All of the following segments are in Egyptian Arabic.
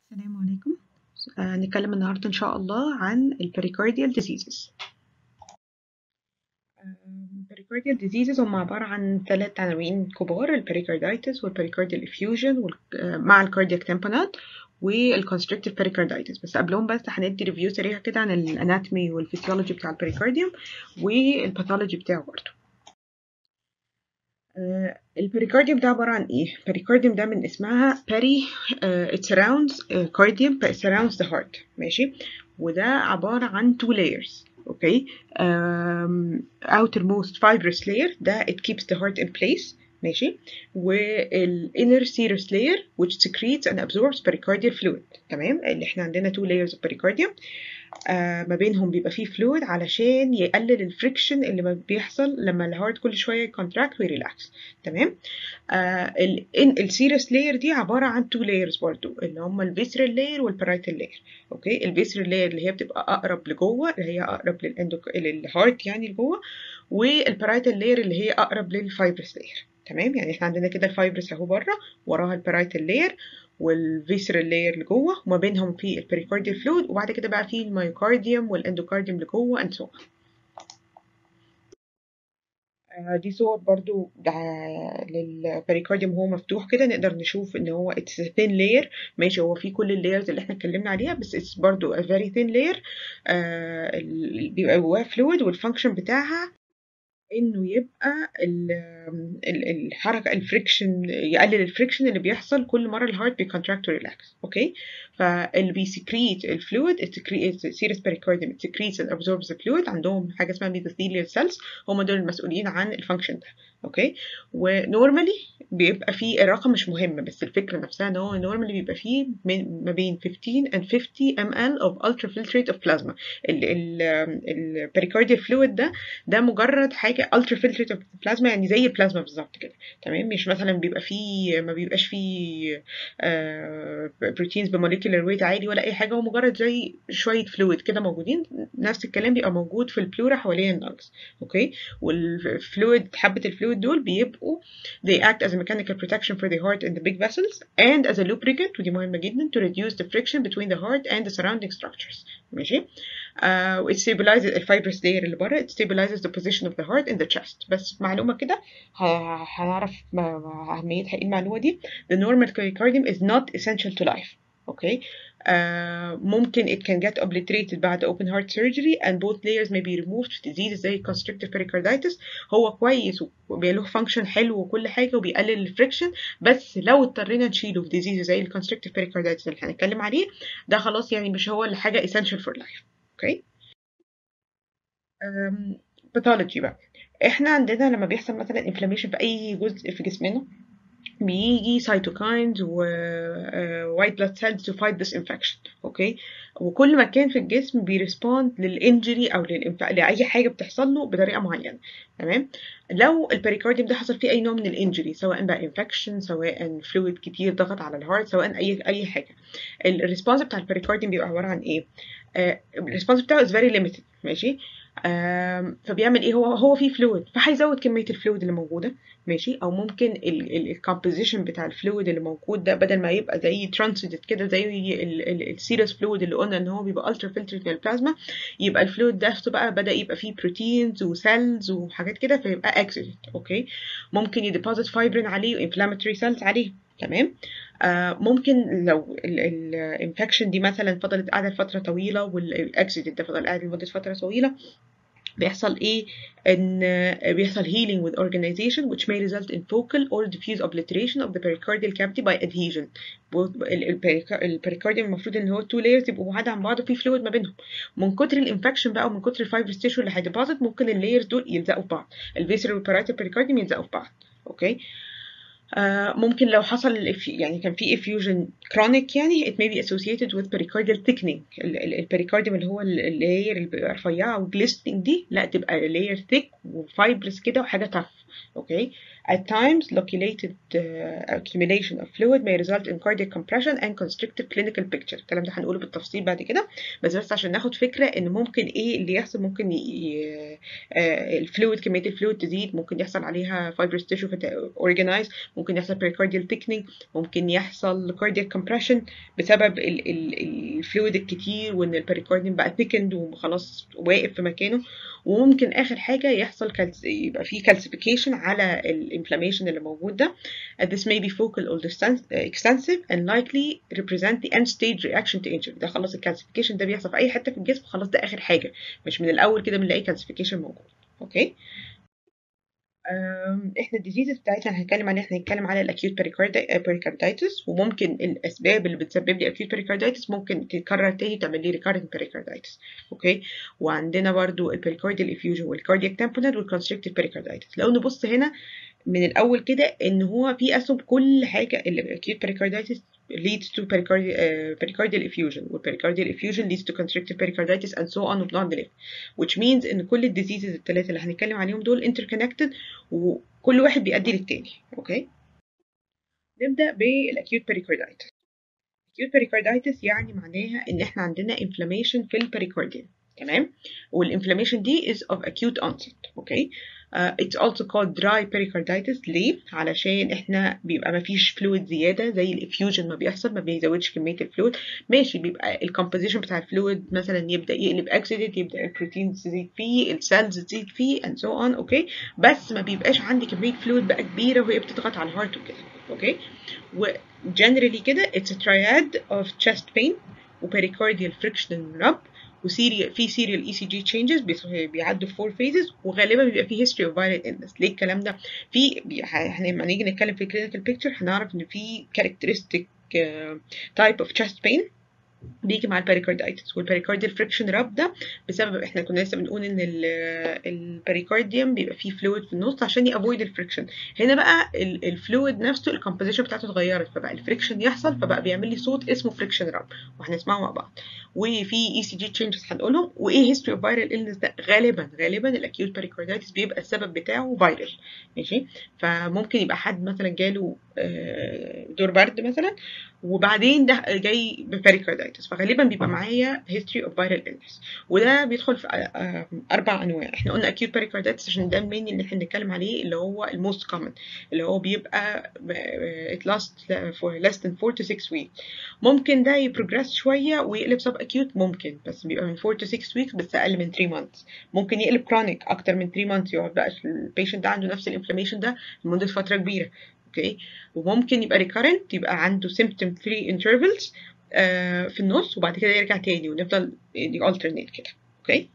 السلام عليكم آه، هنتكلم النهاردة إن شاء الله عن ال pericardial diseases آم، pericardial diseases هم عبارة عن ثلاث عناوين كبار ال pericarditis وال pericardial effusion وال- آه، مع ال cardiac tamponade وال constrictive pericarditis بس قبلهم بس هندي ريفيو سريع كده عن الاناتومي والفسيولوجي بتاع البريكارديوم والباثولوجي بتاعه برضه آه، البريكارديوم ده عبارة عن ايه؟ البريكارديوم ده من اسمها peri آه، it surrounds آه، cardium it surrounds the heart ماشي وده عبارة عن two layers اوكي um, outermost fibrous layer ده it keeps the heart in place ماشي وال inner serous layer which secretes and absorbs pericardial fluid تمام اللي احنا عندنا two layers of pericardium آه ما بينهم بيبقى فيه فلويد علشان يقلل الفريكشن اللي ما بيحصل لما الهارت كل شويه يكونتراكت ويريلاكس تمام آه السيريس لاير دي عباره عن تو لايرز برضو اللي هم الفيسرال لاير والبرايتال لاير اوكي الفيسرال لاير اللي هي بتبقى اقرب لجوه اللي هي اقرب للاندوك للهارت يعني لجوه والبرايتال لاير اللي هي اقرب للفايبرس لاير تمام يعني احنا عندنا كده الفايبرس اهو بره وراها البرايتال لاير والفيسرال لاير لجوه وما بينهم في البريكارديال فلويد وبعد كده بقى في الميوكارديوم والاندوكارديوم لجوه اند سو دي صور برضو ده للبريكارديوم هو مفتوح كده نقدر نشوف ان هو اتس thin layer ماشي هو فيه كل اللايرز اللي احنا اتكلمنا عليها بس اتس برضو a very thin layer آه ال- بيبقى جواه فلويد والفانكشن بتاعها انه يبقى ال ال الحركه الفريكشن يقلل الفريكشن اللي بيحصل كل مره الهارت بيكونتراكت وريلاكس اوكي فاللي بيسكريت الفلويد سيريس بريكارديوم سكريتس and absorbs the fluid عندهم حاجه اسمها mesothelial cells هم دول المسؤولين عن الفانكشن ده اوكي ونورمالي بيبقى فيه الرقم مش مهم بس الفكره نفسها ان هو نورمالي بيبقى فيه من ما بين 15 and 50 ml of ultrafiltrate of plasma البريكارديال فلويد ده ده مجرد حاجه ultrafiltrate of plasma يعني زي البلازما بالظبط كده تمام مش مثلا بيبقى فيه ما بيبقاش فيه بروتينز بموليكولار ويت عالي ولا اي حاجه هو مجرد زي شويه فلويد كده موجودين نفس الكلام بيبقى موجود في البلورا حوالين النجز اوكي والفلويد حبه الفلويد دول بيبقوا they act as a mechanical protection for the heart and the big vessels and as a lubricant ودي مهمه جدا to reduce the friction between the heart and the surrounding structures ماشي uh, it stabilizes الفايبرس layer اللي بره it stabilizes the position of the heart in the chest بس معلومه كده ه- هنعرف ما- ما- اهميه حقيقة المعلومه دي the normal pericardium is not essential to life اوكي آه ممكن it can get obliterated بعد open heart surgery and both layers may be removed في diseases زي constrictive pericarditis هو كويس وله function حلو وكل حاجة وبيقلل الفريكشن بس لو اضطرينا نشيله في diseases زي ال constrictive pericarditis اللي هنتكلم عليه ده خلاص يعني مش هو اللي حاجة essential for life اوكي باثولوجي بقى احنا عندنا لما بيحصل مثلا inflammation في اي جزء في جسمنا بيجي cytokines و uh, white blood cells to fight this infection اوكي وكل مكان في الجسم بيرسبوند للانجري او للإنف... لاي حاجه بتحصل له بطريقه معينه تمام لو البريكارديوم ده حصل فيه اي نوع من الانجري سواء بقى انفكشن سواء فلويد كتير ضغط على الهارت سواء اي اي حاجه الريسبونس بتاع البريكارديوم بيبقى عباره عن ايه الريسبونس بتاعه is very limited ماشي آم، فبيعمل ايه هو هو فيه فلويد فهيزود كميه الفلويد اللي موجوده ماشي او ممكن الكومبوزيشن بتاع الفلويد اللي موجود ده بدل ما يبقى زي ترانسيدت كده زي السيريس فلويد اللي قلنا ان هو بيبقى الترا فلترد من البلازما يبقى الفلويد ده بقى بدا يبقى فيه بروتينز وسيلز وحاجات كده فيبقى اكسيدنت اوكي ممكن يديبوزيت فايبرين عليه وانفلاماتوري سيلز عليه تمام آه ممكن لو الانفكشن دي مثلا فضلت قاعده لفتره طويله والاكسيدنت ده فضل قاعد لمده فتره طويله بيحصل ايه ان بيحصل healing with organization which may result in focal or diffuse obliteration of the pericardial cavity by adhesion both البريكارديوم المفروض ان هو two layers يبقوا بعاد عن بعض وفي فلويد ما بينهم من كتر الانفكشن بقى ومن كتر الفايبرس تيشو اللي هيديبوزيت ممكن اللايرز دول يلزقوا في بعض الفيسرال والبارايتال بريكارديوم يلزقوا في بعض اوكي آه ممكن لو حصل الإف- يعني كان في effusion chronic يعني it may be associated with pericardial thickening ال- ال- البريكارديوم اللي هو ال- اللاير اللي بيبقى رفيعة وجليستنج دي لا تبقى layer thick وفايبرس كده وحاجة tough okay at times loculated uh, accumulation of fluid may result in cardiac compression and constrictive clinical picture الكلام ده هنقوله بالتفصيل بعد كده بس بس عشان ناخد فكره ان ممكن ايه اللي يحصل ممكن ي... الفلويد كميه الفلويد تزيد ممكن يحصل عليها fibrous tissue organize ممكن يحصل pericardial thickening ممكن يحصل cardiac compression بسبب الفلويد الكتير وان البريكارديوم بقى thickened وخلاص واقف في مكانه وممكن اخر حاجه يحصل كالس... يبقى في calcification على الانفلاميشن اللي موجود ده this may be focal or extensive and likely represent the end stage reaction to injury ده خلاص الكالسيفيكيشن ده بيحصل في اي حته في الجسم خلاص ده اخر حاجه مش من الاول كده بنلاقي كالسيفيكيشن موجود اوكي احنا الديزيز بتاعتنا هنتكلم عليها احنا هنتكلم على الاكيوت بيريكاردايتس وممكن الاسباب اللي بتسبب لي اكيوت بيريكاردايتس ممكن تتكرر تاني تعمل لي ريكارنت بيريكاردايتس اوكي وعندنا برضو البيريكارديال افيوجن والكاردياك تامبونال والكونستريكتيف بيريكاردايتس لو نبص هنا من الاول كده ان هو في اسهم كل حاجه الاكيوت بيريكاردايتس leads to pericardial, uh, pericardial effusion والpericardial effusion leads to constrictive pericarditis and so on وبنقعد نلف which means ان كل الديزيزز الثلاثه اللي هنتكلم عليهم دول interconnected وكل واحد بيؤدي للتاني اوكي نبدا بالاكيوت pericarditis acute pericarditis يعني معناها ان احنا عندنا inflammation في البريكارديوم تمام والانفلاميشن دي is of acute onset اوكي Uh, it's also called dry pericarditis ليه؟ علشان احنا بيبقى مفيش فلويد زيادة زي الافيوجن ما بيحصل ما بيزودش كمية الفلويد ماشي بيبقى الكومبوزيشن بتاع الفلويد مثلا يبدأ يقلب اكسيدنت يبدأ البروتينز تزيد فيه السيلز تزيد فيه and so on اوكي بس ما بيبقاش عندي كمية فلويد بقى كبيرة وهي بتضغط على الهارت وكده اوكي وجنرالي كده it's a triad of chest pain وبريكارديال friction rub وسيريال في سيريال اي سي جي تشينجز بيعدوا في فور فيزز وغالبا بيبقى في هيستوري اوف فايرال النس ليه الكلام ده في لما نيجي نتكلم في الكلينيكال بيكتشر هنعرف ان في كاركترستيك تايب اوف تشست بين بيجي مع البريكاردايتس والبريكارديال فريكشن راب ده بسبب احنا كنا لسه بنقول ان البريكارديوم بيبقى فيه فلويد في النص عشان يافويد الفريكشن هنا بقى الفلويد نفسه الكومبوزيشن بتاعته اتغيرت فبقى الفريكشن يحصل فبقى بيعمل لي صوت اسمه فريكشن راب وهنسمعه مع بعض وفي اي سي جي تشينجز هنقولهم وايه هيستوري اوف فايرال النس ده غالبا غالبا الاكيوت بريكاردايتس بيبقى السبب بتاعه فايرال ماشي فممكن يبقى حد مثلا جاله دور برد مثلا وبعدين ده جاي ببريكاردايتس فغالبا بيبقى معايا history of viral illness وده بيدخل في اربع انواع احنا قلنا acute pericarditis عشان ده المين اللي احنا بنتكلم عليه اللي هو الموست common اللي هو بيبقى it lasts for less than 4 to 6 weeks ممكن ده يبروجريس شويه ويقلب سب acute ممكن بس بيبقى من 4 to 6 weeks بس اقل من 3 months ممكن يقلب chronic اكتر من 3 months يقعد بقى البيشنت ده عنده نفس الانفلاميشن ده لمده فتره كبيره اوكي وممكن يبقى recurrent يبقى عنده symptom free intervals آه في النص وبعد كده يرجع تاني ونفضل alternate كده اوكي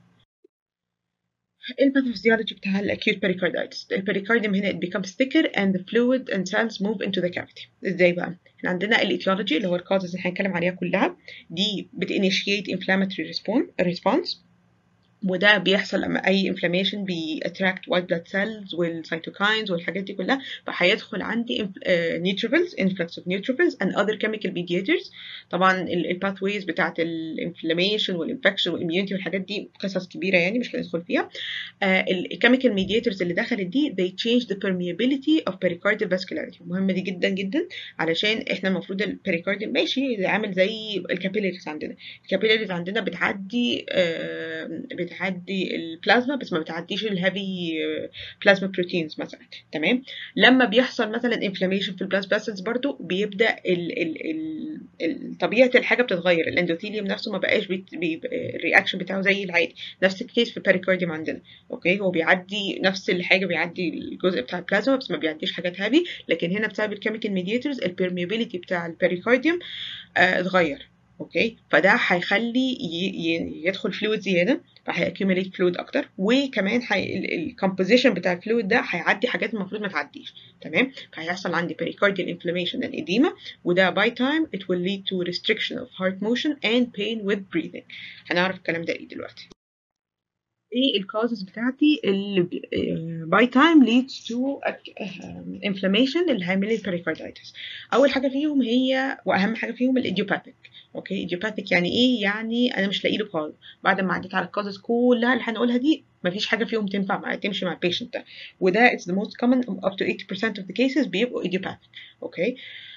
الباثوفيزيولوجي بتاع الاكيوت pericarditis البريكارديوم هنا it becomes thicker and the fluid and cells move into the cavity ازاي بقى احنا عندنا الايتيولوجي اللي هو الكازز اللي هنتكلم عليها كلها دي بتinitiate inflammatory response وده بيحصل لما اي انفلاميشن بيأتراكت وايت بلاد سيلز والسيتوكاينز والحاجات دي كلها فهيدخل عندي نيوتروفيلز انفلكس اوف نيوتروفيلز اند اذر كيميكال ميدياتورز طبعا الباث ويز بتاعت الانفلاميشن والانفكشن والاميونيتي والحاجات دي قصص كبيره يعني مش هندخل فيها الكيميكال ميدياتورز اللي دخلت دي they change the permeability of pericardial vascularity مهمه دي جدا جدا علشان احنا المفروض البريكارديوم ماشي عامل زي الكابيلاريز عندنا الكابيلاريز عندنا بتعدي بتعدي بتعدي البلازما بس ما بتعديش الهيفي بلازما بروتينز مثلا تمام لما بيحصل مثلا انفلاميشن في البلاد فاسلز برضو بيبدا ال ال ال ال طبيعه الحاجه بتتغير الاندوثيليوم نفسه ما بقاش الرياكشن بتاعه زي العادي نفس الكيس في البريكارديوم عندنا اوكي هو بيعدي نفس الحاجه بيعدي الجزء بتاع البلازما بس ما بيعديش حاجات هيفي لكن هنا بسبب الكيميكال ميدياتورز البرميابيليتي بتاع البريكارديوم آه اتغير اوكي فده هيخلي يدخل فلويد زياده فهيأكيوميليت فلويد اكتر وكمان الكومبوزيشن بتاع الفلويد ده هيعدي حاجات المفروض ما تعديش تمام فهيحصل عندي pericardial inflammation and edema وده by time it will lead to restriction of heart motion and pain with breathing هنعرف الكلام ده ايه دلوقتي ايه الكازز بتاعتي اللي باي تايم leads to inflammation اللي هيعمل لي pericarditis اول حاجه فيهم هي واهم حاجه فيهم الايديوباثيك اوكي ايديوباثيك يعني ايه يعني انا مش لاقي له كاز بعد ما عديت على الكازز كلها اللي هنقولها دي مفيش حاجه فيهم تنفع مع تمشي مع البيشنت ده وده it's the most common up to 80% of the cases بيبقوا idiopathic اوكي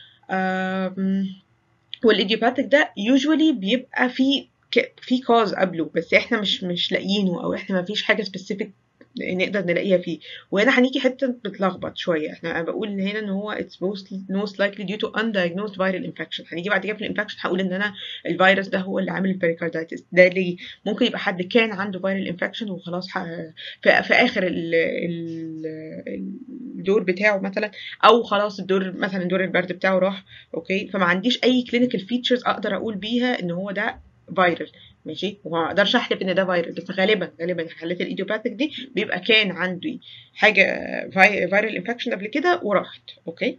والايديوباثيك ده usually بيبقى في في كاز قبله بس احنا مش مش لاقيينه او احنا مفيش حاجه سبيسيفيك نقدر نلاقيها فيه وهنا هنيجي حته بتلخبط شويه احنا انا بقول هنا ان هو it's most, most likely due to undiagnosed viral infection هنيجي بعد كده في الانفكشن هقول ان انا الفيروس ده هو اللي عامل البريكاردايتس ده ليه ممكن يبقى حد كان عنده viral infection وخلاص في, في اخر ال ال الدور بتاعه مثلا او خلاص الدور مثلا دور البرد بتاعه راح اوكي فما عنديش اي كلينيكال فيتشرز اقدر اقول بيها ان هو ده فيرال ماشي وما اقدرش احلف ان ده فيروس بس غالبا غالبا حالات الايديوباثيك دي بيبقى كان عندي حاجه فيرال انفكشن قبل كده وراحت اوكي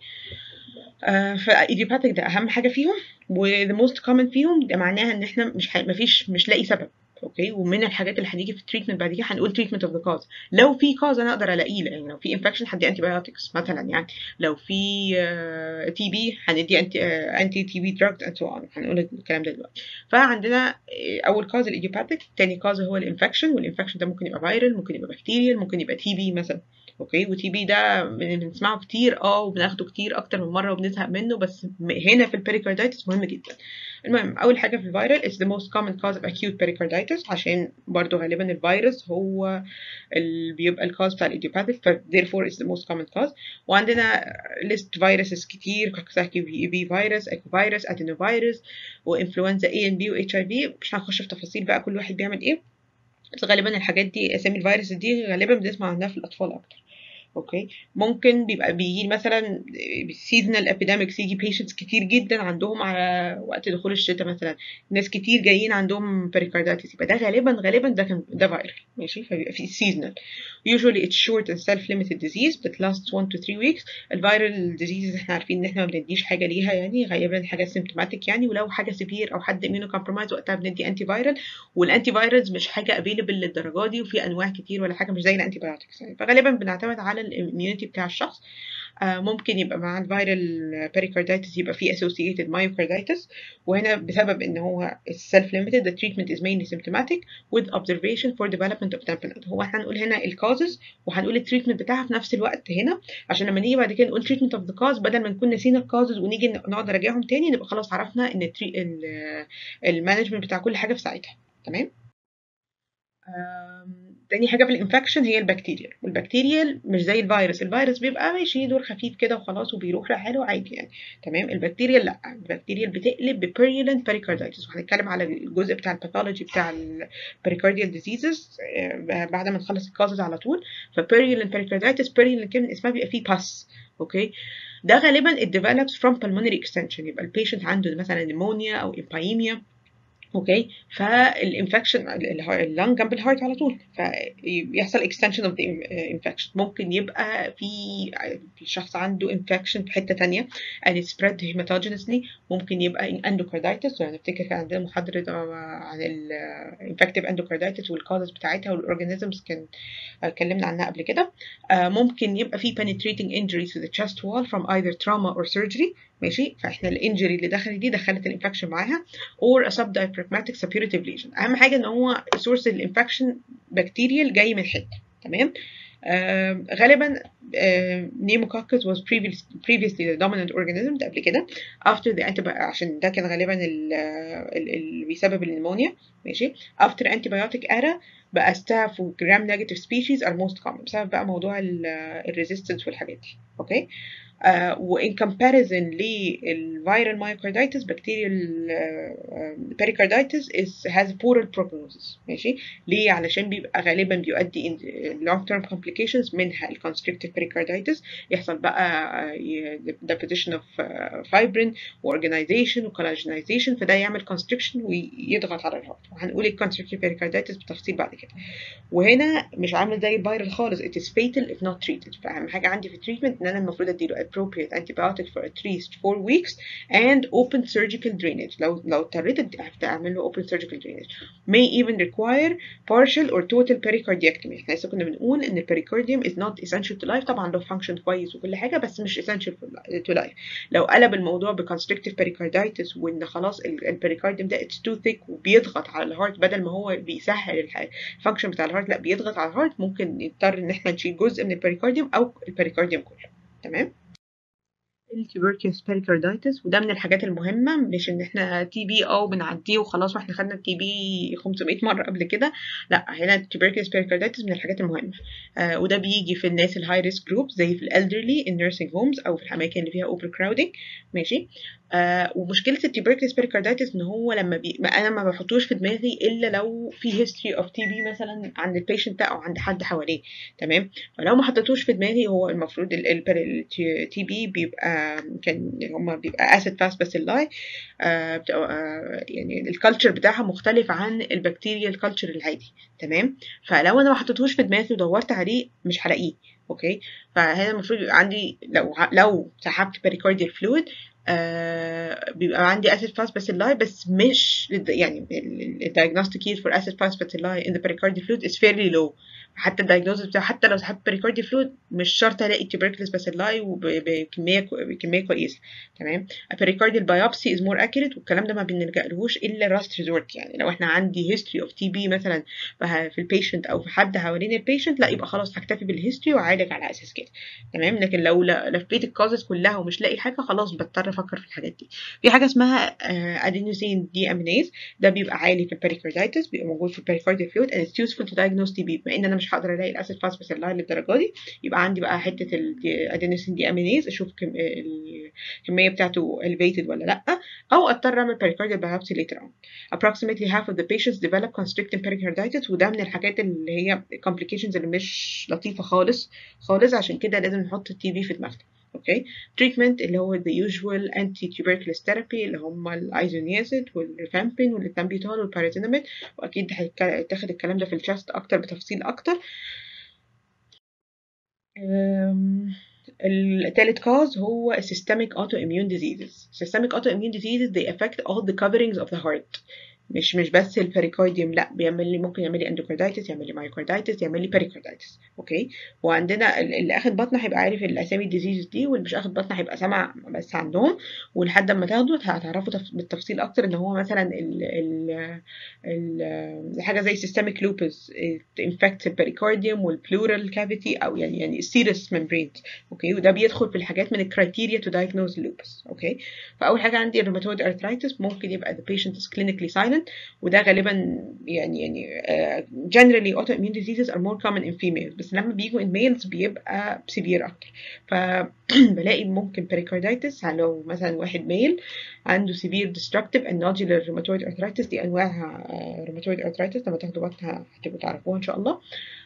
آه فايديوباثيك ده اهم حاجه فيهم وذا موست كومن فيهم ده معناها ان احنا مش ح... مفيش مش لاقي سبب اوكي ومن الحاجات اللي هنيجي في التريتمنت بعد كده هنقول تريتمنت اوف ذا كاز لو في كاز انا اقدر الاقيه يعني لو في انفكشن هدي انتي بايوتكس مثلا يعني لو في تي بي هندي انتي انتي تي بي دراجز اند سو اون هنقول الكلام ده دلوقتي فعندنا اول كاز الايديوباثيك تاني كاز هو الانفكشن والانفكشن ده ممكن يبقى فيرال ممكن يبقى بكتيريال ممكن يبقى تي بي مثلا اوكي وتي بي ده بنسمعه كتير اه وبناخده كتير اكتر من مره وبنزهق منه بس هنا في البريكاردايتس مهم جدا المهم اول حاجه في الفيرال is the most common cause of acute pericarditis عشان برضو غالبا الفيروس هو اللي بيبقى الكاز بتاع الايديوباثيك ف therefore is the most common cause وعندنا list viruses كتير كوكساكي في بي فيروس اكو فيروس ادينو فيروس وانفلونزا اي ان بي واتش اي في مش هنخش في تفاصيل بقى كل واحد بيعمل ايه بس غالبا الحاجات دي اسامي الفيروس دي غالبا بنسمع عنها في الاطفال اكتر اوكي ممكن بيبقى بيجي مثلا سيزونال ابيديميكس يجي بيشنتس كتير جدا عندهم على وقت دخول الشتاء مثلا ناس كتير جايين عندهم بريكاردايتس يبقى ده غالبا غالبا ده كان ده فايرال ماشي فبيبقى في سيزونال usually it's short and self limited disease but lasts 1 to 3 weeks الفيرال diseases احنا عارفين ان احنا ما بنديش حاجه ليها يعني غالبا حاجه سيمتوماتيك يعني ولو حاجه سيفير او حد اميونو كومبرومايز وقتها بندي انتي فايرال والانتي فايرالز مش حاجه افيلبل للدرجه دي وفي انواع كتير ولا حاجه مش زي الانتي بايوتكس يعني فغالبا بنعتمد على الاميونيتي بتاع الشخص آه ممكن يبقى مع الفيرال بيريكاردايتس يبقى فيه associated myocarditis وهنا بسبب ان هو self limited the treatment is mainly symptomatic with observation for development of tamponade هو احنا هنقول هنا الكازز وهنقول التريتمنت بتاعها في نفس الوقت هنا عشان لما نيجي بعد كده نقول treatment of the cause بدل ما نكون نسينا الكازز ونيجي نقعد نراجعهم تاني نبقى خلاص عرفنا ان المانجمنت بتاع كل حاجه في ساعتها تمام تاني حاجه في الانفكشن هي البكتيريا والبكتيريا مش زي الفيروس الفيروس بيبقى ماشي دور خفيف كده وخلاص وبيروح لحاله عادي يعني تمام البكتيريا لا البكتيريا بتقلب ببيريولنت بيريكاردايتس وهنتكلم على الجزء بتاع الباثولوجي بتاع البريكارديال ديزيزز بعد ما نخلص الكازز على طول فبيريولنت بيريكاردايتس بيريولنت كلمه اسمها بيبقى فيه باس اوكي ده غالبا it develops from pulmonary extension يبقى البيشنت عنده مثلا نيمونيا او امبايميا اوكي فالانفكشن اللنج جنب الهارت على طول فيحصل اكستنشن اوف ذا انفكشن ممكن يبقى في في شخص عنده انفكشن في حته ثانيه and it spread hematogeneously ممكن يبقى اندوكاردايتس يعني نفتكر كان عندنا محاضره عن الانفكتيف اندوكاردايتس والكازز بتاعتها والاورجانيزمز كان اتكلمنا عنها قبل كده ممكن يبقى في penetrating injuries to the chest wall from either trauma or surgery ماشي فاحنا الانجري اللي دخلت دي دخلت الانفكشن معاها or a subdiaphragmatic suppurative lesion اهم حاجه ان هو سورس الانفكشن بكتيريال جاي من حته تمام آه غالبا آه pneumococcus was previously, previously the dominant organism ده قبل كده after the antibiotic عشان ده كان غالبا اللي بيسبب النمونيا ماشي after antibiotic era بقى staph و gram negative species are most common بسبب بقى موضوع الريزيستنس والحاجات دي اوكي uh, وإن comparison للفيرال myocarditis bacterial uh, pericarditis is has poorer prognosis ماشي ليه علشان بيبقى غالبا بيؤدي long term complications منها ال constrictive pericarditis يحصل بقى uh, deposition of uh, fibrin وorganization وcollagenization فده يعمل constriction ويضغط على الهارت وهنقول ال constrictive pericarditis بتفصيل بعد كده وهنا مش عامل زي الفيرال خالص it is fatal if not treated فأهم حاجة عندي في التريتمنت إن أنا المفروض أديله appropriate antibiotic for at least four weeks and open surgical drainage لو لو اضطريت تعمل له open surgical drainage may even require partial or total pericardiectomy احنا لسه كنا بنقول ان البريكارديوم is not essential to life طبعا له function كويس وكل حاجه بس مش essential to life لو قلب الموضوع بconstrictive pericarditis وان خلاص البريكارديوم ده it's too thick وبيضغط على الهارت بدل ما هو بيسهل الفانكشن بتاع الهارت لا بيضغط على الهارت ممكن نضطر ان احنا نشيل جزء من البريكارديوم او البريكارديوم كله تمام التيوبركلوس بيريكاردايتس وده من الحاجات المهمه مش ان احنا تي بي او بنعديه وخلاص واحنا خدنا التي بي 500 مره قبل كده لا هنا التيوبركلوس بيريكاردايتس من الحاجات المهمه آه وده بيجي في الناس الهاي ريسك جروب زي في الالدرلي النيرسينج هومز او في الاماكن اللي فيها اوفر كراودنج ماشي آه ومشكله التيوبركلوس بيريكاردايتس ان هو لما بي... ما انا ما بحطوش في دماغي الا لو في هيستوري اوف تي بي مثلا عند البيشنت ده او عند حد حواليه تمام فلو ما حطيتوش في دماغي هو المفروض التي بي بيبقى كان هما بيبقى اسيد فاست باسيلاي آه آه يعني الكالتشر بتاعها مختلف عن البكتيريا الكالتشر العادي تمام فلو انا ما حطيتهوش في دماغي ودورت عليه مش هلاقيه اوكي فهنا المفروض يبقى عندي لو لو سحبت بريكارديال فلويد آه بيبقى عندي acid fast bacilli بس مش يعني ال diagnostic yield for acid fast bacilli in the pericardial fluid is fairly low حتى الدايجنوز بتاعه حتى لو سحبت pericardial fluid مش شرط الاقي tuberculous bacilli وبكميه بكميه كويسه تمام a pericardial biopsy is more accurate والكلام ده ما بنلجألهوش الا last resort يعني لو احنا عندي history of TB مثلا في البيشنت او في حد حوالين البيشنت لا يبقى خلاص هكتفي بالهيستوري واعالج على اساس كده تمام لكن لو لفيت الكازز كلها ومش لاقي حاجه خلاص بضطر افكر في الحاجات دي في حاجه اسمها ادينوسين دي امينيز ده بيبقى عالي في البريكاردايتس بيبقى موجود في البريكارديال فلويد and it's useful to diagnose TB بما ان انا مش هقدر الاقي الاسيد فاست باسيلاي للدرجه دي يبقى عندي بقى حته الادينوسين دي امينيز اشوف كم الكميه بتاعته elevated ولا لا او اضطر اعمل pericardial biopsy later on approximately half of the patients develop constricting pericarditis وده من الحاجات اللي هي complications اللي مش لطيفه خالص خالص عشان كده لازم نحط التي بي في دماغنا اوكي تريتمنت اللي هو the usual anti tuberculous therapy اللي هم الايزونيازيد والريفامبين والثامبيتول والبارازيناميد واكيد هيتاخد الكلام ده في الشاست اكتر بتفصيل اكتر الثالث cause هو systemic autoimmune diseases systemic autoimmune diseases they affect all the coverings of the heart مش مش بس البريكارديوم لا بيعمل لي ممكن يعمل لي اندوكاردايتس يعمل لي مايوكاردايتس يعمل لي بريكاردايتس اوكي وعندنا اللي اخد بطنه هيبقى عارف الاسامي الديزيز دي واللي مش اخد بطنه هيبقى سامع بس عندهم ولحد ما تاخده هتعرفوا بالتفصيل اكتر ان هو مثلا ال ال ال حاجه زي سيستميك لوبس انفكت البريكارديوم والبلورال كافيتي او يعني يعني السيرس ممبرين اوكي وده بيدخل في الحاجات من الكرايتيريا تو دايجنوز اللوبس اوكي فاول حاجه عندي الروماتويد ارثرايتس ممكن يبقى the patient is clinically silent وده غالبا يعني يعني uh, generally autoimmune diseases are more common in females بس لما بيجوا in males بيبقى severe اكتر فبلاقي ممكن pericarditis لو مثلا واحد ميل عنده severe destructive and nodular rheumatoid arthritis دي انواع uh, rheumatoid arthritis لما تاخدوا وقتها هتبقوا تعرفوها ان شاء الله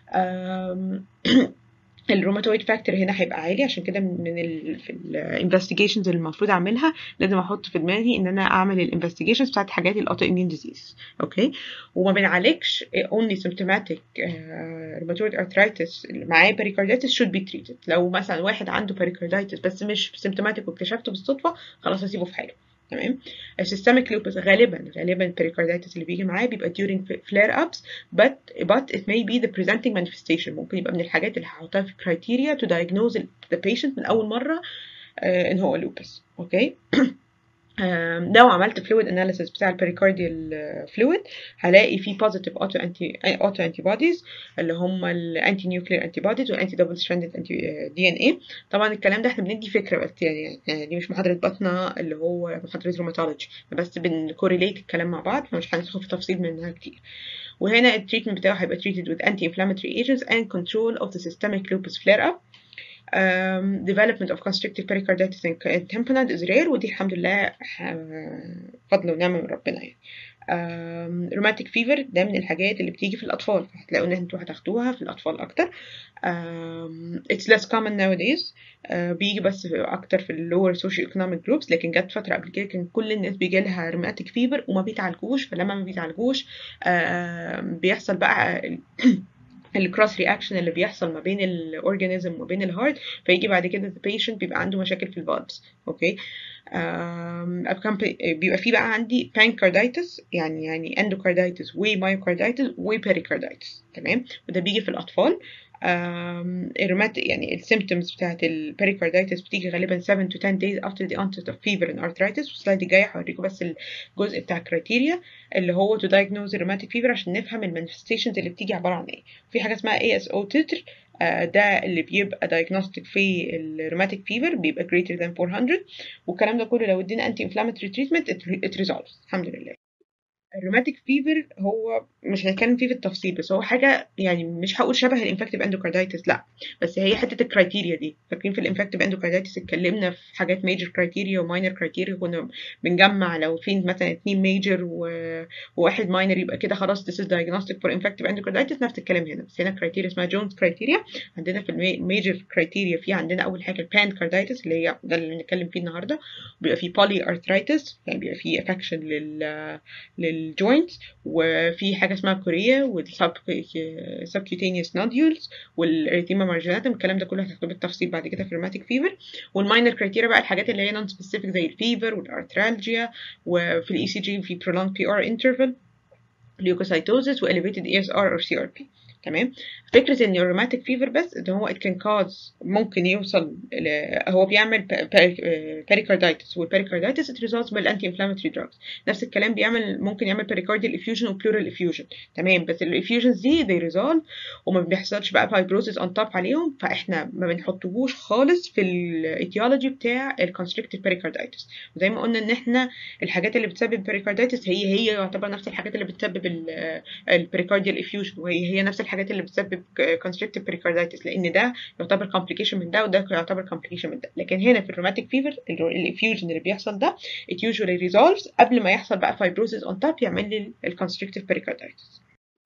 الروماتويد فاكتور هنا هيبقى عالي عشان كده من ال في الانفستيجيشنز اللي المفروض اعملها لازم احط في دماغي ان انا اعمل الانفستيجيشنز بتاعت حاجات الاوتو اميون ديزيز اوكي وما بنعالجش only symptomatic rheumatoid arthritis اللي معاه pericarditis should be treated لو مثلا واحد عنده pericarditis بس مش symptomatic واكتشفته بالصدفه خلاص هسيبه في حاله تمام السيستميك لوبس غالبا غالبا البريكاردايتس اللي بيجي معاه بيبقى during flare ups but but it may be the presenting manifestation ممكن يبقى من الحاجات اللي هحطها في criteria to diagnose the patient من اول مره uh, ان هو لوبس اوكي لو عملت فلويد اناليسيس بتاع البريكارديال فلويد هلاقي فيه بوزيتيف اوتو انتي اوتو انتي بوديز اللي هم الانتي نيوكلير انتي بوديز والانتي دبل ستراندد انتي دي ان اي طبعا الكلام ده احنا بندي فكره بس يعني, يعني دي مش محاضره بطنه اللي هو محاضره روماتولوجي بس بنكوريليت الكلام مع بعض فمش هندخل في تفصيل منها كتير وهنا التريتمنت بتاعه هيبقى treated with anti-inflammatory agents and control of the systemic lupus flare-up um, development of constrictive pericarditis and tamponade is rare ودي الحمد لله فضل ونعمة من ربنا يعني um, rheumatic fever ده من الحاجات اللي بتيجي في الأطفال هتلاقوا إن انتوا هتاخدوها في الأطفال أكتر um, it's less common nowadays uh, بيجي بس في أكتر في lower socioeconomic groups لكن جت فترة قبل كده كان كل الناس بيجي لها rheumatic fever وما بيتعالجوش فلما ما بيتعالجوش uh, بيحصل بقى الكروس رياكشن اللي بيحصل ما بين الاورجانيزم وما بين الهارت فيجي بعد كده البيشنت بيبقى عنده مشاكل في الفالفز اوكي بيبقى في بقى عندي بانكاردايتس يعني يعني اندوكاردايتس ومايوكاردايتس وبيريكاردايتس تمام وده بيجي في الاطفال الروماتيك يعني السيمتومز بتاعت البيريكاردايتس بتيجي غالبا 7 to 10 days after the onset of fever and arthritis والسلايد الجاي هوريكم بس الجزء بتاع الكرايتيريا اللي هو to diagnose rheumatic fever عشان نفهم المانيفستيشنز اللي بتيجي عباره عن ايه في حاجه اسمها ASO تتر ده اللي بيبقى diagnostic في الروماتيك فيفر بيبقى greater than 400 والكلام ده كله لو ادينا انتي انفلاماتوري تريتمنت it resolves الحمد لله الروماتيك فيفر هو مش هنتكلم فيه في التفصيل بس هو حاجه يعني مش هقول شبه الانفكتيف اندوكاردايتس لا بس هي حته الكرايتيريا دي فاكرين في الانفكتيف اندوكاردايتس اتكلمنا في حاجات ميجر كرايتيريا وماينر كرايتيريا كنا بنجمع لو في مثلا اتنين ميجر وواحد ماينر يبقى كده خلاص this is diagnostic for infective endocarditis نفس الكلام هنا بس هنا كرايتيريا اسمها جونز كرايتيريا عندنا في الميجر كرايتيريا في عندنا اول حاجه البان كاردايتس اللي هي ده اللي بنتكلم فيه النهارده بيبقى في بولي ارثرايتس يعني بيبقى في افكشن لل للجوينتس وفي حاجه اسمها كوريا والسبكيوتينيوس نوديولز والاريثيما مارجيناتم الكلام ده كله هتاخده بالتفصيل بعد كده في الروماتيك فيفر والماينر كرايتيريا بقى الحاجات اللي هي نون سبيسيفيك زي الفيفر والارثرالجيا وفي الاي سي جي في prolonged بي ار انترفال leukocytosis و elevated ESR or CRP تمام فكره ان الروماتيك فيفر بس ان هو it can cause ممكن يوصل هو بيعمل بيريكاردايتس والبيريكاردايتس it results بالانتي انفلاماتوري دراجز نفس الكلام بيعمل ممكن يعمل بيريكارديال افيوجن وبلورال افيوجن تمام بس الافيوجنز دي they resolve وما بيحصلش بقى فايبروزيس اون توب عليهم فاحنا ما بنحطوهوش خالص في الايتيولوجي بتاع الكونستريكتيف بيريكاردايتس وزي ما قلنا ان احنا الحاجات اللي بتسبب بيريكاردايتس هي هي يعتبر نفس الحاجات اللي بتسبب البيريكارديال افيوجن وهي هي نفس الحاجات اللي بتسبب constrictive pericarditis لان ده يعتبر complication من ده وده يعتبر complication من ده لكن هنا في الروماتيك فيفر الافيوجن اللي بيحصل ده it usually resolves قبل ما يحصل بقى fibrosis on top يعمل لي الconstrictive pericarditis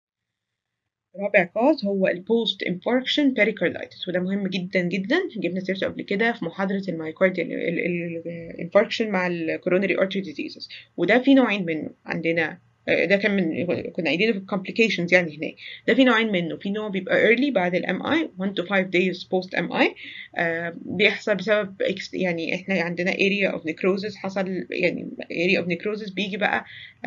رابع كاز هو البوست انفاركشن بيريكاردايتس وده مهم جدا جدا جبنا سيرته قبل كده في محاضره المايكارديال الانفاركشن مع الكورونري ارتري ديزيزز وده في نوعين منه عندنا ده كان من كنا قايلينه في الكومبليكيشنز يعني هناك ده في نوعين منه في نوع بيبقى early بعد الام اي 1 to 5 days post ام اي بيحصل بسبب يعني احنا عندنا area of necrosis حصل يعني area of necrosis بيجي بقى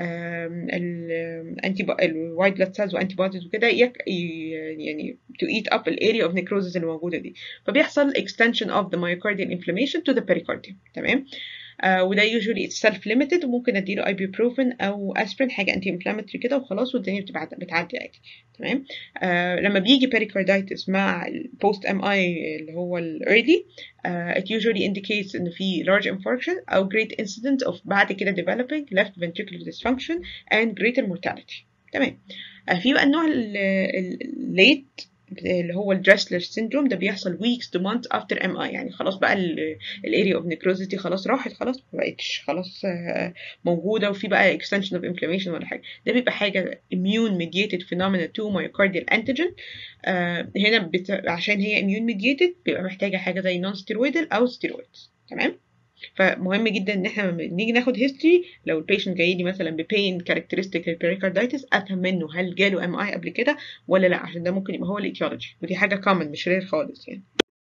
الانتي الوايت بلاد سيلز وانتي بوديز وكده يعني to eat up الاريا of necrosis اللي موجوده دي فبيحصل extension of the myocardial inflammation to the pericardium تمام آه وده usually it's self limited وممكن اديله ibuprofen او aspirin حاجه انتي انفلاماتوري كده وخلاص والدنيا بتبقى بتعدي عادي تمام آه لما بيجي pericarditis مع post MI اللي هو early uh, it usually indicates ان في large infarction او great incidence of بعد كده developing left ventricular dysfunction and greater mortality تمام آه في بقى النوع الليت اللي هو الدريسلر سيندروم ده بيحصل weeks to months after MI يعني خلاص بقى الاريا اوف necrosis دي خلاص راحت خلاص ما بقتش خلاص موجوده وفي بقى extension of inflammation ولا حاجه ده بيبقى حاجه immune mediated phenomena to myocardial antigen آه هنا بت... عشان هي immune mediated بيبقى محتاجه حاجه زي non steroidal او steroids تمام فمهم جدا ان احنا لما نيجي ناخد هيستوري لو البيشنت جاي لي مثلا ببين كاركترستيك للبريكاردايتس افهم منه هل جاله ام اي قبل كده ولا لا عشان ده ممكن يبقى هو الايتيولوجي ودي حاجه كومن مش رير خالص يعني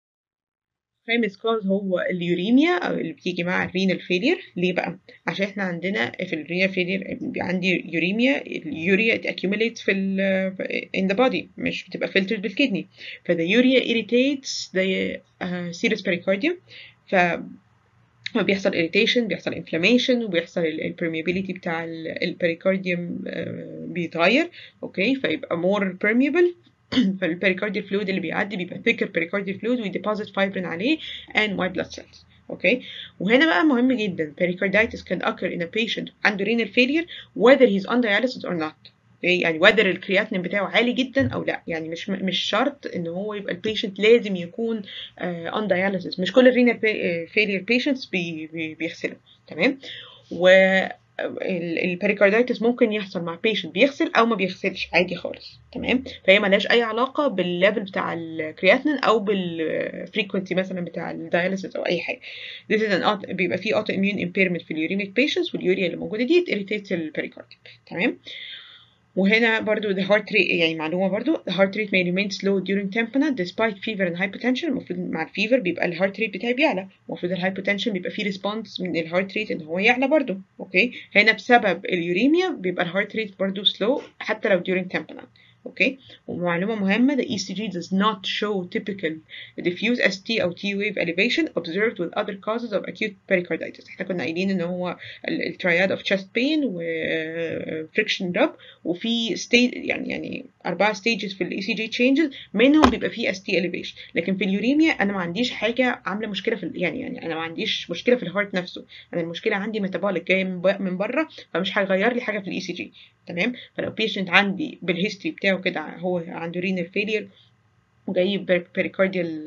خامس كوز هو اليوريميا او اللي بتيجي مع الرينال فيلير ليه بقى عشان احنا عندنا في الرينال فيلير عندي يوريميا اليوريا it accumulates في ال in the body مش بتبقى filtered بالكدني فده يوريا irritates the uh, serous pericardium ف بيحصل irritation بيحصل inflammation وبيحصل البرميابيليتي بتاع البريكارديوم بيتغير اوكي فيبقى more permeable فالبريكارديال فلويد اللي بيعدي بيبقى thicker pericardial fluid ويديبوزيت fibrin عليه and white blood cells اوكي وهنا بقى مهم جدا pericarditis can occur in a patient عنده renal failure whether he's on dialysis or not يعني whether الكرياتين بتاعه عالي جدا او لا يعني مش مش شرط ان هو يبقى البيشنت لازم يكون اون uh, داياليسيس مش كل الرينال فيلير بيشنتس بي بي بيغسلوا تمام و البريكاردايتس ممكن يحصل مع بيشنت بيغسل او ما بيغسلش عادي خالص تمام فهي ملهاش اي علاقه بالليفل بتاع الكرياتين او بالفريكونسي مثلا بتاع الداياليسيس او اي حاجه This is an بيبقى في اوتو اميون امبيرمنت في اليورينيك بيشنتس واليوريا اللي موجوده دي irritates البريكارديوم تمام وهنا برضو the heart rate يعني معلومة برضو the heart rate may remain slow during tamponade despite fever and hypertension المفروض مع الفيفر بيبقى الهارت ريت بتاعي بيعلى المفروض الهايبوتنشن بيبقى فيه ريسبونس من الهارت ريت ان هو يعلى برضو اوكي هنا بسبب اليوريميا بيبقى الهارت ريت برضو slow حتى لو during tamponade اوكي ومعلومة مهمة the ECG does not show typical diffuse ST أو T wave elevation observed with other causes of acute pericarditis احنا كنا قايلين ان هو الترياد of chest pain و friction rub وفي stage يعني يعني أربعة stages في ال ECG changes منهم بيبقى فيه ST elevation لكن في اليوريميا أنا ما عنديش حاجة عاملة مشكلة في يعني يعني أنا ما عنديش مشكلة في الهارت نفسه أنا المشكلة عندي ميتابوليك جاي من بره فمش هيغير لي حاجة في الاي سي جي تمام فلو بيشنت عندي بالهيستوري بتاعه كده هو عنده رينال فيلير وجاي بريكارديال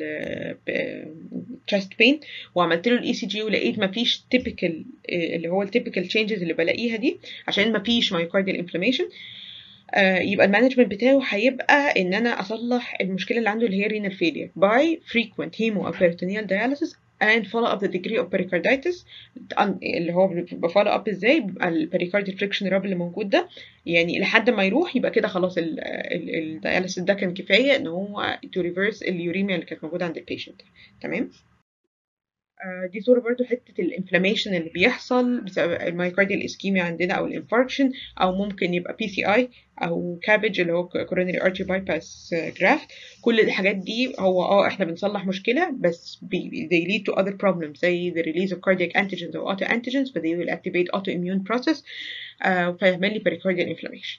تشست بين وعملت له الاي سي جي ولقيت مفيش تيبيكال اللي هو التيبيكال تشينجز اللي بلاقيها دي عشان مفيش مايوكارديال انفلاميشن آه يبقى المانجمنت بتاعه هيبقى ان انا اصلح المشكله اللي عنده اللي هي renal failure by frequent hemo or peritoneal dialysis and follow up the degree of pericarditis اللي هو بيبقى follow up ازاي بيبقى البريكارديال فريكشن راب اللي موجود ده يعني لحد ما يروح يبقى كده خلاص الدياليسيس ده كان كفايه ان هو to reverse اليوريميا اللي كانت موجوده عند البيشنت تمام دي صورة برضو حتة الانفلاميشن اللي بيحصل بسبب المايكارديال اسكيميا عندنا او الانفاركشن او ممكن يبقى بي سي اي او كابج اللي هو coronary artery bypass graft كل الحاجات دي هو اه احنا بنصلح مشكلة بس بي they lead to other problems زي the release of cardiac antigens or autoantigens ف they will activate autoimmune process uh, فيعمل لي pericardial inflammation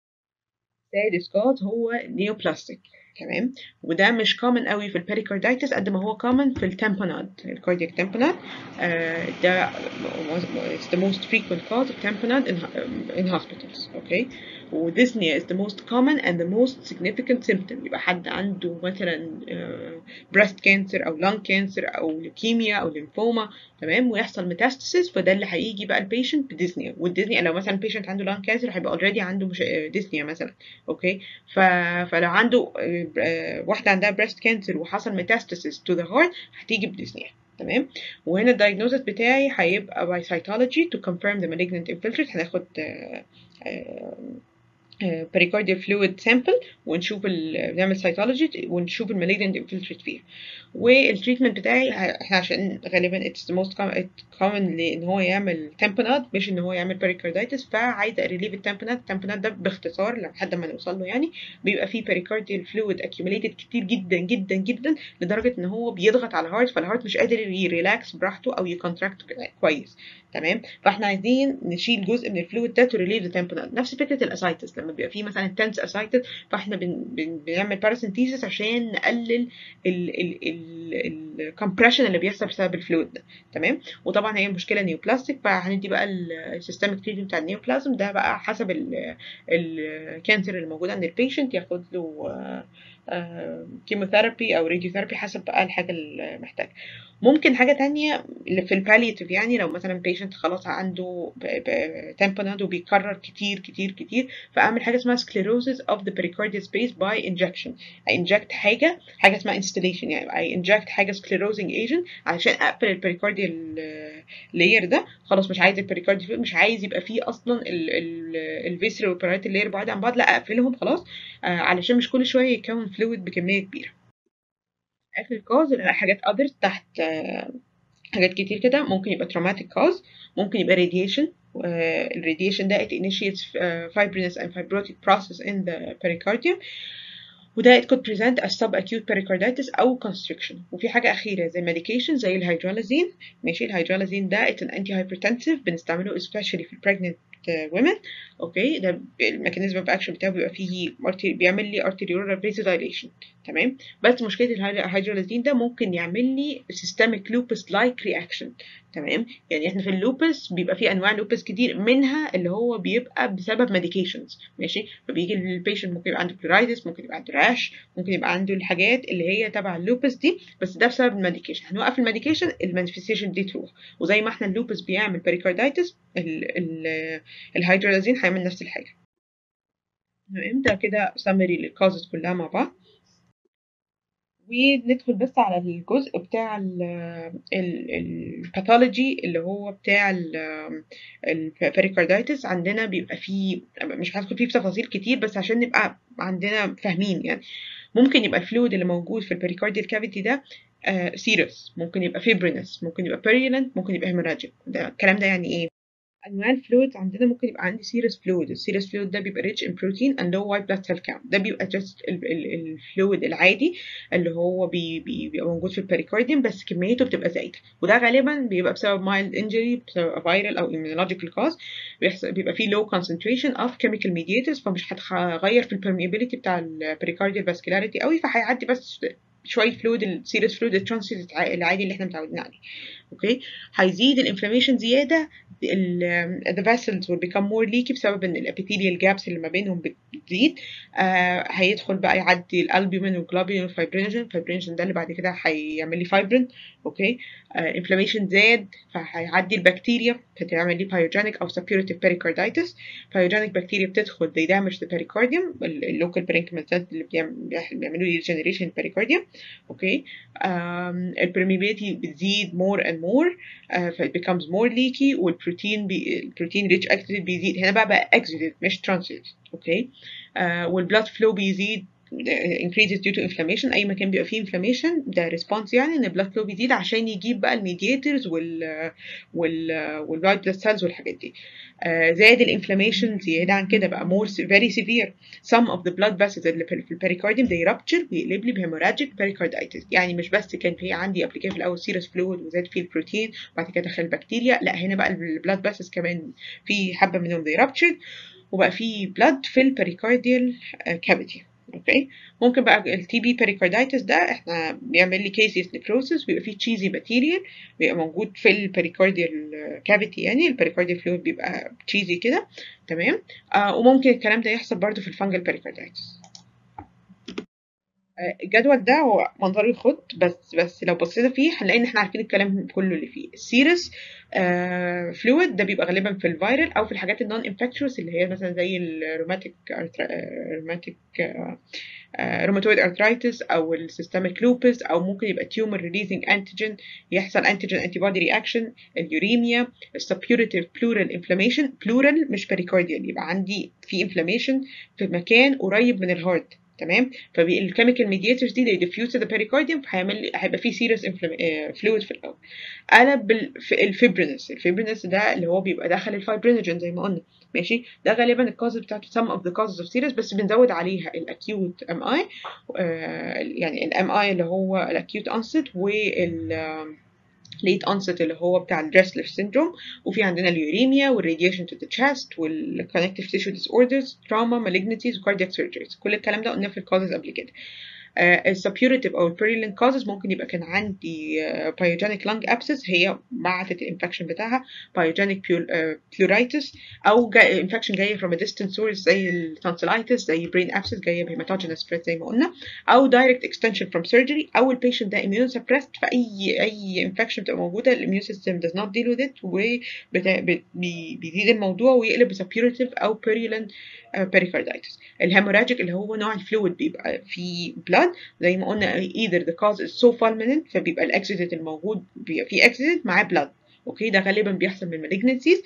سادس cause هو neoplastic تمام وده مش common قوي في البريكارديتس قد ما هو common في التامبوناد الكاردياك تامبوناد uh, ده it's the most frequent cause of tamponade in, in hospitals okay وديسنيا is the most common and the most significant symptom يبقى حد عنده مثلا uh, breast cancer او lung cancer او leukemia او lymphoma تمام ويحصل metastasis فده اللي هيجي بقى البيشنت بديسنيا والديسنيا لو مثلا البيشنت عنده lung cancer هيبقى already عنده مش ديسنيا مثلا اوكي ف... فلو عنده uh, واحدة عندها breast cancer وحصل metastasis to the heart هتيجي بديسنيا تمام وهنا الدايجنوزس بتاعي هيبقى by cytology to confirm the malignant infiltrate هناخد uh, uh, pericardial fluid sample ونشوف نعمل cytology ونشوف المالجنت infiltrate فيها والتريتمنت بتاعي احنا عشان غالبا it's the most common ان هو يعمل tamponade مش ان هو يعمل pericarditis فعايزه اريليف التامبوناد التامبوناد ده باختصار لحد ما نوصل له يعني بيبقى فيه pericardial fluid accumulated كتير جدا جدا جدا لدرجه ان هو بيضغط على الهارت فالهارت مش قادر يريلاكس براحته او يكونتراكت كويس تمام فاحنا عايزين نشيل جزء من الفلويد ده to relieve the tamponade نفس فكره الاسايتس لما بيبقى فيه مثلا تنس اسايتس فاحنا بن بن بنعمل باراسنتيزس عشان نقلل الكمبريشن اللي بيحصل بسبب الفلويد ده تمام وطبعا هي المشكله نيوبلاستيك فهندي بقى السيستميك تريتمنت بتاع النيوبلازم ده بقى حسب الكانسر اللي موجود عند البيشنت ياخد له كيموثيرابي او راديوثيرابي حسب بقى الحاجه اللي محتاجها ممكن حاجة تانية في البالياتيف يعني لو مثلا بيشنت خلاص عنده تامبوناد وبيكرر كتير كتير كتير فأعمل حاجة اسمها sclerosis of the pericardial space by injection inject حاجة حاجة اسمها installation يعني I inject حاجة sclerosing agent علشان أقفل البريكارديال لاير ده خلاص مش عايز البريكارديال مش عايز يبقى فيه أصلا الفيسرال والباريتال لاير بعاد عن بعض لا أقفلهم خلاص علشان مش كل شوية يكون فلويد بكمية كبيرة اخر كوز حاجات others تحت حاجات كتير كده ممكن يبقى traumatic cause ممكن يبقى radiation الراديشن ده it initiates fibrinous and fibrotic process in the pericardium وده it could present as subacute pericarditis أو constriction وفي حاجة أخيرة زي medication زي الهيدرالازين ماشي الهيدرالازين ده it's an antihypertensive بنستعمله especially في pregnant women اوكي ده الميكانيزم اوف اكشن بتاعه بيبقى فيه بيعمل لي arterial vasodilation تمام بس مشكله الهيدرالازين ده ممكن يعمل لي systemic lupus like reaction تمام يعني احنا في اللوبس بيبقى في انواع لوبس كتير منها اللي هو بيبقى بسبب ميديكيشنز ماشي فبيجي البيشنت ممكن يبقى عنده بلورايتس ممكن يبقى عنده راش ممكن يبقى عنده الحاجات اللي هي تبع اللوبس دي بس ده بسبب الميديكيشن هنوقف الميديكيشن المانيفستيشن دي تروح وزي ما احنا اللوبس بيعمل بيريكاردايتس الهيدرالازين هيعمل نفس الحاجه تمام ده كده سمري للكازز كلها مع بعض وندخل بس على الجزء بتاع الباثولوجي اللي هو بتاع البريكاردايتس عندنا بيبقى فيه مش هدخل فيه بتفاصيل كتير بس عشان نبقى عندنا فاهمين يعني ممكن يبقى الفلويد اللي موجود في البريكارديال كافيتي ده سيرس ممكن يبقى فيبرينس ممكن يبقى بيريلنت ممكن يبقى هيموراجيك ده الكلام ده يعني ايه انواع الفلويد عندنا ممكن يبقى عندي سيرس فلويد السيرس فلويد ده بيبقى rich in protein and low white blood cell count ده بيبقى just الفلويد العادي اللي هو بي بي بيبقى موجود في البريكارديوم بس كميته بتبقى زايده وده غالبا بيبقى بسبب mild injury بسبب viral او immunological cause بيحصل بيبقى فيه low concentration of chemical mediators فمش هتغير في البرميابيليتي بتاع البريكارديال vascularity قوي فهيعدي بس شويه فلويد السيريس فلويد الترانسيت العادي اللي احنا متعودين عليه اوكي هيزيد الانفلاميشن زياده the vessels will become more leaky بسبب ان الابيثيليال جابس اللي ما بينهم بتزيد آه هيدخل بقى يعدي الالبومين والجلوبين والفايبرينجين الفايبرينجين ده اللي بعد كده هيعمل لي فايبرين اوكي انفلاميشن زاد فهيعدي البكتيريا فتعمل لي بايوجينيك او سبيوريتيف بيريكاردايتس بايوجينيك بكتيريا بتدخل they damage the pericardium اللوكال برينكمان سيلز اللي بيعملوا لي ريجنريشن pericardium اوكي البرميبيليتي بتزيد more and more uh, ف it becomes more leaky والبروتين بي البروتين ريتش اكتيفيتي بيزيد هنا بقى بقى اكسيدد مش ترانسيت اوكي uh, والبلاد فلو بيزيد increases due to inflammation اي مكان بيبقى فيه inflammation ده response يعني ان البلاد فلو بيزيد عشان يجيب بقى الميدياتورز وال وال والوايت بلاد سيلز والحاجات دي آه زاد الانفلاميشن زياده عن كده بقى more very severe some of the blood vessels اللي في البريكارديوم they rupture بيقلب لي بهيموراجيك pericarditis يعني مش بس كان في عندي قبل كده في الاول سيرس فلويد وزاد فيه البروتين وبعد كده دخل البكتيريا لا هنا بقى البلاد فيسلز كمان في حبه منهم they ruptured وبقى في blood في البريكارديال كافيتي اوكي ممكن بقى التي بي بيريكاردايتس ده احنا بيعمل لي كيسيس نكروسس بيبقى فيه تشيزي ماتيريال بيبقى موجود في البريكارديال كافيتي يعني البريكارديال فلويد بيبقى تشيزي كده تمام آه وممكن الكلام ده يحصل برضو في الفانجل بيريكاردايتس الجدول ده هو منظره يخض بس بس لو بصينا فيه هنلاقي ان احنا عارفين الكلام كله اللي فيه السيرس آه فلويد ده بيبقى غالبا في الفيرال او في الحاجات النون انفكتشوس اللي هي مثلا زي الروماتيك روماتيك روماتويد ارثرايتس او السيستميك لوبس او ممكن يبقى تيومر ريليزنج انتيجين يحصل انتيجين انتي بودي رياكشن اليوريميا السبيوريتيف بلورال انفلاميشن بلورال مش بريكارديال يبقى عندي في انفلاميشن في مكان قريب من الهارت تمام فالكيميكال ميدياتورز دي they diffuse to the pericardium فهيعمل هيبقى فيه serious فلويد في الاول قلب الفيبرينس الفيبرينس ده اللي هو بيبقى دخل الفايبرينوجين زي ما قلنا ماشي ده غالبا الكوز بتاعته some of the causes of serious بس بنزود عليها الاكيوت ام اي يعني الام اي اللي هو الاكيوت onset وال late onset اللي هو بتاع الدريسلر syndrome وفي عندنا اليوريميا والراديشن to the chest والconnective tissue disorders trauma malignancies وcardiac surgeries كل الكلام ده قلناه في الكوزز قبل كده السبيوريتيف او البيريلين كوزز ممكن يبقى كان عندي بايوجينيك لانج ابسس هي بعتت الانفكشن بتاعها بايوجينيك بلورايتس او انفكشن جايه from a distant source زي التونسيلايتس زي برين ابسس جايه بهيماتوجينس سبريد زي ما قلنا او دايركت اكستنشن from surgery او البيشنت ده immune suppressed فاي اي انفكشن بتبقى موجوده الاميون سيستم does not deal with it وبيزيد الموضوع ويقلب بسبيوريتيف او بيريلين pericarditis الهيموراجيك اللي هو نوع الفلويد بيبقى فيه blood زي ما قلنا either the cause is so fulminant فبيبقى الاكسيدنت الموجود بيبقى فيه اكسيدنت معاه blood اوكي ده غالبا بيحصل من malignancies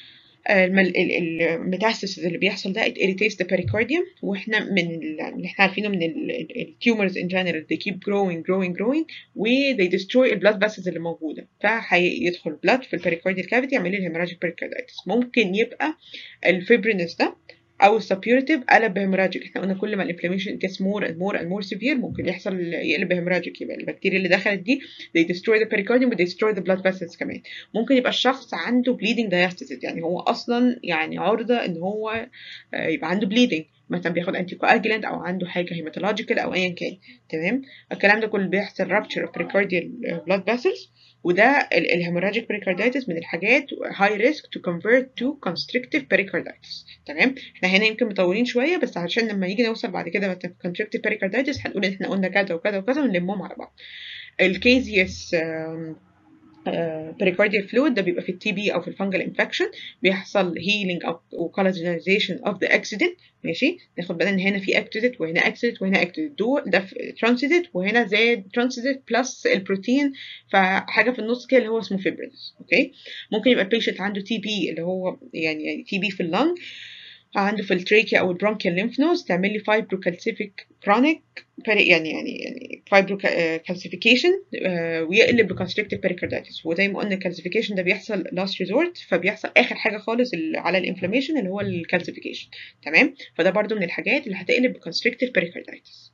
الميتاستاسيس اللي بيحصل ده it irritates the pericardium واحنا من اللي احنا عارفينه من التيومرز in general they keep growing growing growing و they destroy البلاد vessels اللي موجوده فهيدخل blood في البريكارديال كافيتي يعمل لي hemorrhagic pericarditis ممكن يبقى الفيبرينس ده او السبيوريتيف قلب بهيموراجيك احنا قلنا كل ما الانفلاميشن gets more and more and more severe ممكن يحصل يقلب بهيموراجيك يبقى البكتيريا اللي دخلت دي they destroy the pericardium و destroy the blood vessels كمان ممكن يبقى الشخص عنده bleeding diastasis يعني هو اصلا يعني عرضة ان هو يبقى عنده bleeding مثلا بياخد انتي كواجلانت او عنده حاجه هيماتولوجيكال او ايا كان تمام الكلام ده كله بيحصل rupture of pericardial blood vessels وده الهيموراجيك بريكاردايتس من الحاجات high risk to convert to constrictive pericarditis تمام احنا هنا يمكن مطولين شويه بس عشان لما نيجي نوصل بعد كده constrictive pericarditis هنقول ان احنا قلنا كذا وكذا وكذا ونلمهم على بعض الكيزيس pericardial fluid ده بيبقى في التي بي او في الفنجل انفكشن بيحصل healing او collagenization of the exudate ماشي ناخد بالنا ان هنا في exudate وهنا exudate وهنا exudate دول ده transited وهنا زاد transited بلس البروتين فحاجه في النص كده اللي هو اسمه fibrinous اوكي ممكن يبقى البيشنت عنده تي بي اللي هو يعني يعني تي بي في اللنج عنده في التريكيا او البرونكيال ليمف نودز تعمل لي فايبروكالسيفيك كرونيك يعني يعني يعني فايبرو كالسيفيكيشن ويقلب بكونستريكتيف بيريكاردايتس وزي ما قلنا الكالسيفيكيشن ده بيحصل لاست ريزورت فبيحصل اخر حاجه خالص على الانفلاميشن اللي هو الكالسيفيكيشن تمام فده برده من الحاجات اللي هتقلب بكونستريكتيف بيريكاردايتس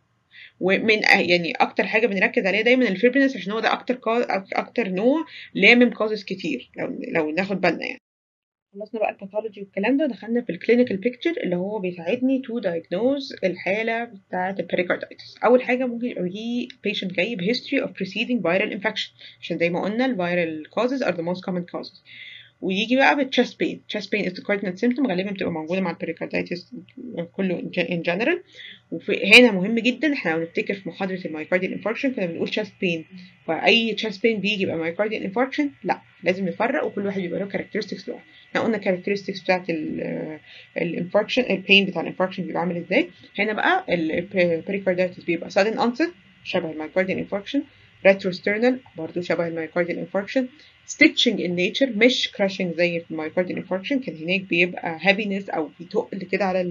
ومن يعني اكتر حاجه بنركز عليها دايما الفيبرينس عشان هو ده اكتر كاز اكتر نوع لامم كازز كتير لو لو ناخد بالنا يعني خلصنا بقى الباثولوجي والكلام ده دخلنا في الكلينيكال بيكتشر اللي هو بيساعدني تو دايجنوز الحاله بتاعه البريكاردايتس اول حاجه ممكن يبقى يجي بيشنت جاي بهيستوري اوف preceding viral infection عشان زي ما قلنا الفيرال causes are the most common causes ويجي بقى بالتشست بين تشست بين is the cardinal symptom غالبا بتبقى موجوده مع البريكاردايتس كله in general وهنا مهم جدا احنا لو نفتكر في محاضره المايكارديال انفاركشن كنا بنقول تشست بين فاي تشست بين بيجي يبقى مايكارديال انفاركشن لا لازم نفرق وكل واحد يبقى له كاركترستكس لوحده احنا قلنا كاركترستكس بتاعت الانفاركشن البين بتاع الانفاركشن بيبقى عامل ازاي هنا بقى البريكاردايتس بيبقى sudden onset شبه المايكارديال انفاركشن retrosternal برضو شبه المايكارديال انفاركشن stitching in nature مش crushing زي في المايكارديال انفاركشن كان هناك بيبقى heaviness او بيتقل كده على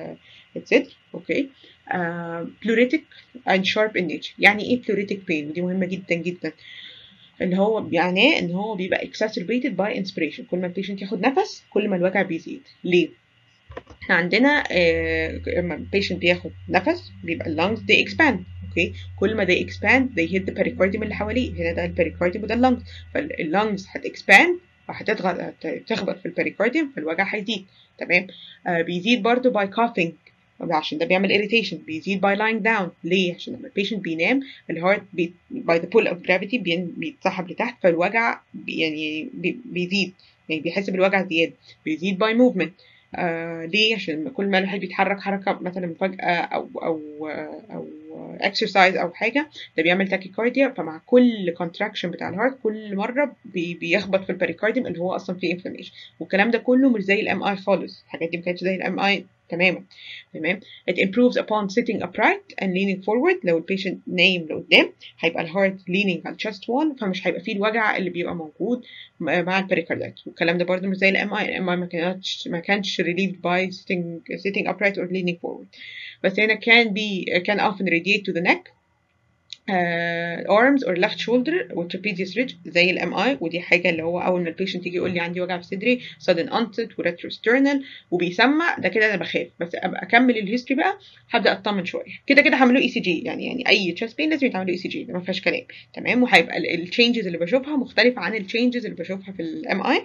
الصدر اوكي pleuretic and sharp in nature يعني ايه pleuretic pain ودي مهمه جدا جدا اللي هو معناه ان هو بيبقى exacerbated by inspiration كل ما البيشنت ياخد نفس كل ما الوجع بيزيد ليه احنا عندنا لما البيشنت بياخد نفس بيبقى اللنجز دي expand اوكي كل ما they expand they hit the pericardium اللي حواليه هنا ده البريكارديوم وده اللنجز فاللنجز هتexpand وهتضغط هتخبط في البريكارديوم فالوجع هيزيد تمام آه بيزيد برضو by coughing عشان ده بيعمل irritation بيزيد by lying down ليه عشان لما البيشنت بينام الهارت بي by the pull of gravity بيتسحب لتحت فالوجع بي يعني بي بيزيد يعني بيحس بالوجع زيادة بيزيد by movement آه ليه عشان كل ما الواحد بيتحرك حركة مثلا فجأة أو أو أو اكسرسايز أو حاجة ده بيعمل تاكيكارديا فمع كل كونتراكشن بتاع الهارت كل مرة بي بيخبط في البريكارديوم اللي هو أصلا فيه انفلاميشن والكلام ده كله مش زي الام اي خالص الحاجات دي ما كانتش زي الام اي تماما تمام it improves upon sitting upright and leaning forward لو البيشنت نايم لقدام هيبقى الهارت leaning على الشست wall فمش هيبقى فيه الوجع اللي بيبقى موجود مع البريكاردايتس والكلام ده برضه مش زي الام اي الام اي ما كانتش ما كانش relieved by sitting sitting upright or leaning forward بس هنا can be can often radiate to the neck uh, arms or left shoulder والtrapezius ridge زي الام اي ودي حاجه اللي هو اول ما البيشنت يجي يقول لي عندي وجع في صدري sudden onset وretrosternal وبيسمع ده كده انا بخاف بس ابقى اكمل الهيستوري بقى هبدا اطمن شويه كده كده هعمل له اي سي جي يعني يعني اي تشست بين لازم يتعمل له اي سي جي ده ما فيهاش كلام تمام وهيبقى التشينجز اللي بشوفها مختلفه عن التشينجز اللي بشوفها في الام اي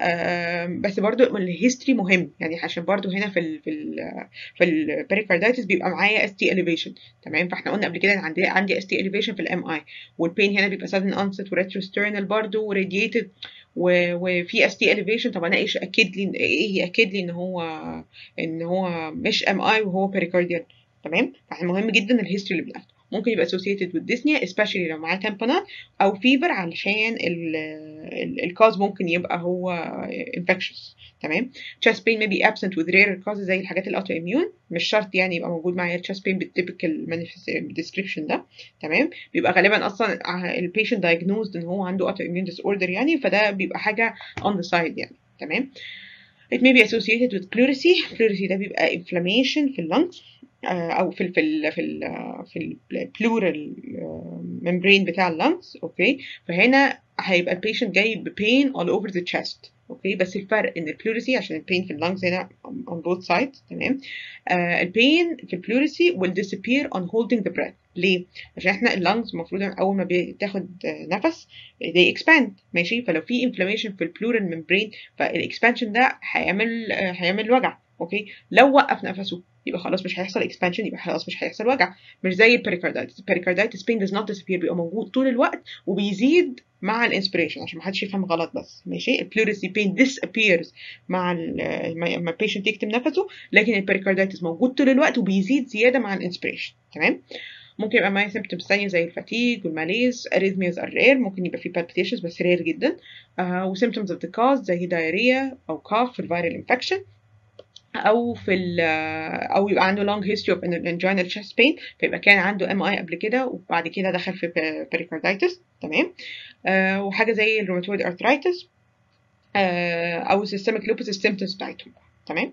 بس برضو الهيستوري مهم يعني عشان برضو هنا في ال في ال في البريكاردايتس بيبقى معايا اس تي elevation تمام فاحنا قلنا قبل كده عندي عندي اس تي elevation في الام اي والبين هنا بيبقى sudden onset وريتروسترنال برضو وراديتد وفي اس تي elevation طب انا ايش اكد لي ايه ياكد لي ان هو ان هو مش ام اي وهو بريكارديال تمام فاحنا مهم جدا الهيستوري اللي بناخده ممكن يبقى associated with dyspnea especially لو معاه تامبونات او فيفر علشان الكاز ممكن يبقى هو infectious تمام chest pain may be absent with rare causes زي الحاجات الاوتو اميون مش شرط يعني يبقى موجود معايا chest pain بالتيبيكال description ده تمام بيبقى غالبا اصلا البيشنت diagnosed ان هو عنده اوتو اميون disorder يعني فده بيبقى حاجه on the side يعني تمام it may be associated with pleurisy pleurisy ده بيبقى inflammation في اللنجز او في ال في ال في ال في البلورال ممبرين بتاع اللنجز اوكي فهنا هيبقى البيشنت جاي ببين all over the chest اوكي بس الفرق ان البلوريسي عشان البين في اللنجز هنا on both sides تمام آه البين في البلوريسي will disappear on holding the breath ليه؟ عشان احنا اللنجز المفروض اول ما بتاخد نفس they expand ماشي فلو في inflammation في البلورال ممبرين فالاكسبانشن ده هيعمل آه هيعمل وجع اوكي لو وقف نفسه يبقى خلاص مش هيحصل اكسبانشن يبقى خلاص مش هيحصل وجع مش زي البريكاردايتس البريكاردايتس pain does not disappear بيبقى موجود طول الوقت وبيزيد مع الانسبريشن عشان ما حدش يفهم غلط بس ماشي البلوريسي بين disappears مع لما البيشنت يكتم نفسه لكن البريكاردايتس موجود طول الوقت وبيزيد زياده مع الانسبريشن تمام ممكن يبقى معايا symptoms تانية زي الفاتيج والماليز arrhythmias are rare ممكن يبقى في palpitations بس rare جدا آه و symptoms of the cause زي diarrhea أو cough في الفيرال infection او في ال او يبقى عنده long history of angina chest pain فيبقى كان عنده ام اي قبل كده وبعد كده دخل في pericarditis تمام آه وحاجه زي الروماتويد arthritis آه او systemic lupus السيمتومز بتاعتهم تمام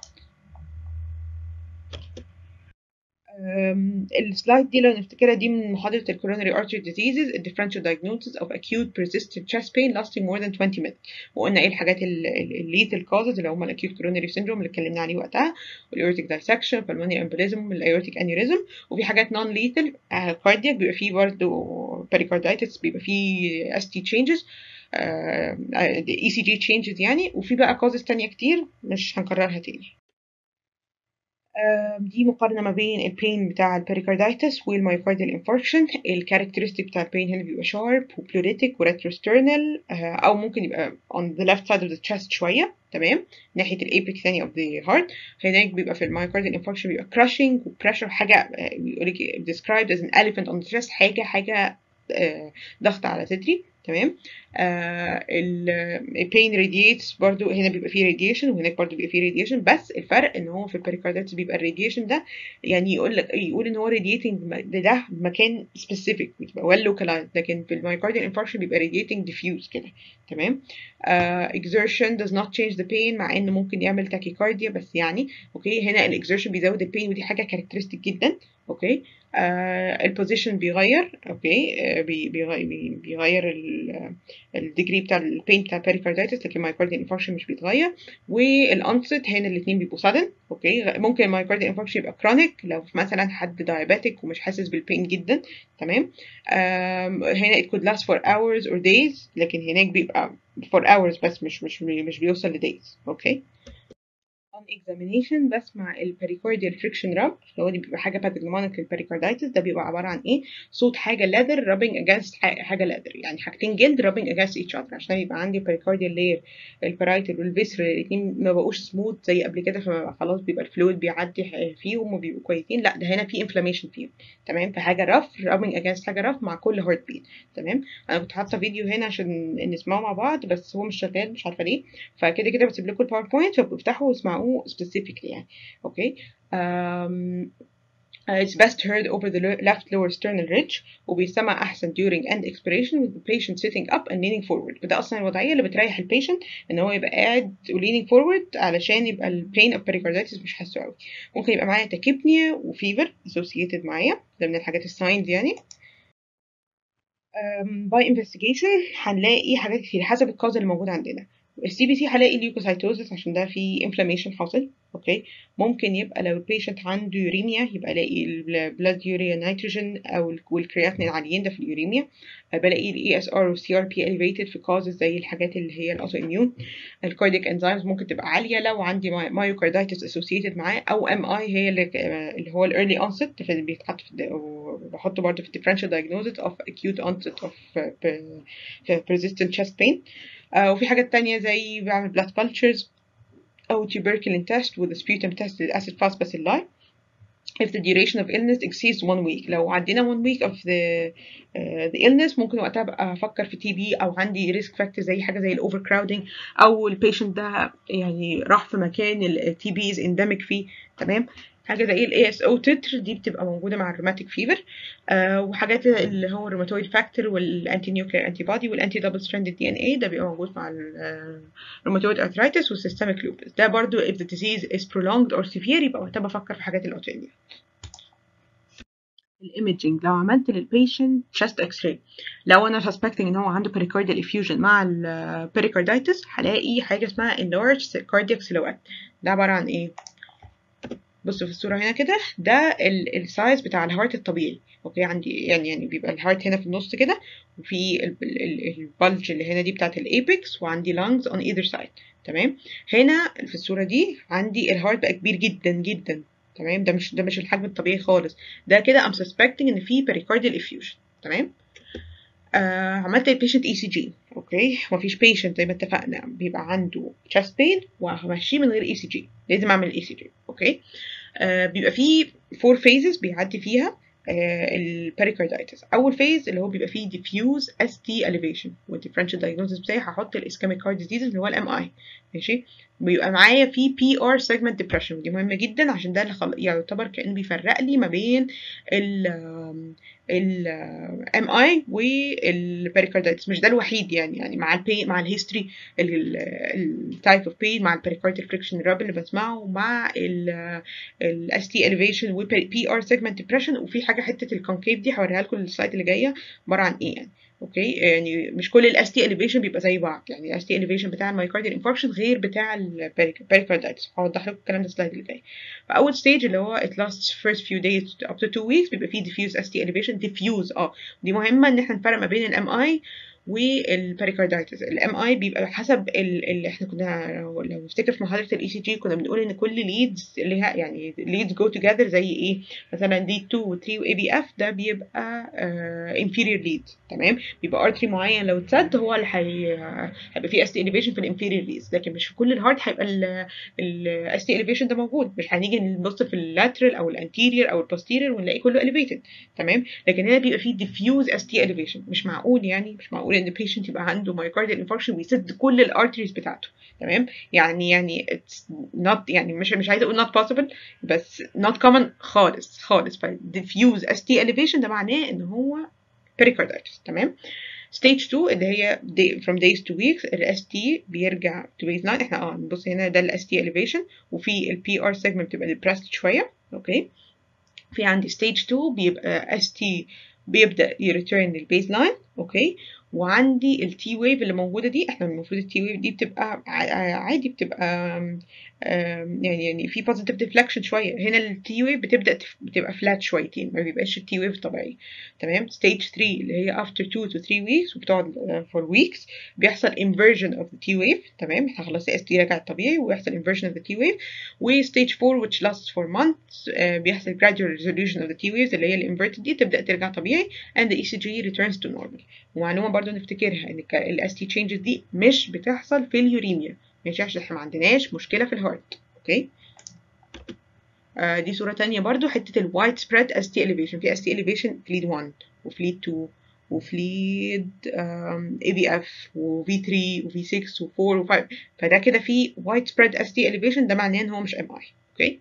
السلايد دي لو نفتكرها دي من محاضرة ال coronary artery diseases a differential diagnosis of acute persistent chest pain lasting more than 20 minutes وقلنا ايه الحاجات ال lethal causes اللي هم ال acute coronary syndrome اللي اتكلمنا عليه وقتها وال aortic dissection pulmonary embolism ال aortic aneurysm وفي حاجات non lethal uh, cardiac بيبقى فيه برضه pericarditis بيبقى فيه ST changes uh, ECG changes يعني وفي بقى causes تانية كتير مش هنكررها تاني دي مقارنة ما بين البين بتاع البريكارديتس والمايوكارديال انفاركشن الكاركترستيك بتاع البين هنا بيبقى شارب وبلوريتك وريتروسترنال او ممكن يبقى on the left side of the chest شوية تمام ناحية الابيك ثاني of the heart هناك بيبقى في المايوكارديال انفاركشن بيبقى crushing وبريشر حاجة بيقول لك described as an elephant on the chest حاجة حاجة ضغط على صدري تمام آه البين رادييتس برضو هنا بيبقى فيه راديشن وهناك برضو بيبقى فيه راديشن بس الفرق ان هو في البريكارديتس بيبقى الراديشن ده يعني يقول لك يقول ان هو راديتنج ده, ده مكان سبيسيفيك بيبقى ويل لوكالايزد لكن في المايوكارديال انفاركشن بيبقى راديتنج ديفيوز كده تمام uh, exertion does not change the pain مع انه ممكن يعمل تاكيكارديا بس يعني اوكي هنا الاكزertion بيزود البين ودي حاجه كاركترستيك جدا اوكي آه البوزيشن بيغير اوكي آه بي بيغير, بيغير الديجري بتاع البين بتاع البريكارديتس لكن المايوكارديال انفاركشن مش بيتغير والانست هنا الاثنين بيبقوا sudden اوكي ممكن المايوكارديال انفاركشن يبقى كرونيك لو مثلا حد دايابيتك ومش حاسس بالبين جدا تمام هنا it could last for hours or days لكن هناك بيبقى for hours بس مش مش مش بيوصل ل days اوكي on examination بسمع البريكارديال friction rub اللي هو دي بيبقى حاجه pathognomonic للبريكارديتس ده بيبقى عباره عن ايه صوت حاجه leather rubbing against حاجه leather يعني حاجتين جلد rubbing against each other عشان يبقى عندي بريكارديال layer البرايتال والفيسر الاثنين ما بقوش سموث زي قبل كده فخلاص بيبقى الفلويد بيعدي فيهم وبيبقوا كويسين لا ده هنا في انفلاميشن فيهم تمام فحاجه رف rubbing against حاجه رف مع كل هارت بيت تمام انا كنت حاطه فيديو هنا عشان نسمعه مع بعض بس هو مش شغال مش عارفه ليه فكده كده بسيب لكم الباوربوينت فبتفتحوا واسمعوه specifically يعني اوكي um, Uh, it's best heard over the left lower sternal ridge وبيسمع أحسن during and expiration with the patient sitting up and leaning forward وده أصلا الوضعية اللي بتريح البيشنت إن هو يبقى قاعد و leaning forward علشان يبقى ال pain of pericarditis مش حاسه أوي ممكن يبقى معايا تاكيبنيا وفيفر associated معايا ده من الحاجات الساينز يعني um, by investigation هنلاقي حاجات كتير حسب الكاز اللي موجود عندنا السي بي سي هلاقي ليوكوسايتوزس عشان ده في انفلاميشن حاصل اوكي ممكن يبقى لو البيشنت عنده يوريميا يبقى الاقي البلاد يوريا نيتروجين او والكرياتين عاليين ده في اليوريميا بلاقي الاي اس ار والسي ار بي elevated في كازز زي الحاجات اللي هي الاوتو اميون الكاردياك انزيمز ممكن تبقى عاليه لو عندي مايوكاردايتس اسوسييتد معاه او ام اي هي اللي, اللي هو الايرلي onset بيتحط في وبحطه برضه في الديفرنشال diagnosis of acute onset of persistent chest pain uh, وفي حاجات تانية زي بعمل blood cultures أو tuberculin test with a sputum test للacid fast bacilli if the duration of illness exceeds one week لو عدينا one week of the uh, the illness ممكن وقتها بقى أفكر في تي بي أو عندي risk factor زي حاجة زي الأوفر crowding أو البيشنت ده يعني راح في مكان التي بي is endemic فيه تمام حاجه زي الاي اس او تتر دي بتبقى موجوده مع الروماتيك فيفر آه وحاجات اللي هو الروماتويد فاكتور والانتي نيوكلير انتي بودي والانتي دبل ستراندد دي ان اي ده بيبقى موجود مع الروماتويد ارثرايتس والسيستميك لوبس ده برضو if the disease is prolonged or severe يبقى وقتها بفكر في حاجات الاوتوإميون الايمجنج لو عملت للبيشنت chest اكس راي لو انا suspecting ان هو عنده pericardial effusion مع البريكارديتس هلاقي حاجه اسمها enlarged cardiac silhouette ده عباره عن ايه بصوا في الصورة هنا كده ده السايز بتاع الهارت الطبيعي اوكي عندي يعني يعني بيبقى الهارت هنا في النص كده وفي البلج اللي هنا دي بتاعت الايبكس وعندي lungs on either side تمام هنا في الصورة دي عندي الهارت بقى كبير جدا جدا تمام ده مش ده مش الحجم الطبيعي خالص ده كده I'm suspecting ان في pericardial effusion تمام آه عملت البيشنت اي سي جي اوكي مفيش بيشنت زي ما اتفقنا بيبقى عنده chest pain وهمشيه من غير اي سي جي لازم اعمل اي سي جي اوكي آه بيبقى فيه فور phases بيعدي فيها البريكاردايتس اول فيز اللي هو بيبقى فيه diffuse ST elevation والديفرنشال diagnosis بتاعي هحط الاسكاميك heart disease اللي هو الام اي ماشي بيبقى معايا في بي ار سيجمنت ديبريشن ودي مهمه جدا عشان ده اللي خل... يعتبر كانه بيفرق لي ما بين ال ال ام اي والبريكاردايتس مش ده الوحيد يعني يعني مع البي مع الهيستوري التايب اوف بين مع البريكاردال فريكشن راب اللي بسمعه مع الاس تي اليفيشن وبي ار سيجمنت ديبريشن وفي حاجه حته الكونكيف دي هوريها لكم السلايد اللي جايه عباره عن ايه يعني اوكي يعني مش كل الاس تي اليفيشن بيبقى زي بعض يعني الاس تي اليفيشن بتاع المايكارديال انفاركشن غير بتاع البريكاردايتس هوضح لكم الكلام ده السلايد اللي جاي فاول ستيج اللي هو it lasts first few days up to two weeks بيبقى فيه diffuse ST elevation diffuse اه دي مهمه ان احنا نفرق ما بين الام اي والبريكاردايتس الام اي بيبقى حسب اللي احنا كنا لو نفتكر في محاضره الاي سي جي كنا بنقول ان كل ليدز ليها يعني ليدز جو توجذر زي ايه مثلا ليد 2 و 3 واي بي اف ده بيبقى انفيريور ليد تمام بيبقى ارتري معين لو اتسد هو اللي هيبقى فيه اس تي اليفيشن في الانفيريور ليدز لكن مش في كل الهارت هيبقى الاس تي اليفيشن ده موجود مش هنيجي نبص في اللاترال او الانتيريور او البوستيريور ونلاقي كله اليفيتد تمام لكن هنا بيبقى فيه ديفيوز اس تي اليفيشن مش معقول يعني مش معقول ان البيشنت يبقى عنده مايوكارديال انفاركشن ويسد كل الارتريز بتاعته تمام يعني يعني اتس not يعني مش مش عايزه اقول not possible بس not common خالص خالص ف diffuse ST elevation ده معناه ان هو pericarditis تمام stage 2 اللي هي day, from days to weeks ال ST بيرجع to baseline احنا اه نبص هنا ده ال ST elevation وفي ال PR segment بتبقى depressed شويه اوكي في عندي stage 2 بيبقى ST بيبدا يريتيرن للبيز لاين اوكي وعندي التي ويف اللي موجوده دي احنا المفروض التي ويف دي بتبقى عادي بتبقى يعني يعني في بوزيتيف ديفليكشن شويه هنا التي ويف بتبدا بتبقى فلات شويتين ما بيبقاش التي ويف طبيعي تمام ستيج 3 اللي هي after 2 to 3 weeks وبتقعد for weeks بيحصل inversion of the T wave تمام احنا خلاص اس تي رجع طبيعي ويحصل inversion of the T wave وستيج 4 which lasts for months بيحصل gradual resolution of the T waves اللي هي الانفيرتد دي تبدا ترجع طبيعي and the ECG returns to normal ومعلومه برضو نفتكرها ان الاس تي changes دي مش بتحصل في اليوريميا ماشي عشان احنا ما عندناش مشكله في الهارت اوكي آه دي صوره تانية برضو حته الوايد سبريد اس تي elevation في اس تي elevation في ليد 1 وفي ليد 2 وفي ليد اي بي اف وفي 3 وفي 6 و4 و5 فده كده في وايد سبريد اس تي elevation ده معناه ان هو مش ام اي اوكي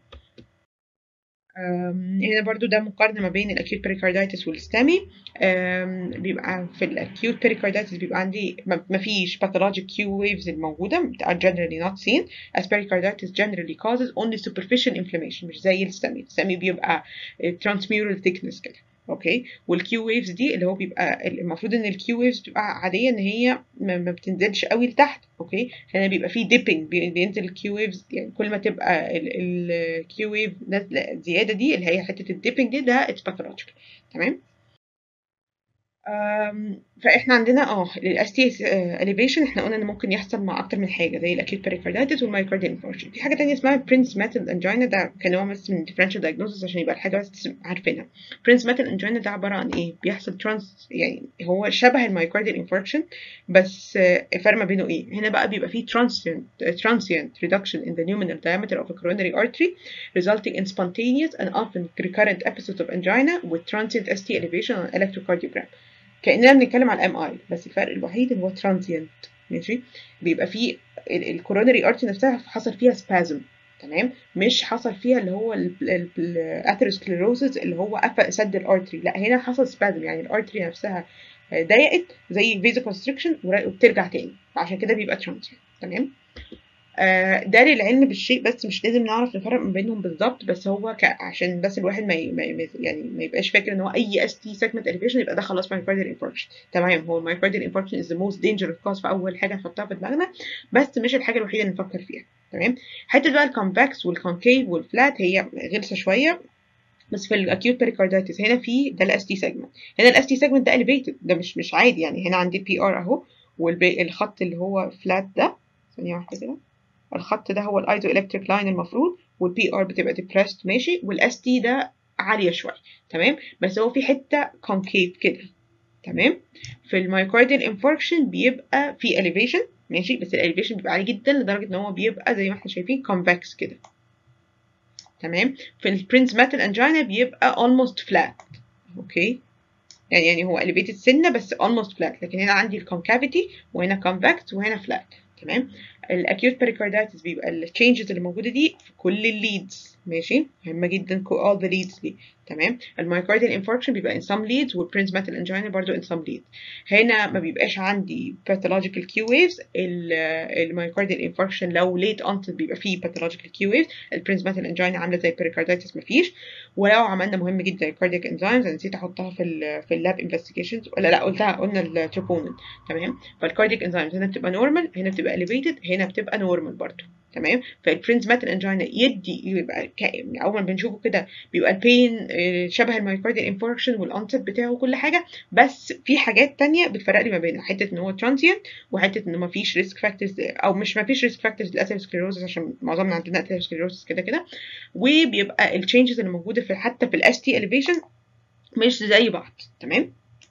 هنا برضو ده مقارنة ما بين الأكيوت بريكاردايتس والستامي بيبقى في الأكيوت بريكاردايتس بيبقى عندي ما فيش pathologic Q waves الموجودة are generally not seen as pericarditis generally causes only superficial inflammation مش زي الستامي الستامي بيبقى transmural thickness كده اوكي والكيو ويفز دي اللي هو بيبقى المفروض ان الكيو ويفز بتبقى عاديه ان هي ما بتنزلش قوي لتحت اوكي هنا بيبقى فيه ديبنج بينزل الكيو ويفز يعني كل ما تبقى الكيو ويف نازله زياده دي اللي هي حته الديبنج دي ده اتس باثولوجيكال تمام فاحنا عندنا اه الاس تي اليفيشن احنا قلنا ان ممكن يحصل مع اكتر من حاجه زي الاكيوت بريكاردايتس والمايكارديال انفاركشن في حاجه تانية اسمها برنس ماتل انجينا ده كان هو بس من ديفرنشال دايجنوستس عشان يبقى الحاجه بس عارفينها برنس ماتل انجينا ده عباره عن ايه بيحصل ترانس يعني هو شبه المايكارديال انفاركشن بس الفرق ما بينه ايه هنا بقى بيبقى فيه transient transient reduction in the nominal diameter of a coronary artery resulting in spontaneous and often recurrent episodes of angina with transient ST elevation on electrocardiogram كاننا بنتكلم على الام اي بس الفرق الوحيد اللي هو ترانزيانت ماشي بيبقى فيه الكورونري ارتي نفسها حصل فيها سبازم تمام مش حصل فيها اللي هو الاثيروسكليروسيس اللي هو قفل سد الارتري لا هنا حصل سبازم يعني الارتري نفسها ضيقت زي فيزا كونستريكشن وبترجع تاني عشان كده بيبقى ترانزيانت تمام آه ده للعلم بالشيء بس مش لازم نعرف نفرق ما بينهم بالظبط بس هو ك... عشان بس الواحد ما, ي... ما ي... يعني ما يبقاش فاكر ان هو اي اس تي سيجمنت اليفيشن يبقى ده خلاص مايكارديال انفاركشن تمام هو المايكارديال انفاركشن از ذا موست دينجرس كوز في اول حاجه نحطها في دماغنا بس مش الحاجه الوحيده اللي نفكر فيها تمام حته بقى الكونفكس والكونكيف والفلات هي غلسه شويه بس في الاكيوت بريكاردايتس هنا في ده الاس تي سيجمنت هنا الاس تي سيجمنت ده اليفيتد ده مش مش عادي يعني هنا عندي البي ار اهو والخط اللي هو فلات ده ثانيه واحده كده الخط ده هو الايزو الكتريك لاين المفروض والبي ار بتبقى ديبريست ماشي والاس تي ده عاليه شويه تمام بس هو في حته كونكيف كده تمام في المايكارديال انفاركشن بيبقى في elevation ماشي بس الاليفيشن بيبقى عالي جدا لدرجه ان هو بيبقى زي ما احنا شايفين convex كده تمام في البرنس ماتل انجينا بيبقى almost flat اوكي يعني يعني هو elevated سنه بس almost flat لكن هنا عندي الكونكافيتي وهنا convex وهنا flat تمام الاكيوت pericarditis بيبقى التشينجز اللي موجوده دي في كل الليدز ماشي مهمه جدا all the leads دي تمام المايوكارديال انفاركشن بيبقى in some leads والبرنس ماتل انجينا برضو in some leads هنا ما بيبقاش عندي pathological Q waves المايوكارديال انفاركشن لو late onset بيبقى فيه pathological Q waves البرنس ماتل انجينا عامله زي pericarditis مفيش ولو عملنا مهم جدا الكاردياك انزيمز انا نسيت احطها في ال في اللاب انفستيجيشنز ولا لا قلتها قلنا التروبونين تمام فالكاردياك انزيمز هنا بتبقى نورمال هنا بتبقى elevated هنا بتبقى نورمال برضو تمام فالبرنس ماتل انجينا يدي يبقى اول ما بنشوفه كده بيبقى البين شبه المايوكارديال انفاركشن والانست بتاعه وكل حاجه بس في حاجات تانية بتفرق لي ما بين حته ان هو ترانزيانت وحته ان ما فيش ريسك فاكتورز او مش ما فيش ريسك فاكتورز للاسيروسكليروزس عشان معظمنا عندنا اسيروسكليروزس كده كده وبيبقى التشينجز اللي موجوده في حتى في الاس تي اليفيشن مش زي بعض تمام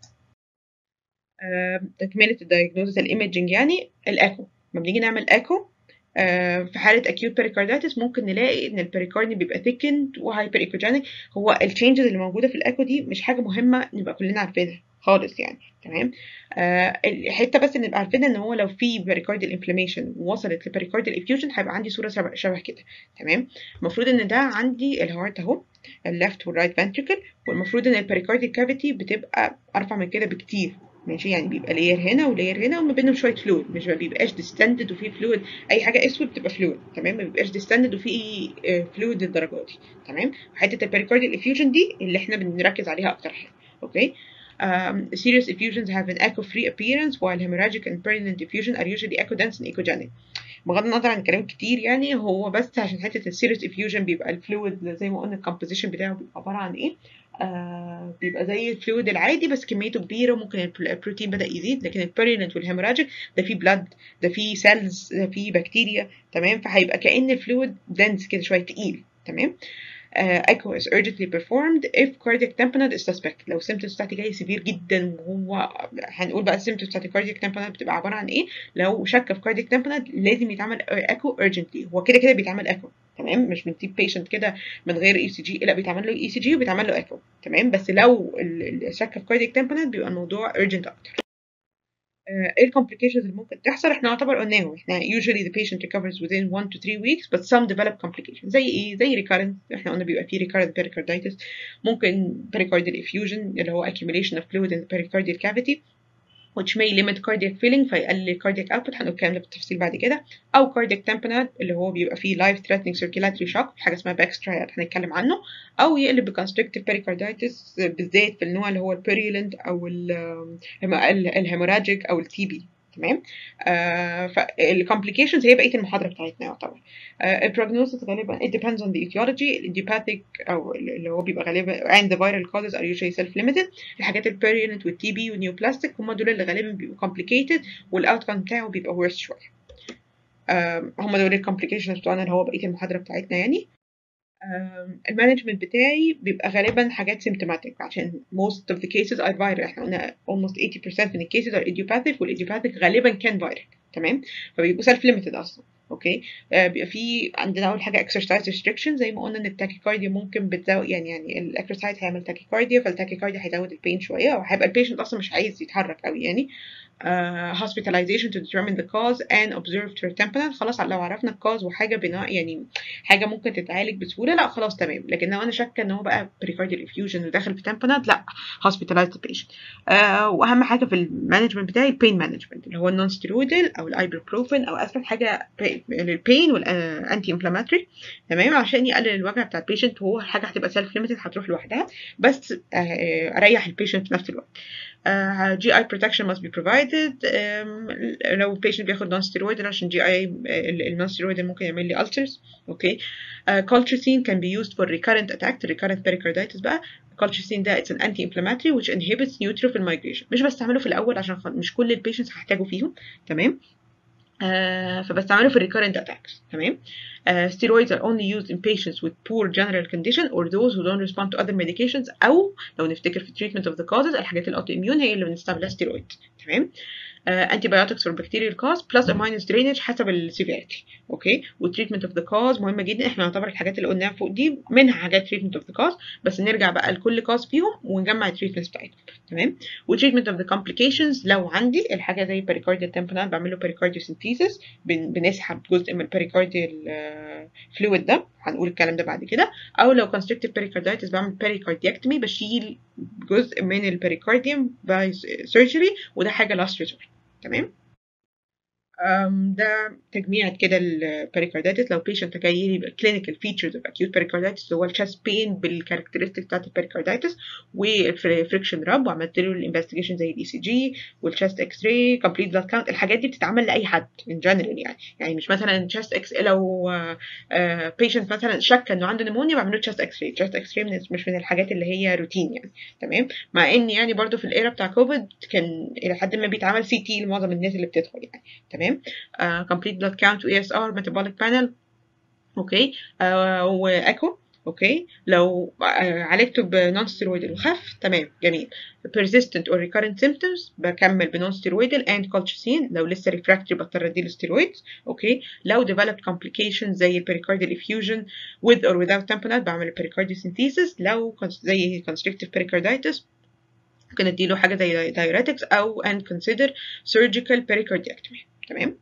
آه تكمله الدايجنوزس الايمجنج يعني الايكو لما بنيجي نعمل ايكو في حالة acute pericarditis ممكن نلاقي إن البريكاردي بيبقى thickened وهايبر ايكوجينيك هو التشينجز اللي موجودة في الأكو دي مش حاجة مهمة نبقى كلنا عارفينها خالص يعني تمام آه الحته بس نبقى عارفين ان هو لو في بريكارديال انفلاميشن وصلت لبريكارديال افيوجن هيبقى عندي صوره شبه, شبه كده تمام المفروض ان ده عندي الهارت اهو الليفت والرايت فنتريكل والمفروض ان البريكارديال كافيتي بتبقى ارفع من كده بكتير ماشي يعني بيبقى لاير هنا ولاير هنا وما بينهم شويه فلويد مش ما بيبقاش ديستندد وفي فلويد اي حاجه اسود بتبقى فلويد تمام ما بيبقاش ديستندد وفي فلويد للدرجه دي تمام حته البريكارديال افيوجن دي اللي احنا بنركز عليها اكتر حاجه اوكي Um, serious effusions have an echo-free appearance while hemorrhagic and permanent diffusion are usually echo-dense and echogenic. بغض النظر عن كلام كتير يعني هو بس عشان حته السيريس افيوجن بيبقى الفلويد زي ما قلنا الكومبوزيشن بتاعه بيبقى عباره عن ايه آه بيبقى زي الفلويد العادي بس كميته كبيره ممكن البروتين بدا يزيد لكن البيريننت والهيموراجيك ده فيه بلاد ده فيه سيلز ده فيه بكتيريا تمام فهيبقى كأن الفلويد دنس كده شويه تقيل تمام uh, echo is urgently performed if cardiac tamponade is suspected لو symptoms بتاعتي جاي سيفير جدا وهو هنقول بقى السيمتومز بتاعت cardiac tamponade بتبقى عباره عن ايه لو شك في cardiac tamponade لازم يتعمل echo urgently هو كده كده بيتعمل echo تمام مش بنسيب بيشنت كده من غير اي سي جي لا بيتعمل له اي سي جي وبيتعمل له ايكو تمام بس لو الشك في cardiac tamponade بيبقى الموضوع urgent اكتر ايه الكومبليكيشنز اللي ممكن تحصل احنا نعتبر قلناهم احنا usually the patient recovers within 1 to 3 weeks but some develop complications زي ايه زي recurrent احنا قلنا بيبقى فيه recurrent pericarditis ممكن pericardial effusion اللي هو accumulation of fluid in the pericardial cavity which may limit cardiac filling فيقلل cardiac output هنقول الكلام ده بالتفصيل بعد كده او cardiac tamponade اللي هو بيبقى فيه life threatening circulatory shock حاجه اسمها باكس triad هنتكلم عنه او يقلب بconstrictive pericarditis بالذات في النوع اللي هو البيريولنت او الهيموراجيك او التي بي تمام آه فالكومبليكيشنز هي بقيه المحاضره بتاعتنا يعتبر آه البروجنوسيس غالبا it depends on the etiology الايديوباثيك او اللي هو بيبقى غالبا and the viral causes are usually self limited الحاجات البيريولنت والتي بي والنيوبلاستيك هم دول اللي غالبا بيبقوا complicated والاوتكم بتاعه بيبقى worse شويه آه هم دول الكومبليكيشنز بتوعنا اللي هو بقيه المحاضره بتاعتنا يعني المانجمنت بتاعي بيبقى غالبا حاجات سيمتوماتيك عشان most of the cases are viral احنا قلنا almost 80% من الكيسز are idiopathic والايديوباثيك غالبا كان viral تمام فبيبقوا self limited اصلا اوكي آه بيبقى في عندنا اول حاجه exercise restriction زي ما قلنا ان التاكيكارديا ممكن بتزود يعني يعني الاكسرسايز هيعمل تاكيكارديا فالتاكيكارديا هيزود البين شويه وهيبقى البيشنت اصلا مش عايز يتحرك قوي يعني uh, hospitalization to determine the cause and observed her temperament خلاص لو عرفنا الكاز وحاجه بناء يعني حاجه ممكن تتعالج بسهوله لا خلاص تمام لكن لو انا شاكه ان هو بقى pericardial effusion وداخل في temperament لا hospitalize the patient uh, واهم حاجه في المانجمنت بتاعي البين مانجمنت اللي هو النون ستيرويدال او الايبروبروفين او اسهل حاجه للبين والانتي انفلاماتوري تمام عشان يقلل الوجع بتاع البيشنت وهو حاجه هتبقى سيلف ليميتد هتروح لوحدها بس uh, اريح البيشنت في نفس الوقت Uh, GI protection must be provided um, لو البيشنت بياخد non steroid عشان GI النون steroid ممكن يعمل لي ulcers اوكي okay. uh, colchicine can be used for recurrent attack recurrent pericarditis بقى colchicine ده it's an anti-inflammatory which inhibits neutrophil migration مش بستعمله في الاول عشان مش كل البيشنتس هحتاجه فيهم تمام آه فبستعمله في recurrent attacks تمام uh, steroids are only used in patients with poor general condition or those who don't respond to other medications او لو نفتكر في treatment of the causes الحاجات الاوتو immune هي اللي بنستعملها steroid تمام انتي بايوتكس فور بكتيريال كاز بلس اور ماينس درينج حسب السيفيريتي اوكي والتريتمنت اوف ذا كاز مهمه جدا احنا نعتبر الحاجات اللي قلناها فوق دي منها حاجات تريتمنت اوف ذا كاز بس نرجع بقى لكل كاز فيهم ونجمع التريتمنتس بتاعتهم تمام وتريتمنت اوف ذا كومبليكيشنز لو عندي الحاجه زي بريكارديال تمبونال بعمل له بريكارديوسنتيسيس بنسحب جزء من البريكارديال فلويد ده هنقول الكلام ده بعد كده او لو constrictive pericarditis بعمل بريكارديكتمي بشيل جزء من البريكارديوم باي سيرجري وده حاجه last resort تمام ده تجميع كده البريكارديتس لو بيشنت جاي لي كلينيكال فيتشرز اوف اكيوت بريكارديتس هو الشاست بين بالكاركترستيك بتاعت البريكارديتس والفريكشن راب وعملت له الانفستيجيشن زي الاي سي جي والشاست اكس راي كومبليت بلاد كاونت الحاجات دي بتتعمل لاي حد ان جنرال يعني يعني مش مثلا شاست اكس لو بيشنت مثلا شك انه عنده نمونيا بعمل له شاست اكس راي شاست اكس راي مش من الحاجات اللي هي روتين يعني تمام مع ان يعني برضو في الايرا بتاع كوفيد كان الى حد ما بيتعمل سي تي لمعظم الناس اللي بتدخل يعني تمام تمام uh, complete blood count و ESR metabolic panel اوكي uh, وايكو اوكي لو uh, عالجته بنون ستيرويدال وخف تمام جميل persistent or recurrent symptoms بكمل بنون ستيرويدال and colchicine لو لسه refractory بضطر اديله ستيرويدز اوكي لو developed complications زي البريكارديال effusion with or without tamponade بعمل البريكارديوسنتيسيس لو زي constrictive pericarditis ممكن اديله حاجه زي diuretics او and consider surgical pericardiectomy تمام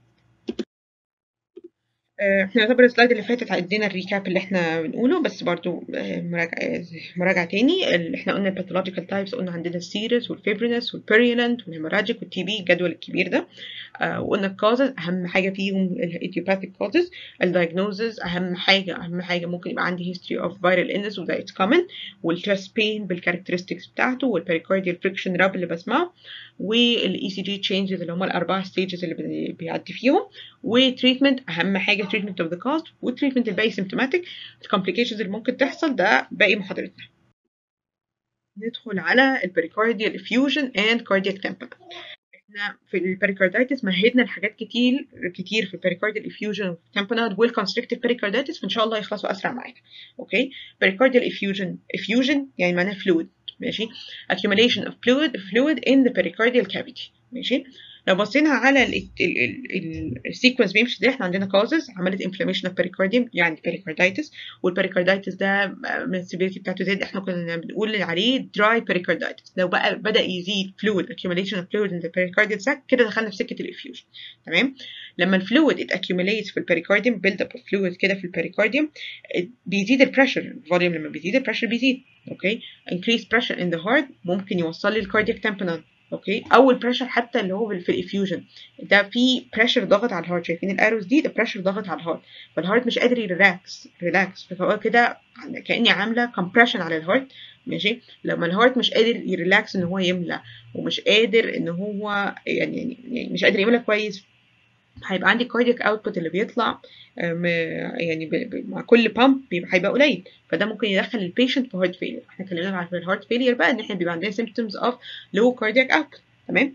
احنا يعتبر السلايد اللي فاتت ادينا الريكاب اللي احنا بنقوله بس برضو مراجعة مراجعة تاني اللي احنا قلنا الباثولوجيكال تايبس قلنا عندنا السيرس والفيبرينس والبيريولنت والهيموراجيك والتي بي الجدول الكبير ده اه وقلنا الكازز اهم حاجة فيهم الايديوباثيك كازز الدايجنوزز اهم حاجة اهم حاجة ممكن يبقى عندي هيستوري اوف فيرال illness وده اتس كومن والتشست بين بالكاركترستكس بتاعته والبريكارديال فريكشن راب اللي بسمعه والاي سي جي تشينجز اللي هم الاربع ستيجز اللي بيعدي فيهم وتريتمنت اهم حاجه تريتمنت اوف ذا كاست والتريتمنت الباقي سيمتوماتيك الكومبليكيشنز اللي ممكن تحصل ده باقي محاضرتنا ندخل على البريكارديال افيوجن اند كاردياك تمبونال احنا في البريكارديتس مهدنا الحاجات كتير كتير في البريكارديال افيوجن تمبونال والكونستريكتيف بريكارديتس فان شاء الله يخلصوا اسرع معانا اوكي بريكارديال افيوجن افيوجن يعني معناها فلويد ماشي accumulation of fluid fluid in the pericardial cavity ماشي لو بصينا على السيكونس بيمشي ده احنا عندنا كوزز عملت انفلاميشن اوف pericardium يعني pericarditis والبريكارديتس ده من السيفيريتي بتاعته زاد احنا كنا بنقول عليه dry pericarditis لو بقى بدا يزيد fluid accumulation of fluid in the pericardial sac كده دخلنا في سكه الافيوجن تمام لما الفلويد ات accumulates في البريكارديوم build up of fluid كده في البريكارديوم بيزيد البريشر الفوليوم لما بيزيد البريشر بيزيد اوكي increase pressure in the heart ممكن يوصل لي الكاردياك تمبونال اوكي او البريشر حتى اللي هو في الافيوجن ده في بريشر ضغط على الهارت شايفين الاروز دي ده بريشر ضغط على الهارت فالهارت مش قادر يريلاكس ريلاكس فهو كده كاني عامله كومبريشن على الهارت ماشي لما الهارت مش قادر يريلاكس ان هو يملى ومش قادر ان هو يعني يعني مش قادر يملى كويس هيبقى عندي كاردياك اوتبوت اللي بيطلع يعني مع كل بامب بيبقى هيبقى قليل فده ممكن يدخل البيشنت في هارت فيلير احنا اتكلمنا عن الهارت فيلير بقى ان احنا بيبقى عندنا symptoms of low cardiac output تمام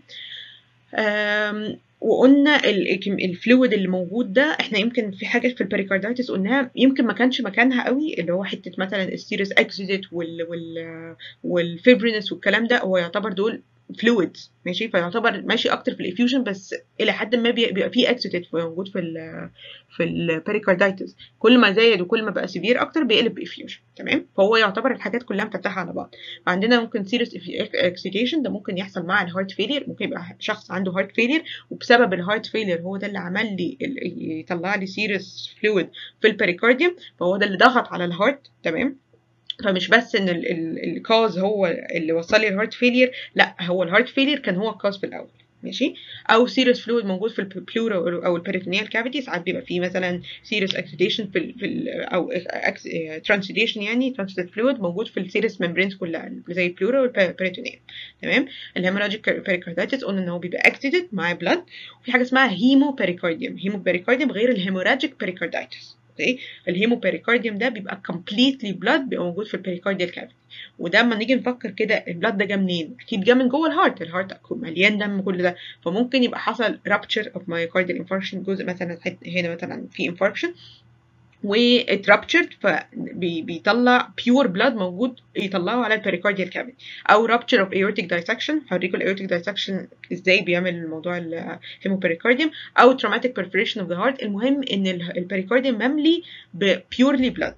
وقلنا الفلويد اللي موجود ده احنا يمكن في حاجه في البريكارديتس قلناها يمكن ما كانش مكانها قوي اللي هو حته مثلا السيريس اكسيدت وال وال والفيبرينس والكلام ده هو يعتبر دول فلويدز ماشي فيعتبر ماشي اكتر في الافيوجن بس الى حد ما بيبقى فيه اكسيتد موجود في ال في البريكارديتس كل ما زايد وكل ما بقى سيفير اكتر بيقلب بافيوجن تمام فهو يعتبر الحاجات كلها مفتحه على بعض فعندنا ممكن سيريس اكسيتيشن ده ممكن يحصل مع الهارت فيلير ممكن يبقى شخص عنده هارت فيلير وبسبب الهارت فيلير هو ده اللي عمل لي يطلع لي سيريس فلويد في البريكارديوم فهو ده اللي ضغط على الهارت تمام فمش بس ان الكاز هو اللي وصل لي الهارت فيلير لا هو الهارت فيلير كان هو الكاز في الاول ماشي او سيريس فلويد موجود في البلورا او البريتونيال كافيتي ساعات بيبقى فيه مثلا سيريس اكسيديشن في ال في ال او ترانسيديشن يعني ترانسيديت فلويد موجود في السيريس ممبرينز كلها زي البلورا والبريتونيال تمام الهيموراجيك بيريكارديتس قلنا ان هو بيبقى اكسيدد مع بلاد وفي حاجه اسمها هيمو بيريكارديوم هيمو بيريكارديوم غير الهيموراجيك بيريكارديتس اوكي الهيمو بيريكارديوم ده بيبقى كومبليتلي بلاد بيبقى موجود في البيريكارديال كافيتي وده اما نيجي نفكر كده البلاد ده جه منين اكيد جه من جوه الهارت الهارت مليان دم كل ده فممكن يبقى حصل رابتشر اوف مايوكارديال انفاركشن جزء مثلا هنا مثلا في انفاركشن واترابتشرد فبيطلع بيور بلاد موجود يطلعه على البريكارديال كافيتي او رابتشر اوف ايورتيك دايسكشن هوريكم الايورتيك دايسكشن ازاي بيعمل موضوع الهيموبريكارديوم او traumatic perforation of the heart المهم ان البريكارديوم مملي ببيورلي بلاد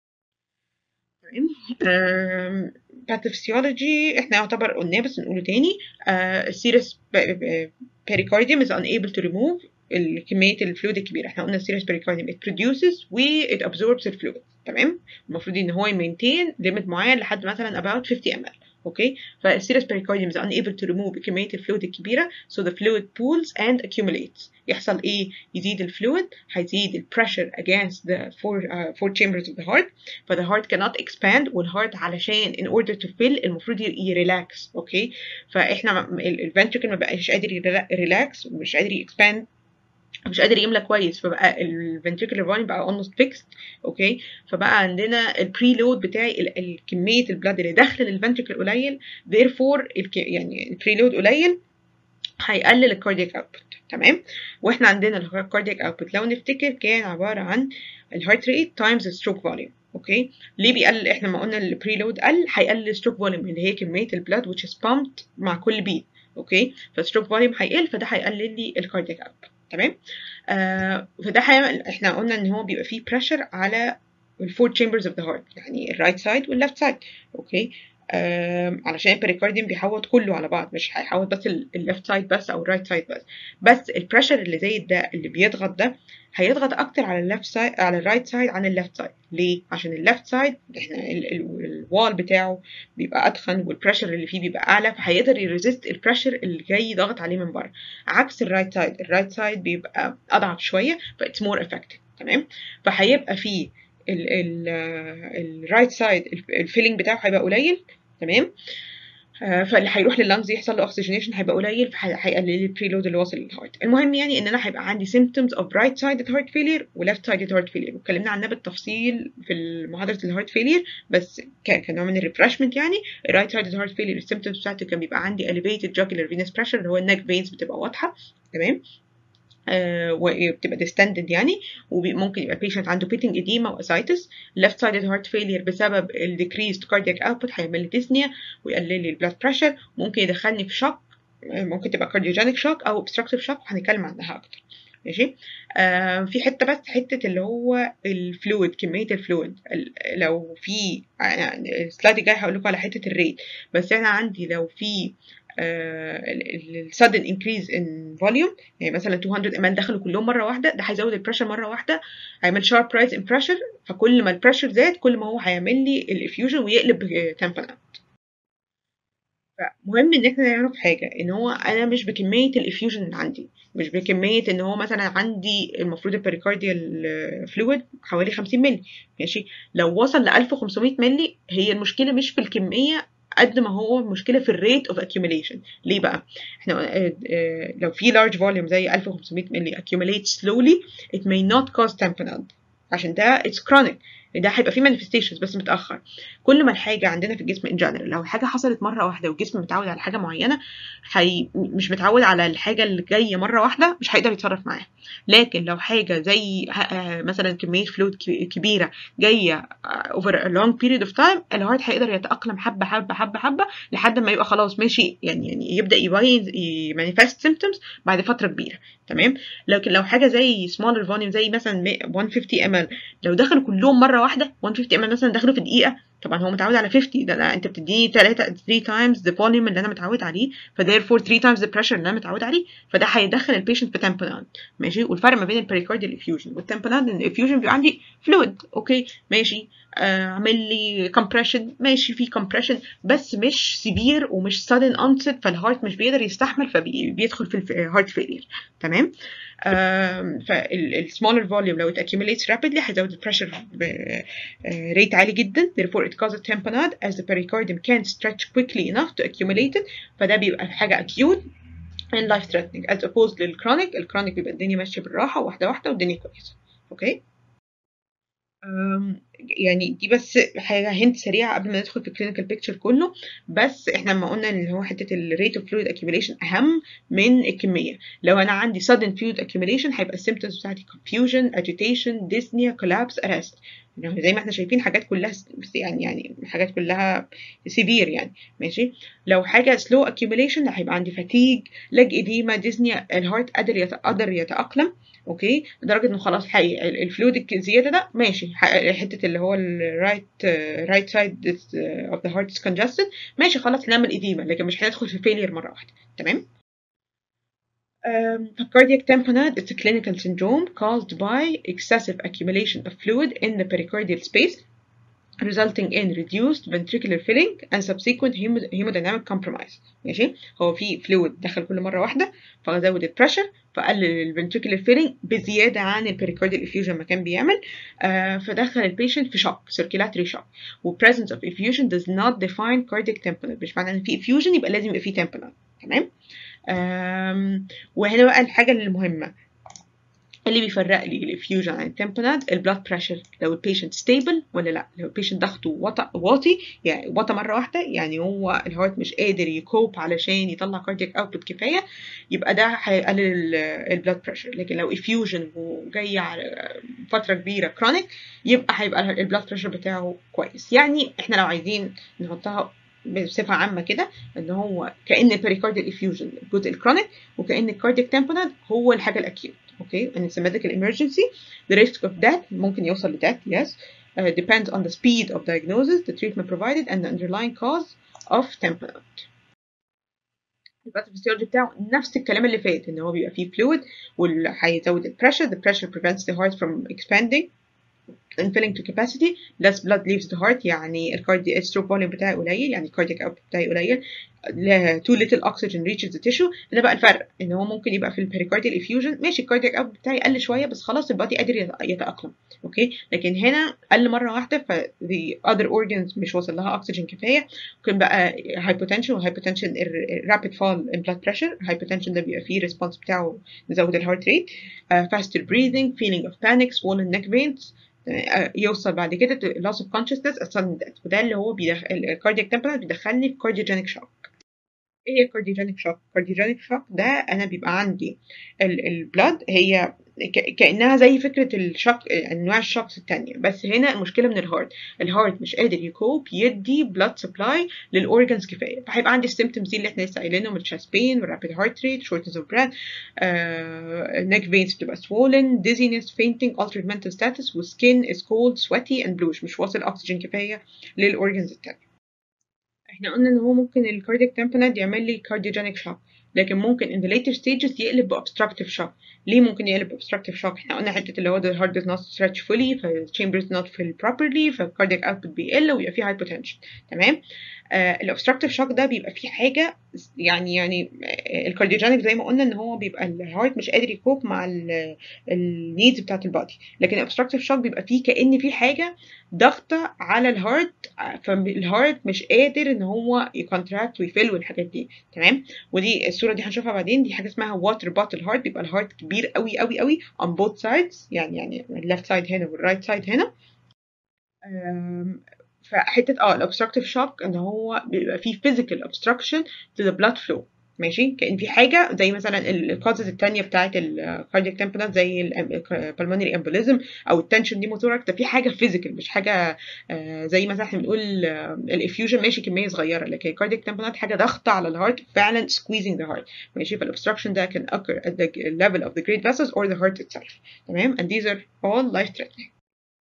باثوفيسيولوجي احنا يعتبر قلناه بس نقوله تاني السيريس pericardium is unable to remove كمية الفلويد الكبيرة احنا قلنا السيريس pericardium it produces و it absorbs الفلويد تمام المفروض ان هو يمينتين ليميت معين لحد مثلا about 50 ml اوكي فالسيريس pericardium is unable to remove كمية الفلويد الكبيرة so the fluid pools and accumulates يحصل ايه يزيد الفلويد هيزيد ال pressure against the four, uh, four chambers of the heart ف the heart cannot expand والهارت علشان in order to fill المفروض يريلاكس اوكي فاحنا الفنتركل ما بقاش قادر يريلاكس ومش قادر يكسباند مش قادر يملى كويس فبقى الفنتريكولار فوليوم بقى almost fixed اوكي فبقى عندنا البري لود بتاعي كميه البلاد اللي داخله للفنتريكل قليل therefore يعني البري لود قليل هيقلل الكاردياك اوتبوت تمام واحنا عندنا الكاردياك اوتبوت لو نفتكر كان عباره عن الهارت ريت تايمز الستروك فوليوم اوكي ليه بيقلل احنا ما قلنا البري لود قل هيقلل الستروك فوليوم اللي هي كميه البلاد which is pumped مع كل بيت اوكي فالستروك فوليوم هيقل فده هيقلل لي الكاردياك اوتبوت تمام آه فده هيعمل احنا قلنا ان هو بيبقى فيه بريشر على الفور chambers of the heart يعني الرايت سايد والليفت سايد اوكي آه علشان البريكارديوم بيحوط كله على بعض مش هيحوط بس الليفت سايد بس او الرايت سايد بس بس البريشر اللي زايد ده اللي بيضغط ده هيضغط اكتر على الليفت سايد على الرايت سايد عن الليفت سايد ليه عشان الليفت سايد احنا الوال بتاعه بيبقى اتخن والبريشر اللي فيه بيبقى اعلى فهيقدر يريزيست البريشر اللي جاي ضغط عليه من بره عكس الرايت سايد الرايت سايد بيبقى اضعف شويه فاتس مور افكتيف تمام فهيبقى فيه الرايت سايد الفيلينج بتاعه هيبقى قليل تمام فاللي هيروح لللنجز يحصل له اوكسجينيشن هيبقى قليل فهيقلل لي البريلود اللي واصل للهارت المهم يعني ان انا هيبقى عندي symptoms of right sided heart failure و left sided heart failure واتكلمنا عنها بالتفصيل في محاضره الهارت فيلير بس كنوع من الريفرشمنت يعني الرايت sided heart failure السيمتومز بتاعته كان بيبقى عندي elevated jugular venous pressure اللي هو النك فينز بتبقى واضحه تمام آه وبتبقى distended يعني وممكن يبقى patient عنده pitting edema واسايتس left sided heart failure بسبب ال decreased cardiac output هيعمل لي dyspnea ويقلل لي البلاد بريشر ممكن يدخلني في شوك ممكن تبقى cardiogenic shock او obstructive shock وهنتكلم عنها اكتر ماشي آه في حته بس حته اللي هو الفلويد كميه الفلويد لو في يعني السلايد الجاي هقول لكم على حته الريت بس انا عندي لو في السادن انكريز ان فوليوم يعني مثلا 200 ام دخلوا كلهم مره واحده ده هيزود البريشر مره واحده هيعمل شارب رايز ان بريشر فكل ما البريشر زاد كل ما هو هيعمل لي الافيوجن ويقلب تمبنت فمهم ان احنا نعرف حاجه ان هو انا مش بكميه الافيوجن اللي عندي مش بكميه ان هو مثلا عندي المفروض البريكارديال فلويد حوالي 50 مللي ماشي لو وصل ل 1500 مللي هي المشكله مش في الكميه قد ما هو المشكله في الريت اوف accumulation ليه بقى احنا لو في large volume زي 1500 مللي accumulate slowly it may not cause tamponade عشان ده it's chronic ده هيبقى فيه manifestations بس متاخر كل ما الحاجه عندنا في الجسم ان جنرال لو حاجه حصلت مره واحده والجسم متعود على حاجه معينه حي... مش متعود على الحاجه اللي جايه مره واحده مش هيقدر يتصرف معاها لكن لو حاجه زي مثلا كميه فلويد كبيره جايه over a long period of time الهارت هيقدر يتاقلم حبه حبه حبه حبه لحد ما يبقى خلاص ماشي يعني يعني يبدا يبين يمانيفست symptoms بعد فتره كبيره تمام لكن لو حاجه زي smaller volume زي مثلا 150 ml لو دخلوا كلهم مره واحده 150 ml مثلا دخلوا في دقيقه طبعا هو متعود على 50 ده لا انت بتديني 3 3 تايمز ذا فوليوم اللي انا متعود عليه فديرفور 3 تايمز ذا بريشر اللي انا متعود عليه فده هيدخل البيشنت في تامبونان ماشي والفرق ما بين البريكارديال افيوجن والتامبونان ان الافيوجن بيبقى عندي فلويد اوكي ماشي اعمل آه لي كومبريشن ماشي في كومبريشن بس مش سيفير ومش sudden onset فالهارت مش بيقدر يستحمل فبيدخل في الهارت فيلير تمام فالسمولر فوليوم لو it accumulates rapidly هيزود البريشر بريت عالي جدا therefore it causes tamponade as the pericardium can't stretch quickly enough to accumulate it فده بيبقى حاجة acute and life threatening as opposed للكرونيك الكرونيك بيبقى الدنيا ماشية بالراحة واحدة واحدة والدنيا كويسة اوكي أم، يعني دي بس حاجة هنت سريعة قبل ما ندخل في الكلينيكال بيكتشر كله بس احنا لما قلنا ان هو حتة الريت اوف فلويد accumulation اهم من الكمية لو انا عندي sudden fluid accumulation هيبقى السيمبتومز بتاعتي confusion agitation dyspnea collapse arrest يعني زي ما احنا شايفين حاجات كلها س- يعني يعني حاجات كلها سيفير يعني ماشي لو حاجة slow accumulation هيبقى عندي fatigue leg edema dyspnea الهارت قادر يت- قادر يتأقلم اوكي لدرجه انه خلاص حقيقي ال- الفلويد الزياده ده ماشي ح- حته اللي هو الرايت رايت سايد اوف ذا هارت is congested ماشي خلاص نعمل ايديما لكن مش هندخل في فيلير مره واحده تمام Um, cardiac tamponade is a clinical syndrome caused by excessive accumulation of fluid in the pericardial space resulting in reduced ventricular filling and subsequent hemo- hemodynamic compromise ماشي هو في fluid دخل كل مرة واحدة فزود البريشر فقلل الفنتريكولار فيلينج بزيادة عن البريكارديال effusion ما كان بيعمل آه فدخل البيشنت في شوك circulatory shock و presence of effusion does not define cardiac tamponade مش معنى ان في effusion يبقى لازم يبقى في tamponade تمام آم، وهنا بقى الحاجة المهمة اللي بيفرق لي الافيوجن عن التمبوناد البلاد بريشر لو البيشنت ستيبل ولا لا لو البيشنت ضغطه واطي واطي يعني واطي مره واحده يعني هو الهارت مش قادر يكوب علشان يطلع كاردياك اوتبوت كفايه يبقى ده هيقلل البلاد بريشر لكن لو افيوجن وجاي على فتره كبيره كرونيك يبقى هيبقى البلاد بريشر بتاعه كويس يعني احنا لو عايزين نحطها بصفة عامة كده ان هو كأن البريكارديال افيوجن الجزء الكرونيك وكأن الكاردياك تامبوناد هو الحاجة الأكيوت اوكي and it's a medical emergency the risk of death ممكن يوصل ل death yes uh, depends on the speed of diagnosis the treatment provided and the underlying cause of tamponade الباثوفيسيولوجي بتاعه نفس الكلام اللي فات ان هو بيبقى فيه fluid واللي هيزود البريشر the pressure prevents the heart from expanding and filling to capacity less blood leaves the heart يعني الكاردي الستروك فوليوم بتاعي قليل يعني الكاردياك اوت بتاعي قليل ل- too little oxygen reaches the tissue ده بقى الفرق ان هو ممكن يبقى في البريكارديال effusion ماشي الكاردياك اوت بتاعي قل شويه بس خلاص البادي قادر يت- يتاقلم اوكي لكن هنا قل مره واحده ف the other organs مش واصل لها اكسجين كفايه ممكن بقى hypotension والhypotension rapid fall in blood pressure hypotension ده بيبقى فيه response بتاعه نزود الهارت ريت faster breathing feeling of panic swollen neck veins آه، يوصل بعد كده to loss of consciousness and sudden death وده اللي هو بيدخل الكاردياك temperament بيدخلني في cardiogenic shock ايه هي cardiogenic shock cardiogenic shock ده انا بيبقى عندي البلاد هي ك- كانها زي فكره الشوك انواع الشوكس التانية بس هنا المشكله من الهارت الهارت مش قادر يكوب يدي بلاد سبلاي للاورجنز كفايه فهيبقى عندي السيمتومز دي اللي احنا لسه قايلينهم الشاست بين والرابيد هارت ريت شورتنس اوف بريث neck veins بتبقى swollen dizziness fainting altered mental status والسكين is cold sweaty and bluish مش واصل اكسجين كفايه للاورجنز التانية احنا قلنا ان هو ممكن الكاردياك تامبوناد يعمل لي كارديوجينيك شوك لكن ممكن in the later stages يقلب ب obstructive shock ليه ممكن يقلب ب obstructive shock احنا قلنا حته اللي هو the heart does not stretch fully ف chambers not fill properly ف cardiac output بيقل ويبقى فيه hypotension تمام آه الاوبستراكتيف شوك ده بيبقى فيه حاجه يعني يعني الكارديوجينيك زي ما قلنا ان هو بيبقى الهارت مش قادر يكوب مع النيدز بتاعت البادي لكن الاوبستراكتيف شوك بيبقى فيه كأن في حاجه ضغطه على الهارت فالهارت مش قادر ان هو يكونتراكت ويفل والحاجات دي تمام ودي الصوره دي هنشوفها بعدين دي حاجه اسمها واتر باتل هارت بيبقى الهارت كبير قوي قوي قوي on both sides يعني يعني الليفت سايد هنا والرايت سايد هنا أم، فحته اه الاوبستراكتيف شوك ان هو بيبقى فيه physical obstruction to the blood flow ماشي كأن في حاجة زي مثلا الكازز التانية بتاعت الكاردياك تمبونات زي البلمونري امبوليزم او التنشن ديموثوركس ده في حاجة فيزيكال مش حاجة آه، زي مثلا احنا بنقول الافيوجن ماشي كمية صغيرة لكن الكاردياك تمبونات حاجة ضغطة على الهارت فعلا squeezing the heart ماشي فالobstruction ده can occur at the level of the great vessels or the heart itself تمام and these are all life threatening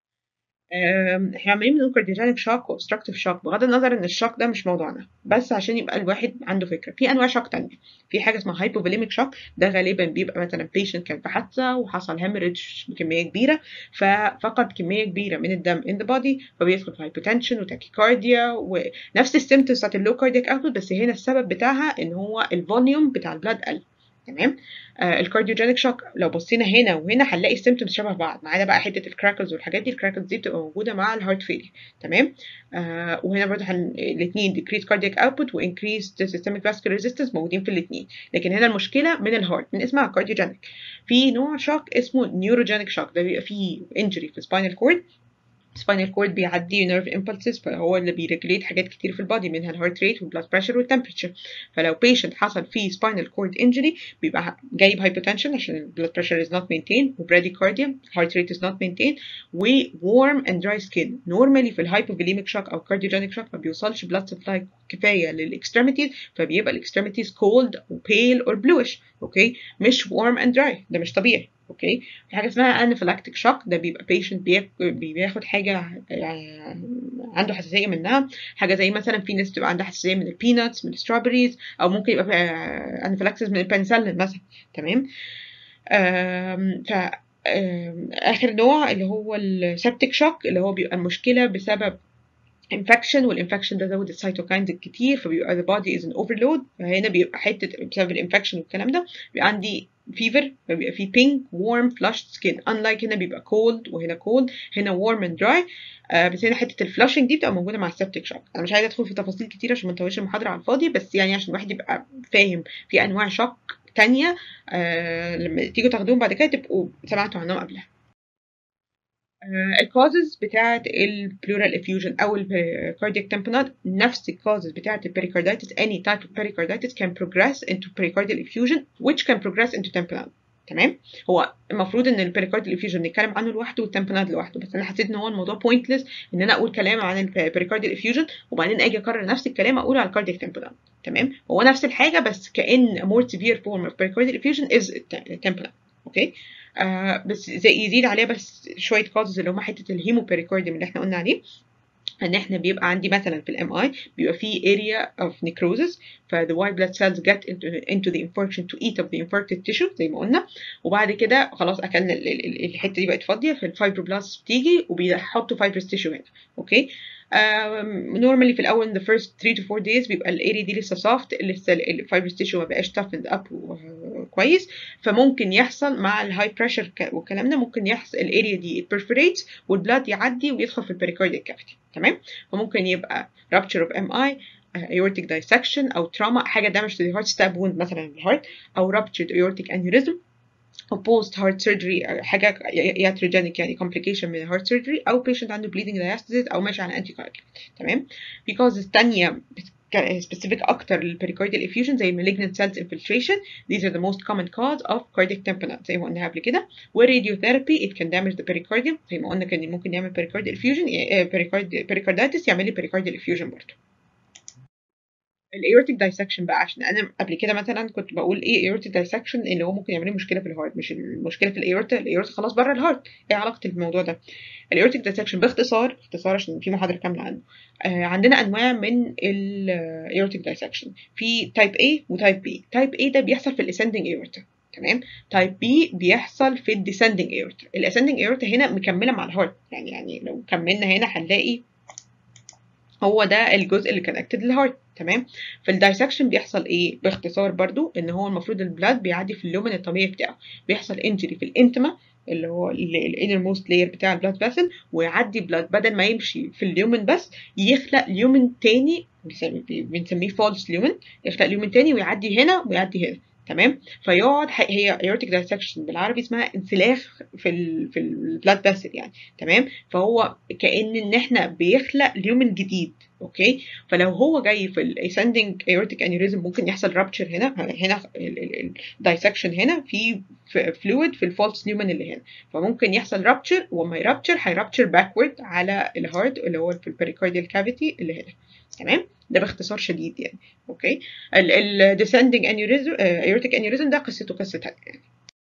أم، احنا عمالين بنقول كارديوجينيك شوك وابستراكتيف شوك بغض النظر ان الشوك ده مش موضوعنا بس عشان يبقى الواحد عنده فكره في انواع شوك تانية في حاجه اسمها هايبوفوليميك شوك ده غالبا بيبقى مثلا بيشنت كان في حادثه وحصل هيموريدج بكميه كبيره ففقد كميه كبيره من الدم in the body فبيدخل في هايبوتنشن وتاكيكارديا ونفس السيمتومز بتاعت اللو كاردياك اوتبوت بس هنا السبب بتاعها ان هو الفوليوم بتاع البلاد قل تمام آه الكارديوجينيك شوك لو بصينا هنا وهنا هنلاقي السيمتومز شبه بعض ما عدا بقى حته الكراكلز والحاجات دي الكراكلز دي بتبقى موجوده مع الهارت فيلير تمام آه وهنا برضه هن... الاثنين decrease cardiac output و increased systemic vascular resistance موجودين في الاثنين لكن هنا المشكله من الهارت من اسمها كارديوجينيك في نوع شوك اسمه نيوروجينيك شوك ده بيبقى فيه injury في spinal cord spinal cord بيعدي nerve impulses فهو اللي بيريجليت حاجات كتير في البادي منها الهارت ريت والبلاد بريشر والتمبريتشر فلو patient حصل فيه spinal cord injury بيبقى جايب hypotension عشان البلاد بريشر is not maintained وبراديكارديا heart rate is not maintained و warm and dry skin normally في الهايبوفوليميك shock او cardiogenic shock ما بيوصلش blood supply كفايه للاكستريميتيز فبيبقى الاكستريميتيز cold و pale or bluish اوكي مش warm and dry ده مش طبيعي اوكي في حاجه اسمها انافيلاكتيك شوك ده بيبقى بيشنت بياخد حاجه يعني عنده حساسيه منها حاجه زي مثلا في ناس بتبقى عندها حساسيه من البيناتس من الستروبريز او ممكن يبقى انافيلاكسيس من البنسلين مثلا تمام ف اخر نوع اللي هو السبتيك شوك اللي هو بيبقى المشكله بسبب infection والانفكشن ده زود السيتوكاينز الكتير فبيبقى the body is in overload فهنا بيبقى حته بسبب الانفكشن والكلام ده بيبقى عندي fever فبيبقى فيه pink warm flushed skin unlike هنا بيبقى cold وهنا cold هنا warm and dry آه بس هنا حته الفلاشنج دي بتبقى موجوده مع السبتيك شوك انا مش عايزه ادخل في تفاصيل كتير عشان ما نطولش المحاضره على الفاضي بس يعني عشان الواحد يبقى فاهم في انواع شوك تانية آه لما تيجوا تاخدوهم بعد كده تبقوا سمعتوا عنهم قبلها الكوزز بتاعت البلورال افيوجن او الكاردياك تمبونات نفس الكوزز بتاعت البريكارديتس any type of pericarditis can progress into pericardial effusion which can progress into tamponade تمام هو المفروض ان البريكارديال افيوجن نتكلم عنه لوحده والتمبوناد لوحده بس انا حسيت ان هو الموضوع بوينتلس ان انا اقول كلام عن البريكارديال افيوجن وبعدين اجي اكرر نفس الكلام اقوله على الكاردياك تمبوناد تمام هو نفس الحاجه بس كان more severe form of pericardial effusion is tamponade اوكي آه بس زي يزيد عليها بس شويه كوزز اللي هم حته الهيموبريكارديوم اللي احنا قلنا عليه ان احنا بيبقى عندي مثلا في الام اي بيبقى في area of necrosis ف the white blood cells get into, into the infarction to eat up the infarcted tissue زي ما قلنا وبعد كده خلاص اكلنا الحته دي بقت فاضيه فالفايبروبلاست بتيجي وبيحطوا fibrous tissue هنا اوكي نورمالي في الاول the first 3 to 4 days بيبقى الاريا دي لسه soft لسه الفايبرس تيشو ما بقاش toughened up كويس فممكن يحصل مع الهاي بريشر والكلام ده ممكن يحصل الاريا دي perforates والبلاد يعدي ويدخل في البريكارديال كافيتي تمام فممكن يبقى rupture of MI aortic dissection او trauma حاجه damage to the heart stab wound مثلا الهارت او ruptured aortic aneurysm أو post heart surgery حاجة iatrogenic يعني complication من heart surgery أو patient عنده bleeding diastasis أو ماشي على anticoagulant تمام because الثانية specific أكتر للpericardial effusion زي malignant cells infiltration these are the most common cause of cardiac tamponade زي ما قلنا قبل كده والradiotherapy it can damage the pericardium زي ما قلنا كان ممكن يعمل pericardial effusion pericarditis يعمل لي pericardial effusion برضه الايورتيك دايسكشن بقى عشان انا قبل كده مثلا كنت بقول ايه ايورتيك دايسكشن اللي هو ممكن يعمل لي مشكله في الهارت مش المشكله في الايورتا الايورتا خلاص بره الهارت ايه علاقه الموضوع ده الايورتيك دايسكشن باختصار اختصار عشان في محاضره كامله عنه آه عندنا انواع من الايورتيك دايسكشن في تايب A وتايب B تايب A ده بيحصل في الاسندنج ايورتا تمام تايب بي بيحصل في الديسندنج ايورتا الاسندنج ايورتا هنا مكمله مع الهارت يعني يعني لو كملنا هنا هنلاقي هو ده الجزء اللي كونكتد للهارت تمام في الدايسكشن بيحصل ايه باختصار برضو ان هو المفروض البلاد بيعدي في اللومن الطبيعي بتاعه بيحصل انجري في الانتما اللي هو الانر موست لاير بتاع البلاد فاسل ويعدي بلاد بدل ما يمشي في اليومن بس يخلق ليومن تاني بنسميه فولس ليومن يخلق ليومن تاني ويعدي هنا ويعدي هنا تمام فيقعد هي ايورتيك دايسكشن بالعربي اسمها انسلاخ في ال في البلاد فاسل يعني تمام فهو كان ان احنا بيخلق ليومن جديد اوكي فلو هو جاي في الاسندنج ايورتيك انيوريزم ممكن يحصل رابتشر هنا هنا الدايسكشن هنا في فلويد في الفولس نيومن اللي هنا فممكن يحصل رابتشر وما يرابتشر هيرابتشر باكورد على الهارت اللي هو في البريكارديال كافيتي اللي هنا تمام ده باختصار شديد يعني اوكي الديسندنج انيوريزم ايورتيك انيوريزم ده قصته قصه تانية يعني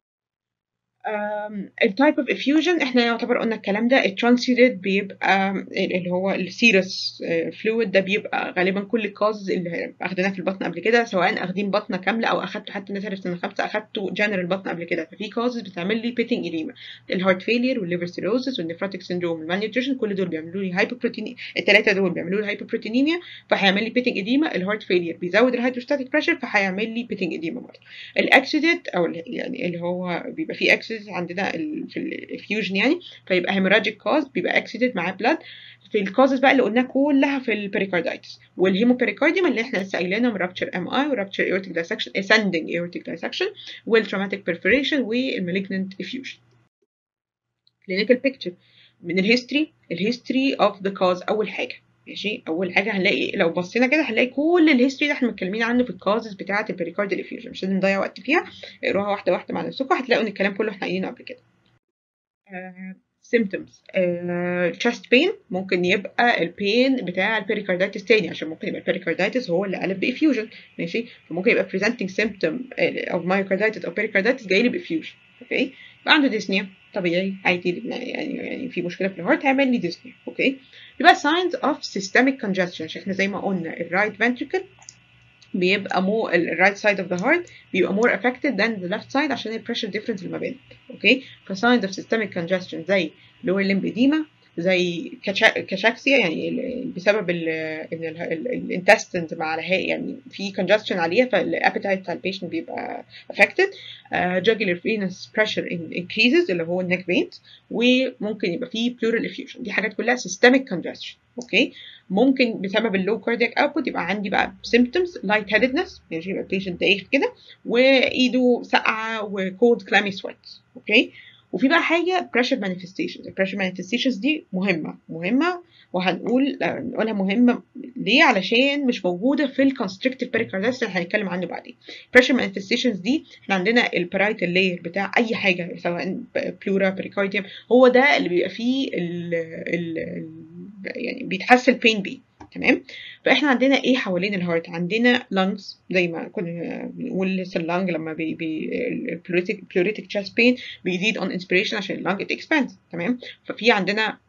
التايب اوف افيوجن احنا يعتبر قلنا الكلام ده الترانسيدد بيبقى اللي هو السيرس فلويد ده بيبقى غالبا كل الكاز اللي اخدناه في البطن قبل كده سواء اخدين بطنه كامله او اخدته حتى مثلا في سنه خمسه اخدته جنرال بطن قبل كده ففي كازز بتعمل لي بيتنج اديما الهارت فيلير والليفر سيروسس والنيفروتيك سيندروم والمالنيوتريشن كل دول بيعملوا لي هايبوبروتين الثلاثه دول بيعملوا لي هايبوبروتينيميا فهيعمل لي بيتنج اديما الهارت فيلير بيزود الهيدروستاتيك بريشر فهيعمل لي بيتنج اديما برضه الاكسيدنت او يعني اللي هو بيبقى فيه اكسس عندنا في الافيوجن يعني فيبقى هيموراجيك كاز بيبقى اكسيدنت معاه بلاد في الكازز بقى اللي قلناها كلها في البريكاردايتس والهيموبريكارديوم اللي احنا لسه قايلينهم رابتشر ام اي ورابتشر ايورتيك دايسكشن اسندنج ايورتيك دايسكشن والتروماتيك بيرفوريشن والمالجننت افيوجن clinical picture من الهيستوري الهيستوري اوف ذا كاز اول حاجه ماشي اول حاجه هنلاقي لو بصينا كده هنلاقي كل الهيستوري ده احنا متكلمين عنه في الكازز بتاعه البريكارديال افيوجن مش لازم نضيع وقت فيها اقروها واحده واحده مع نفسكم هتلاقوا ان الكلام كله احنا قايلينه قبل كده symptoms chest pain ممكن يبقى البين بتاع البريكارديتس تاني عشان ممكن يبقى البريكارديتس هو اللي قلب بافيوجن ماشي فممكن يبقى presenting symptom of myocarditis او pericarditis جاي لي بافيوجن اوكي يبقى عنده ديسنيا طبيعي عادي يعني يعني في مشكله في الهارت هيعمل لي ديسنيا اوكي يبقى signs of systemic congestion عشان احنا زي ما قلنا الرايت ventricle بيبقى مو الرايت سايد اوف ذا هارت بيبقى more affected than the left side عشان البريشر ديفرنس اللي ما بينهم اوكي فساينز اوف systemic congestion زي lower limb edema زي كاشاكسيا يعني بسبب ان الانتستنز مع الهاء يعني في congestion عليها فالابيتايت بتاع البيشنت بيبقى affected uh, jugular venous pressure increases اللي هو النك فينز وممكن يبقى فيه pleural effusion دي حاجات كلها systemic congestion اوكي ممكن بسبب اللو كاردياك اوتبوت يبقى عندي بقى symptoms light headedness يعني يبقى البيشنت دايخ كده وايده ساقعه وكولد كلامي سويت اوكي وفي بقى حاجه pressure manifestations البريشر manifestations دي مهمه مهمه وهنقول نقولها مهمه ليه علشان مش موجوده في الكونستريكتيف بريكاردايتس اللي هنتكلم عنه بعدين pressure manifestations دي احنا عندنا البرايتال لاير بتاع اي حاجه سواء بلورا بريكارديوم هو ده اللي بيبقى فيه ال ال يعني بيتحس البين بيه تمام فاحنا عندنا ايه حوالين الهارت عندنا لانجز زي ما كنا بنقول لسه اللانج لما بي بي البلوريتك تشست بين بيزيد اون انسبيريشن عشان اللانج ات اكسباند تمام ففي عندنا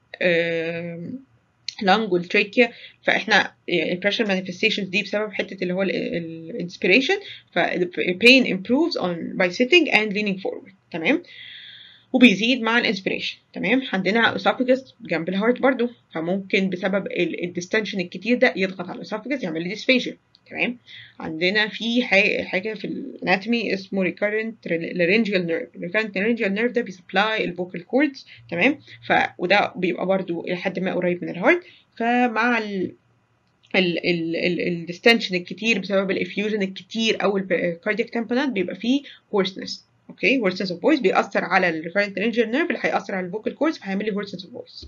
لانج والتريكيا فاحنا البريشر مانيفستيشنز دي بسبب حته اللي هو الانسبيريشن فالبين improves on by sitting and leaning forward تمام وبيزيد مع الانسبيريشن تمام عندنا اسوفجس جنب الهارت برضو فممكن بسبب الديستنشن الكتير ده يضغط على الاسوفجس يعمل لي ديسفيجيا تمام عندنا في حاجه في الاناتومي اسمه recurrent laryngeal nerve recurrent laryngeal nerve ده بيسبلاي الفوكال كوردز تمام ف وده بيبقى برضو لحد ما قريب من الهارت فمع ال الديستنشن الكتير بسبب الافيوجن الكتير او الكاردياك تمبونات بيبقى فيه hoarseness اوكي hoarseness of voice بيأثر على ال recurrent laryngeal nerve اللي هيأثر على الفوكال كوردز فهيعمل لي hoarseness of voice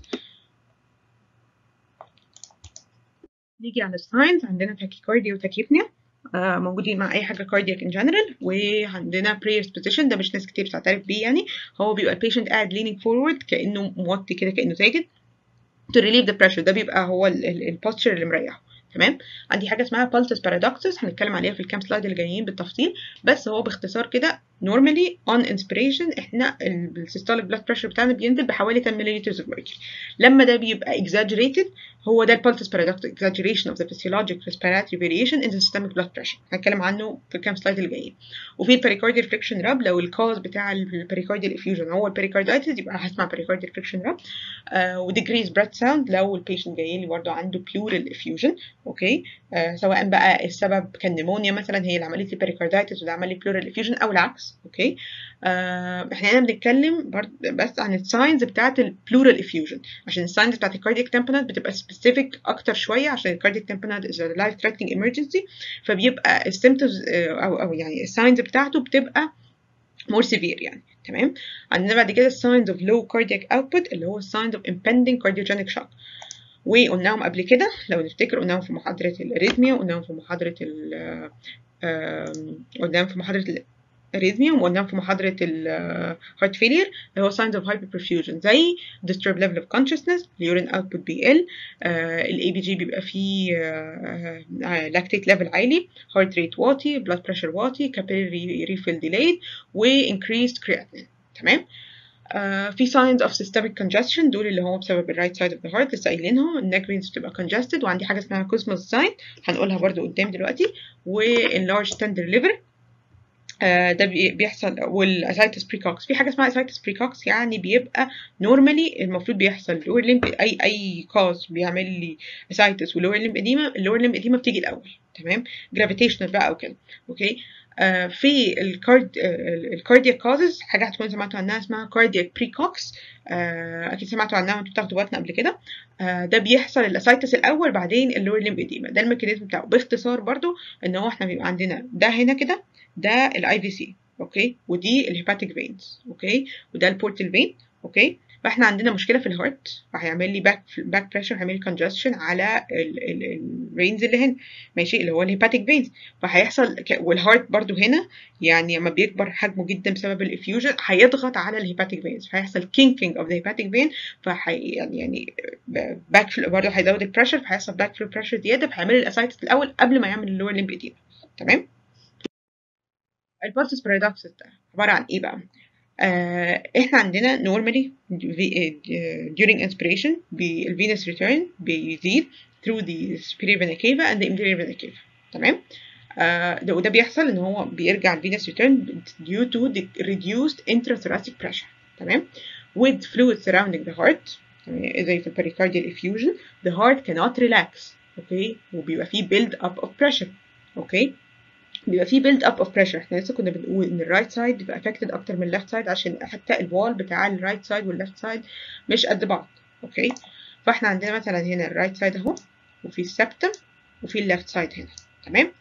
نيجي على الساينز عندنا تاكيكارديا وتاكيبنيا آه موجودين مع اي حاجه كاردياك ان جنرال وعندنا prayer position ده مش ناس كتير بتعترف بيه يعني هو بيبقى البيشنت قاعد leaning forward كانه موطي كده كانه ساجد to relieve the pressure ده بيبقى هو البوستشر اللي مريحه تمام عندي حاجه اسمها pulsus paradoxus هنتكلم عليها في الكام سلايد اللي جايين بالتفصيل بس هو باختصار كده normally on inspiration احنا السيستوليك blood pressure بتاعنا بينزل بحوالي 10 ملل of mercury لما ده بيبقى exaggerated هو ده البulsus paradoxus exaggeration of the physiologic respiratory variation in the systemic blood pressure هنتكلم عنه في الكام سلايد اللي جايين وفي البريكارديال friction rub لو الكاز بتاع البريكارديال effusion هو البريكارديتس يبقى هسمع بريكارديال friction rub آه وديكريز breath sound لو البيشنت جاي لي برضه عنده pleural effusion اوكي آه سواء بقى السبب كان نيمونيا مثلا هي اللي عملت لي بريكارديتس وده عمل لي pleural effusion او العكس اوكي آه احنا هنا بنتكلم بس عن الساينز بتاعت البلورال افيوجن عشان الساينز بتاعت الكاردياك تمبونات بتبقى سبيسيفيك اكتر شويه عشان الكاردياك تمبونات از لايف ثريتنينج ايمرجنسي فبيبقى السيمتومز او او يعني الساينز بتاعته بتبقى more severe يعني تمام عندنا بعد كده signs of low cardiac output اللي هو signs of impending cardiogenic shock وقلناهم قبل كده لو نفتكر قلناهم في محاضرة الاريثميا وقلناهم في محاضرة ال قلناهم في محاضرة الاريثميا وقلناهم في محاضرة الهارت فيلير اللي هو signs of hyperperfusion زي disturbed level of consciousness اليورين output بيقل الاي بي جي بيبقى فيه لاكتيت ليفل عالي heart rate واطي blood pressure واطي capillary refill delayed و increased creatinine تمام Uh, في signs of systemic congestion دول اللي هو بسبب الرايت سايد اوف ذا هارت لسه قايلينهم النك فينز بتبقى congested وعندي حاجه اسمها كوزموس ساين هنقولها برضو قدام دلوقتي واللارج تندر ليفر آه ده بيحصل والاسايتس بريكوكس في حاجه اسمها اسايتس بريكوكس يعني بيبقى نورمالي المفروض بيحصل لور ليمب اي اي كاز بيعمل لي اسايتس ولور ليمب اديما اللور ليمب اديما بتيجي الاول تمام جرافيتيشنال بقى او كده اوكي آه في الكارد آه الكاردياك كازز حاجه هتكون سمعتوا عنها اسمها كاردياك بريكوكس آه اكيد سمعتوا عنها وانتوا بتاخدوا وقتنا قبل كده آه ده بيحصل الاسايتس الاول بعدين اللور ليمب اديما ده الميكانيزم بتاعه باختصار برضو ان هو احنا بيبقى عندنا ده هنا كده ده الاي في سي اوكي ودي الهيباتيك فينز اوكي وده البورتال فين اوكي فاحنا عندنا مشكله في الهارت فهيعمل لي باك باك بريشر هيعمل لي كونجستشن على الرينز اللي هنا ماشي اللي هو الهيباتيك فينز فهيحصل والهارت برضو هنا يعني لما بيكبر حجمه جدا بسبب الافيوجن هيضغط على الهيباتيك فينز فهيحصل كينكينج اوف ذا هيباتيك فين فهي يعني يعني باك برضه هيزود البريشر فهيحصل باك فلو بريشر زياده فهيعمل الاسايتس الاول قبل ما يعمل اللور ليمب تمام البالسس بارادوكس عباره عن ايه بقى آه احنا عندنا normally during inspiration الفينس return بيزيد through the superior vena cava and the inferior vena cava تمام آه ده وده بيحصل ان هو بيرجع الفينس return due to the reduced intrathoracic pressure تمام with fluid surrounding the heart زي في pericardial effusion the heart cannot relax اوكي وبيبقى فيه build up of pressure اوكي بيبقى فيه build up of pressure احنا لسه كنا بنقول ان الرايت سايد بيبقى affected اكتر من الليفت سايد عشان حتى الوال بتاع الرايت سايد والليفت سايد مش قد بعض اوكي فاحنا عندنا مثلا هنا الرايت سايد اهو وفي السبتم وفي الليفت سايد هنا تمام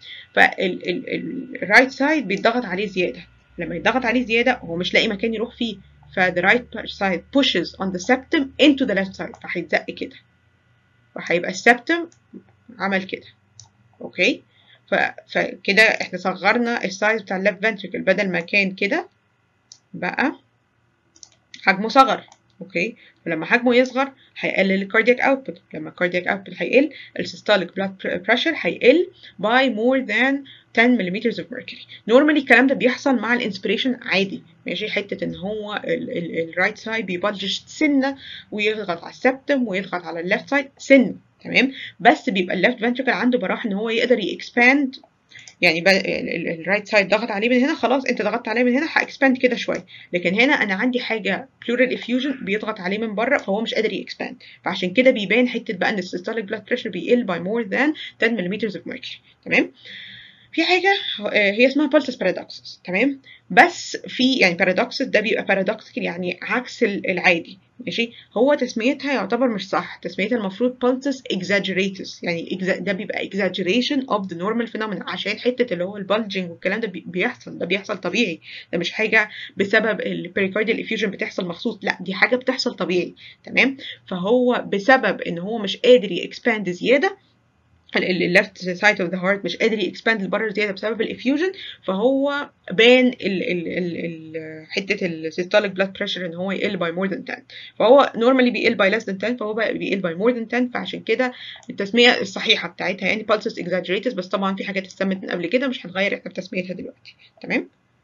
فالرايت سايد بيتضغط عليه زياده لما يتضغط عليه زياده هو مش لاقي مكان يروح فيه ف the right side pushes on the septum into the left side فهيتزق كده وهيبقى السبتم عمل كده اوكي ف... فكده احنا صغرنا السايز بتاع الليفت فنتريكل بدل ما كان كده بقى حجمه صغر اوكي فلما حجمه يصغر هيقلل الكاردياك اوتبوت لما الكاردياك اوتبوت هيقل السيستوليك بلاد بريشر هيقل by more than 10 ملم of mercury نورمالي الكلام ده بيحصل مع الانسبريشن عادي ماشي حته ان هو الرايت سايد بيبلج سنه ويضغط على السبتم ويضغط على الليفت سايد سنه تمام بس بيبقى الليفت فنتريكل عنده براح ان هو يقدر يكسباند يعني الرايت سايد ضغط عليه من هنا خلاص انت ضغطت عليه من هنا هاكسباند كده شويه لكن هنا انا عندي حاجه بلورال افيوجن بيضغط عليه من بره فهو مش قادر يكسباند فعشان كده بيبان حته بقى ان السيستوليك بلاد بريشر بيقل باي مور ذان 10 ملم اوف mercury تمام في حاجة هي اسمها pulsus paradoxus تمام بس في يعني paradoxus ده بيبقى paradoxical يعني عكس العادي ماشي هو تسميتها يعتبر مش صح تسميتها المفروض pulsus exaggeratus يعني ده بيبقى exaggeration of the normal phenomena عشان حتة اللي هو البلجنج والكلام ده بيحصل ده بيحصل طبيعي ده مش حاجة بسبب البريكارديال effusion بتحصل مخصوص لا دي حاجة بتحصل طبيعي تمام فهو بسبب ان هو مش قادر يكسباند زيادة الليفت سايد اوف ذا هارت مش قادر يكسباند لبره زياده بسبب الافيوجن فهو بان ال ال ال ال حته السيستوليك بلاد بريشر ان هو يقل باي مور ذان 10 فهو نورمالي بيقل باي ليس ذان 10 فهو بقى بيقل باي مور ذان 10 فعشان كده التسميه الصحيحه بتاعتها يعني pulsus exaggeratus بس طبعا في حاجات اتسمت من قبل كده مش هنغير احنا في تسميتها دلوقتي تمام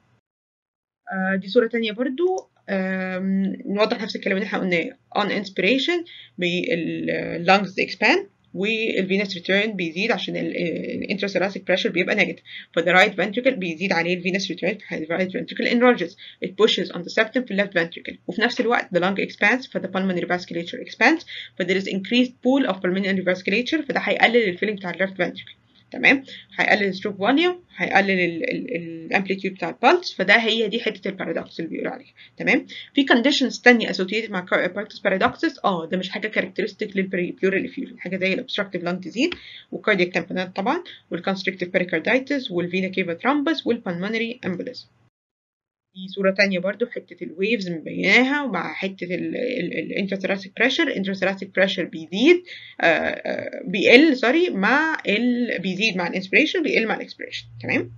آه دي صوره تانية برضو نوضح نفس الكلام اللي احنا قلناه on inspiration باللungs expand والفينس ريتيرن بيزيد عشان الانتراسيراسيك بريشر بيبقى نيجاتيف فذا رايت فنتريكل بيزيد عليه الفينس ريتيرن الرايت فنتريكل enlarges it pushes on the septum في left ventricle وفي نفس الوقت the lung expands ف the pulmonary vasculature expands ف there is increased pool of pulmonary vasculature فده هيقلل الفيلينج بتاع الليفت ventricle تمام هيقلل الستروك فوليوم هيقلل الامبليتيود بتاع البلس فده هي دي حته البارادوكس اللي بيقولوا عليها تمام في كونديشنز تانية associated مع بارتس بارادوكسس اه ده مش حاجه كاركترستيك للبلورال افيوجن حاجه زي الابستراكتيف لانج ديزيز والكاردياك تامبونات طبعا والكونستريكتيف بيريكاردايتس والفينا كيفا ثرومبس والبلمونري امبوليزم دي صورة تانية برضو حتة الويفز مبيناها ومع حتة الانترثراسيك بريشر الانترثراسيك بريشر بيزيد آآ بيقل سوري مع ال بيزيد مع الانسبريشن بيقل مع الاكسبريشن تمام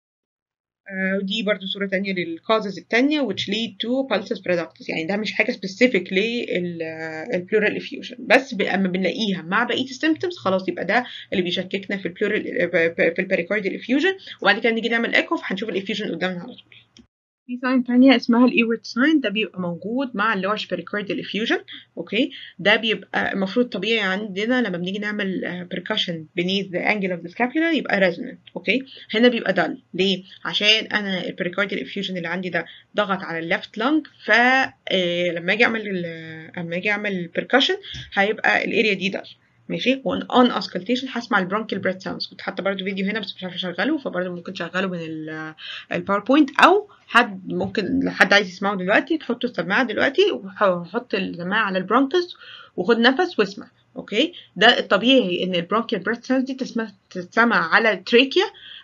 ودي برضو صورة تانية للكازز التانية which lead to pulsus paradoxus يعني ده مش حاجة specific للبلورال effusion بس اما بنلاقيها مع بقية السيمتومز خلاص يبقى ده اللي بيشككنا في البلورال في البريكارديال effusion وبعد كده نيجي نعمل ايكو هنشوف الافيوجن قدامنا على طول في ساين تانية اسمها الايورت ساين ده بيبقى موجود مع اللارج بريكارديال افيوجن اوكي ده بيبقى المفروض طبيعي عندنا لما بنيجي نعمل بركشن beneath the angle of the scapula يبقى resonant اوكي هنا بيبقى دل ليه عشان انا البريكارديال افيوجن اللي عندي ده ضغط على الليفت لانج ف لما اجي اعمل لما اجي اعمل بركشن هيبقى الاريا دي دل ماشي وان اسكلتيشن هسمع البرونكيال بريث ساوندز كنت حاطه برضو فيديو هنا بس مش عارفه اشغله فبرضو ممكن تشغله من الباوربوينت او حد ممكن لو حد عايز يسمعه دلوقتي تحطوا السماعه دلوقتي وحط السماعه على البرونكس وخد نفس واسمع اوكي ده الطبيعي ان البرونكيال بريث ساوندز دي تسمع على التريكيا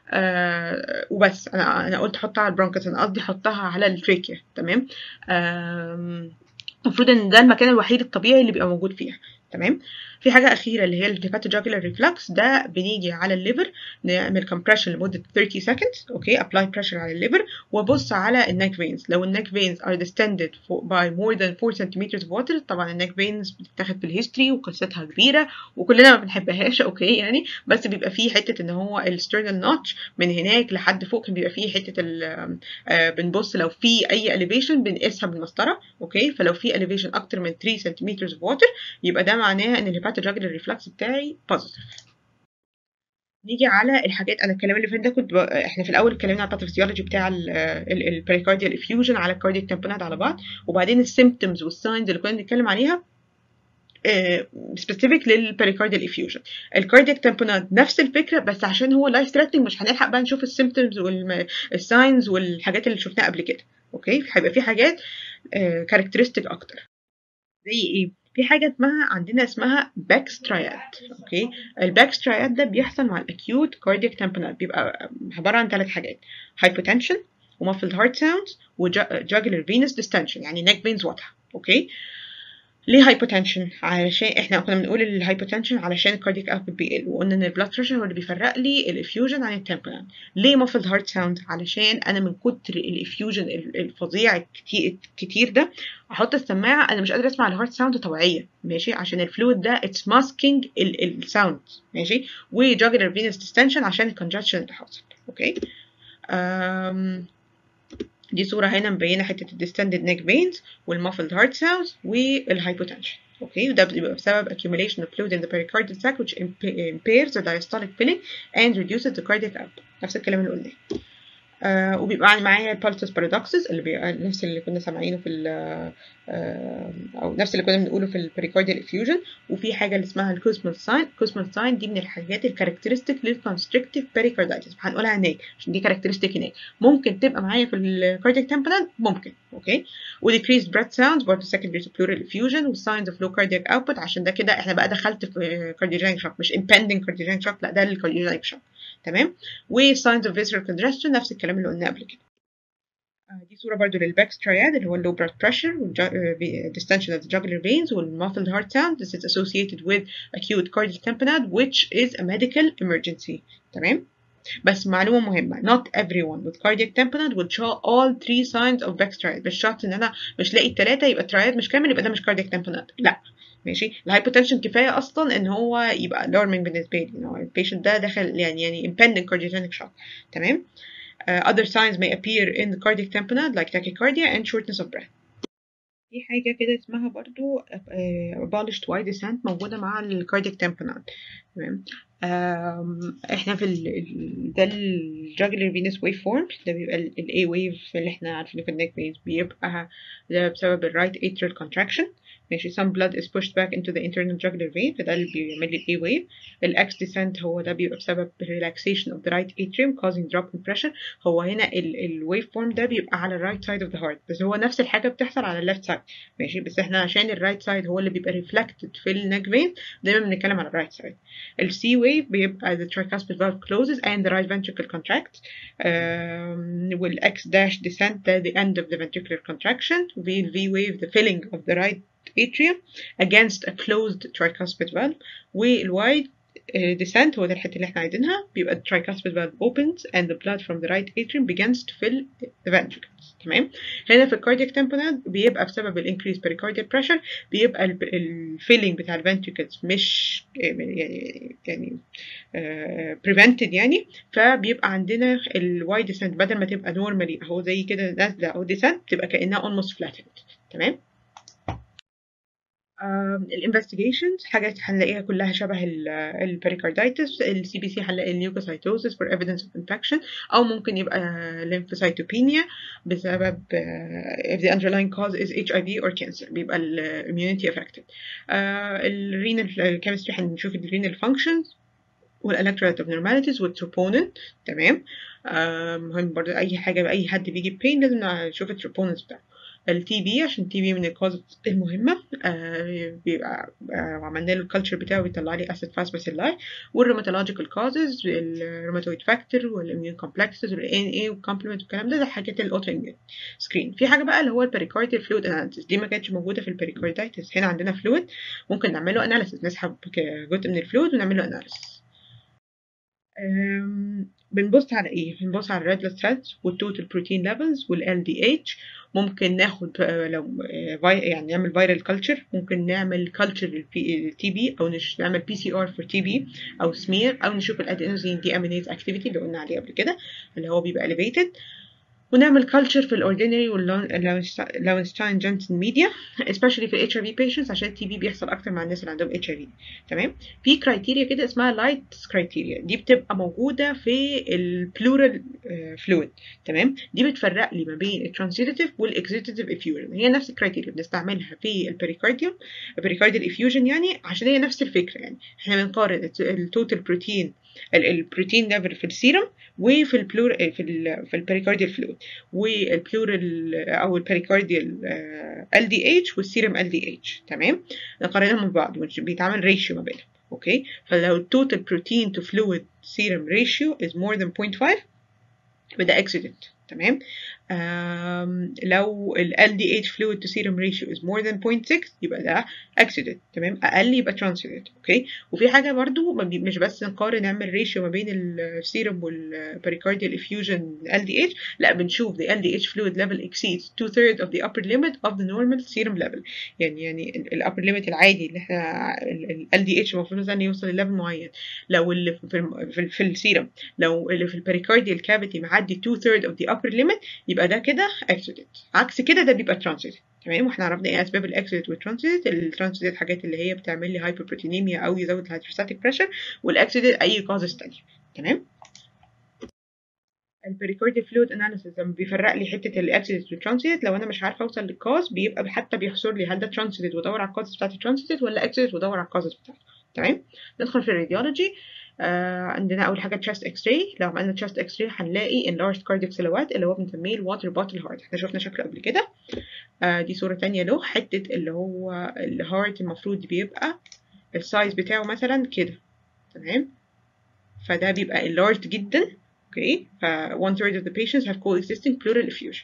آه وبس انا انا قلت حطها على البرونكس انا قصدي حطها على التريكيا تمام آه المفروض ان ده المكان الوحيد الطبيعي اللي بيبقى موجود فيها تمام في حاجه اخيره اللي هي الهيباتوجاكولار ريفلكس ده بنيجي على الليفر نعمل كومبريشن لمده 30 seconds اوكي ابلاي بريشر على الليفر وابص على النيك فينز لو النيك فينز are distended by more than 4 centimeters of water طبعا النيك فينز بتتاخد في الهيستوري وقصتها كبيره وكلنا ما بنحبهاش اوكي يعني بس بيبقى فيه حته ان هو السترنال نوتش من هناك لحد فوق كان بيبقى فيه حته آه بنبص لو في اي elevation بنقيسها بالمسطره اوكي فلو في elevation اكتر من 3 centimeters of water يبقى ده معناه ان الهيباتوجاكولار ريفلكس بتاعي بوزيتيف نيجي على الحاجات انا الكلام اللي فات ده كنت ب... احنا في الاول اتكلمنا على الباثوفيسيولوجي بتاع البريكارديال افيوجن على الكاردياك تمبونات على بعض وبعدين السيمبتومز والساينز اللي كنا بنتكلم عليها سبيسيفيك للبريكارديال افيوجن الكاردياك تمبونات نفس الفكره بس عشان هو لايف ثريتنج مش هنلحق بقى نشوف السيمبتومز والساينز والحاجات اللي شفناها قبل كده اوكي هيبقى في حاجات كاركترستيك اكتر زي ايه في حاجه اسمها عندنا اسمها باكس تراياد اوكي الباكس تراياد ده بيحصل مع الاكيوت كاردياك تمبونات بيبقى عباره عن ثلاث حاجات هايبوتنشن ومفلد هارت ساوندز وجاجلر فينس ديستنشن يعني نيك فينز واضحه اوكي ليه هايبوتنشن علشان احنا كنا بنقول الهايبوتنشن علشان الكاردياك اوتبوت بيقل وقلنا ان البلاد بريشر هو اللي بيفرق لي الافيوجن عن التمبونات ليه مفلد هارت ساوند علشان انا من كتر الافيوجن الفظيع الكتير, الكتير ده احط السماعه انا مش قادره اسمع الهارت ساوند طبيعيه ماشي عشان الفلويد ده اتس ماسكينج الساوند ماشي وجاجلر فينس ديستنشن عشان الكونجكشن اللي حاصل اوكي أم دي صورة هنا مبينة حتة الديستندد نيك فينز والمافلد هارت ساوندز والهايبوتنشن اوكي وده بيبقى بسبب accumulation of fluid in the pericardial sac which impairs the diastolic filling and reduces the cardiac output نفس الكلام اللي قلناه آه وبيبقى معايا البالتوس بارادوكسز اللي بيبقى نفس اللي كنا سامعينه في آه او نفس اللي كنا بنقوله في البريكارديال افيوجن وفي حاجه اللي اسمها الكوزمال ساين الكوزمال ساين دي من الحاجات الكاركترستيك للكونستريكتيف بريكاردايتس هنقولها هناك عشان دي كاركترستيك هناك ممكن تبقى معايا في الكاردياك تمبرانت ممكن اوكي وديكريز بريث ساوندز برضه secondary to pleural effusion والساينز اوف لو كاردياك اوتبوت عشان ده كده احنا بقى دخلت في كارديوجينيك شوك مش impending كارديوجينيك شوك لا ده الكارديوجينيك شوك تمام وساينز اوف visceral congestion نفس الكلام اللي قلناه قبل كده دي صورة برضو للباكس تراياد اللي هو اللو blood pressure distension of the jugular veins والmuffled heart sound this is associated with acute cardiac tamponade which is a medical emergency تمام بس معلومة مهمة not everyone with cardiac tamponade will show all three signs of Beck's triad مش شرط ان انا مش لاقي التلاتة يبقى الترايد مش كامل يبقى ده مش cardiac tamponade لا ماشي الهايبوتنشن كفايه اصلا ان هو يبقى alarming بالنسبه لي ان هو البيشنت ده دخل يعني يعني impending cardiogenic shock تمام uh, other signs may appear in the cardiac tamponade like tachycardia and shortness of breath في حاجة كده اسمها برضو uh, abolished wide descent موجودة مع الكاردياك tamponade تمام احنا في ال ده الجاجلر فينس ويف فورم ده بيبقى الاي ويف اللي احنا عارفينه في النيك فينز بيبقى ده بسبب الرايت atrial contraction ماشي some blood is pushed back into the internal jugular vein فده اللي بيعمل لي الاي ويف الاكس descent هو ده بيبقى بسبب relaxation of the right atrium causing drop in pressure هو هنا الويف فورم ده بيبقى على الرايت سايد اوف ذا هارت بس هو نفس الحاجه بتحصل على الليفت سايد ماشي بس احنا عشان الرايت سايد هو اللي بيبقى reflected في النيك فين دايما بنتكلم على الرايت سايد السي ويف بيبقى the tricuspid valve closes and the right ventricle contracts um, والX dash descent ده the end of the ventricular contraction the V wave the filling of the right atrium against a closed tricuspid valve والwide uh, descent هو ده الحته اللي احنا عايزينها بيبقى the tricuspid valve opens and the blood from the right atrium begins to fill the ventricles تمام هنا في الكاردياك تمبونات بيبقى بسبب الانكريز pericardial pressure بيبقى الفيلينج بتاع الفنتريكلز مش يعني يعني uh, prevented يعني فبيبقى عندنا الواي descent بدل ما تبقى نورمالي اهو زي كده نازله او descent تبقى كانها almost flattened تمام الانفستيجيشنز حاجات هنلاقيها كلها شبه البريكاردايتس السي بي سي هنلاقي الليوكوسايتوزس فور ايفيدنس اوف انفكشن او ممكن يبقى lymphocytopenia بسبب uh, if the underlying cause is HIV or cancer بيبقى ال immunity affected uh, الرينال chemistry هنشوف الرينال functions والالكترولايت abnormalities والتروبونين تمام مهم برضه اي حاجه اي حد بيجي بين لازم نشوف التروبونين بتاعه التي بي عشان التي بي من الكوز المهمة آه بيبقى آه عملنا له الكالتشر بتاعه بيطلع لي اسيد فاس باسيلاي والروماتولوجيكال كوزز الروماتويد فاكتور والاميون كومبلكسز والان اي والكومبلمنت والكلام ده ده حاجات الاوتو اميون سكرين في حاجة بقى اللي هو البريكارديال فلويد اناليسيس دي ما كانتش موجودة في البريكارديتس هنا عندنا فلويد ممكن نعمله اناليسيس نسحب جزء من الفلويد ونعمله اناليسيس بنبص على ايه بنبص على الريد بلاد سيلز والتوتال بروتين ليفلز والال دي اتش ممكن ناخد لو يعني نعمل فيرال كلتشر ممكن نعمل كلتشر التي بي او نعمل بي سي ار فور تي بي او سمير او نشوف الادينوزين دي امينيز اكتيفيتي اللي قلنا عليه قبل كده اللي هو بيبقى elevated ونعمل كلتشر في الاوردينري واللاونستاين جونسون ميديا especially في الاتش اي في patients عشان التي بي بيحصل اكتر مع الناس اللي عندهم اتش اي في تمام في كرايتيريا كده اسمها لايت كرايتيريا دي بتبقى موجوده في البلورال فلويد تمام دي بتفرق لي ما بين الترانسيتيف والاكزيتيف افيوجن هي نفس الكرايتيريا بنستعملها في البريكارديوم البريكارديال افيوجن يعني عشان هي نفس الفكره يعني احنا بنقارن التوتال بروتين البروتين ليفل في السيرم وفي البلور في ال في البريكارديال فلويد والبلورال او البريكارديال ال دي اتش والسيرم ال دي اتش تمام نقارنهم ببعض بيتعمل ريشيو ما بينهم اوكي فلو التوتال بروتين تو فلويد سيرم ريشيو is more than 0.5 يبقى ده اكسيدنت تمام لو ال LDH fluid to serum ratio is more than 0.6 يبقى ده accident تمام اقل يبقى transited اوكي وفي حاجه برضو مش بس نقارن نعمل ريشيو ما بين السيرم والبريكارديال effusion LDH لا بنشوف the LDH fluid level exceeds two thirds of the upper limit of the normal serum level يعني يعني ال upper limit العادي اللي احنا ال LDH المفروض مثلا يوصل لليفل معين لو اللي في, في, في السيرم لو اللي في البريكارديال كافيتي معدي two thirds of the upper limit يبقى ده كده اكسيدنت عكس كده ده بيبقى ترانزيت تمام واحنا عرفنا ايه اسباب الاكسيدنت والترانزيت الترانزيت حاجات اللي هي بتعمل لي هايبربروتينيميا او يزود الهيدروستاتيك بريشر والاكسيدنت اي كوزز تانية تمام البريكارديال فلويد اناليسيس لما بيفرق لي حته الاكسيدنت والترانزيت لو انا مش عارفه اوصل للكاز بيبقى حتى بيحصر لي هل ده ترانزيت وادور على الكاز بتاعت الترانزيت ولا اكسيدنت وادور على الكاز بتاعته تمام ندخل في الراديولوجي آه عندنا اول حاجه chest اكس راي لو عملنا chest اكس راي هنلاقي enlarged cardiac silhouette اللي هو بنسميه الواتر باتل هارت احنا شفنا شكله قبل كده آه دي صوره تانية له حته اللي هو الهارت المفروض بيبقى السايز بتاعه مثلا كده تمام فده بيبقى enlarged جدا اوكي ف one third of the patients have coexisting pleural effusion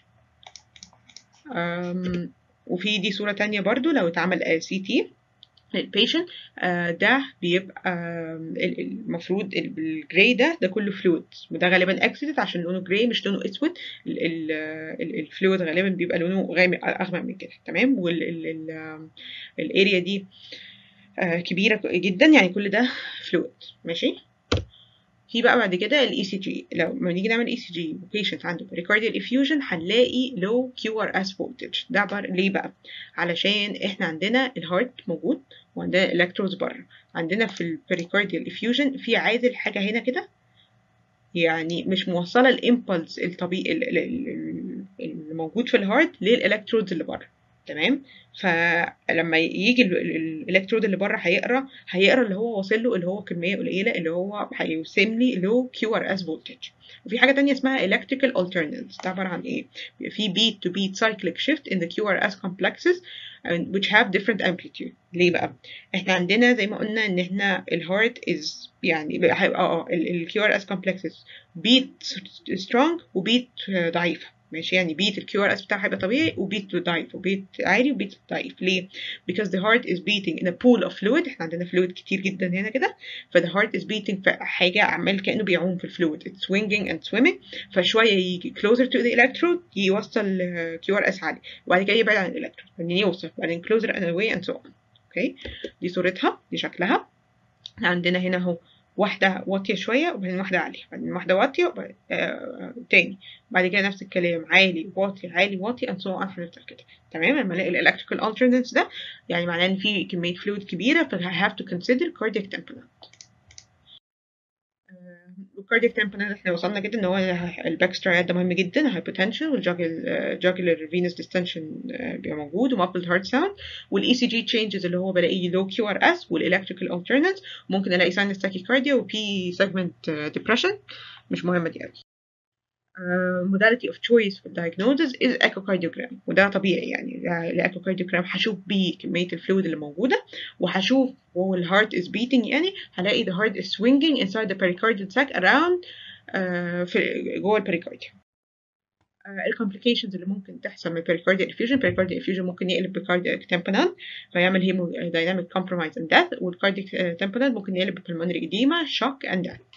um, وفي دي صوره تانية برضو لو اتعمل سي تي للبيشنت آه ده بيبقى آه المفروض الجراي ده ده كله فلويد وده غالبا اكسيدنت عشان لونه جراي مش لونه اسود الفلويد غالبا بيبقى لونه غامق اغمق من كده تمام والاريا دي آه كبيره جدا يعني كل ده فلويد ماشي في بقى بعد كده الاي سي جي لو لما نيجي نعمل اي سي جي وبيشنت عنده بريكارديال افيوجن هنلاقي لو كيو ار اس فولتج ده عبارة ليه بقى علشان احنا عندنا الهارت موجود وعندنا الكترودز بره عندنا في البريكارديال افيوجن في عازل حاجه هنا كده يعني مش موصله الامبلس الطبيعي الموجود في الهارت للالكترودز اللي بره تمام فلما يجي الالكترود اللي بره هيقرا هيقرا اللي هو واصل له اللي هو كميه قليله اللي هو هيرسم لي لو كيو ار اس فولتج وفي حاجه تانية اسمها electrical alternance ده عباره عن ايه في beat to beat cyclic shift in the QRS complexes which have different amplitude ليه بقى احنا عندنا زي ما قلنا ان احنا الهارت is يعني هيبقى اه ال QRS complexes beat strong وبيت ضعيفه ماشي يعني بيت الكيو ار اس بتاعها هيبقى طبيعي وبيت ضعيف وبيت عالي وبيت ضعيف ليه؟ because the heart is beating in a pool of fluid احنا عندنا فلويد كتير جدا هنا كده ف the heart is beating في حاجة عمال كأنه بيعوم في الفلويد it's swinging and swimming فشوية يجي closer to the electrode يوصل كيو ار اس عالي وبعد كده يبعد عن الالكترود بعدين يوصل بعدين closer and away and so on اوكي دي صورتها دي شكلها عندنا هنا اهو واحدة واطية شوية وبعدين واحدة عالية بعدين واحدة واطية وبعدين آه تاني بعد كده نفس الكلام عالي واطي عالي واطي and so on هنفضل كده تمام لما الاقي الالكتريكال alternates ده يعني معناه ان في كمية فلويد كبيرة ف I have to consider cardiac tamponade الكاردياك تامبونات احنا وصلنا كده ان هو الباك سترايد ده مهم جدا الهايبوتنشن والجاكولار فينس ديستنشن بيبقى موجود ومابلد هارت ساوند والاي سي جي تشينجز اللي هو بلاقي لو كيو ار اس والالكتريكال alternate ممكن الاقي ساينس تاكيكارديا وبي سيجمنت ديبريشن مش مهمه دي قوي uh, modality of choice في diagnosis is echocardiogram وده طبيعي يعني الايكوكارديوجرام هشوف بيه كمية الفلويد اللي موجودة وهشوف وهو الهارت is beating يعني هلاقي the heart is swinging inside the pericardial sac around uh, في جوه البريكارديوم الكومبليكيشنز اللي ممكن تحصل من pericardial effusion pericardial effusion ممكن يقلب بكاردياك tamponade فيعمل hemodynamic compromise and death والكاردياك tamponade ممكن يقلب pulmonary edema shock and death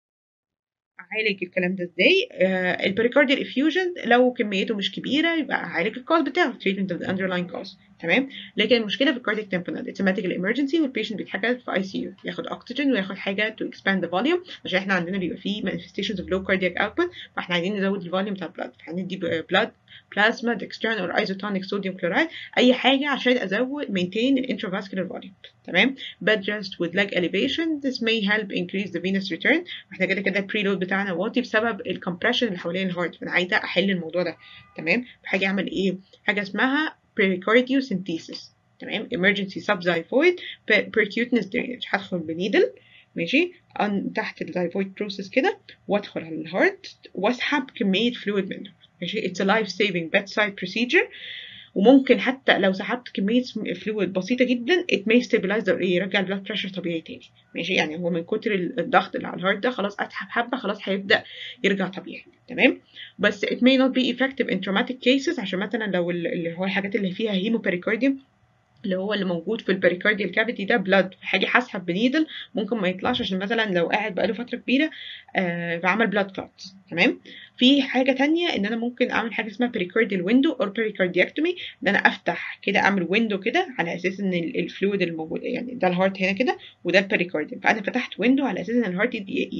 اعالج الكلام ده ازاي آه البريكارديال افيوجن لو كميته مش كبيره يبقى اعالج الكوز بتاعه treatment of the underlying cause تمام لكن المشكله في الكاردياك تمبونال اتس medical emergency والبيشنت بيتحجز في اي سي يو ياخد اكسجين وياخد حاجه to expand the volume عشان احنا عندنا بيبقى فيه manifestations of low cardiac output فاحنا عايزين نزود الفوليوم بتاع البلاد فهندي blood بلازما دextran or isotonic sodium chloride اي حاجه عشان ازود maintain the intravascular volume تمام bed rest with leg elevation this may help increase the venous return احنا كده كده البريلود بتاعنا واطي بسبب الكمبريشن اللي حوالين الهارت فانا عايزه احل الموضوع ده تمام حاجه اعمل ايه حاجه اسمها pericardiocentesis تمام emergency subxiphoid percutaneous drainage هدخل بنيدل ماشي تحت الزايفويد بروسيس كده وادخل على الهارت واسحب كميه فلويد منه ماشي it's a life saving bedside procedure وممكن حتى لو سحبت كمية فلويد بسيطة جدا it may stabilize the يرجع البلاد بريشر طبيعي تاني ماشي يعني هو من كتر الضغط اللي على الهارت ده خلاص اسحب حبة خلاص هيبدأ يرجع طبيعي تمام بس it may not be effective in traumatic cases عشان مثلا لو اللي هو الحاجات اللي فيها هيموبريكارديوم اللي هو اللي موجود في البريكارديال كافيتي ده بلاد حاجه هسحب بنيدل ممكن ما يطلعش عشان مثلا لو قاعد بقاله فتره كبيره آه فعمل بلاد كلوت تمام في حاجه تانية ان انا ممكن اعمل حاجه اسمها بريكارديال ويندو او بريكاردياكتومي ان انا افتح كده اعمل ويندو كده على اساس ان الفلويد الموجود يعني ده الهارت هنا كده وده البريكارديوم فانا فتحت ويندو على اساس ان الهارت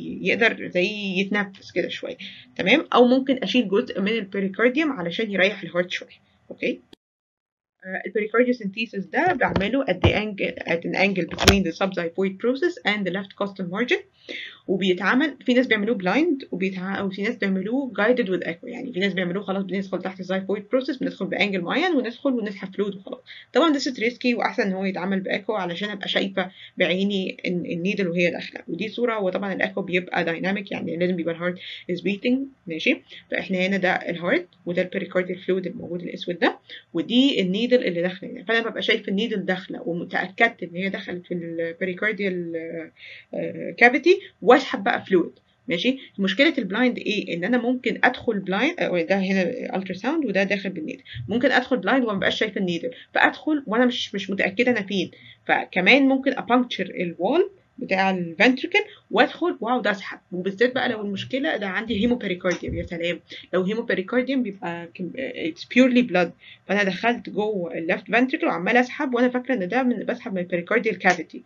يقدر زي يتنفس كده شويه تمام او ممكن اشيل جزء من البريكارديوم علشان يريح الهارت شويه اوكي البريكارديوسنتيسيس ده بعمله at the angle at an angle between the subxiphoid process and the left costal margin وبيتعمل في ناس بيعملوه بلايند وبيتع... وفي ناس بيعملوه جايدد وذ ايكو يعني في ناس بيعملوه خلاص بندخل تحت الزايفويد بروسيس بندخل بانجل معين وندخل وندخل فلويد وخلاص طبعا ده ريسكي واحسن ان هو يتعمل بايكو علشان ابقى شايفه بعيني النيدل وهي داخله ودي صوره وطبعا الايكو بيبقى دايناميك يعني لازم يبقى الهارت از بيتنج ماشي فاحنا هنا ده الهارت وده البريكارديال فلويد الموجود الاسود ده ودي النيدل اللي داخله هنا فانا ببقى شايف النيدل داخله ومتاكدت ان هي دخلت في البريكارديال كافيتي واسحب بقى فلويد ماشي مشكله البلايند ايه ان انا ممكن ادخل بلايند ده هنا الترا ساوند وده داخل بالنيدل ممكن ادخل بلايند وما بقاش شايفه النيدل فادخل وانا مش مش متاكده انا فين فكمان ممكن ابانكتشر الوال بتاع الفنتركل وادخل واقعد اسحب وبالذات بقى لو المشكله ده عندي هيموبريكارديوم يا سلام لو هيموبريكارديوم بيبقى اتس بيورلي بلاد فانا دخلت جوه الليفت فنتركل وعمال اسحب وانا فاكره ان ده من بسحب من البريكارديال كافيتي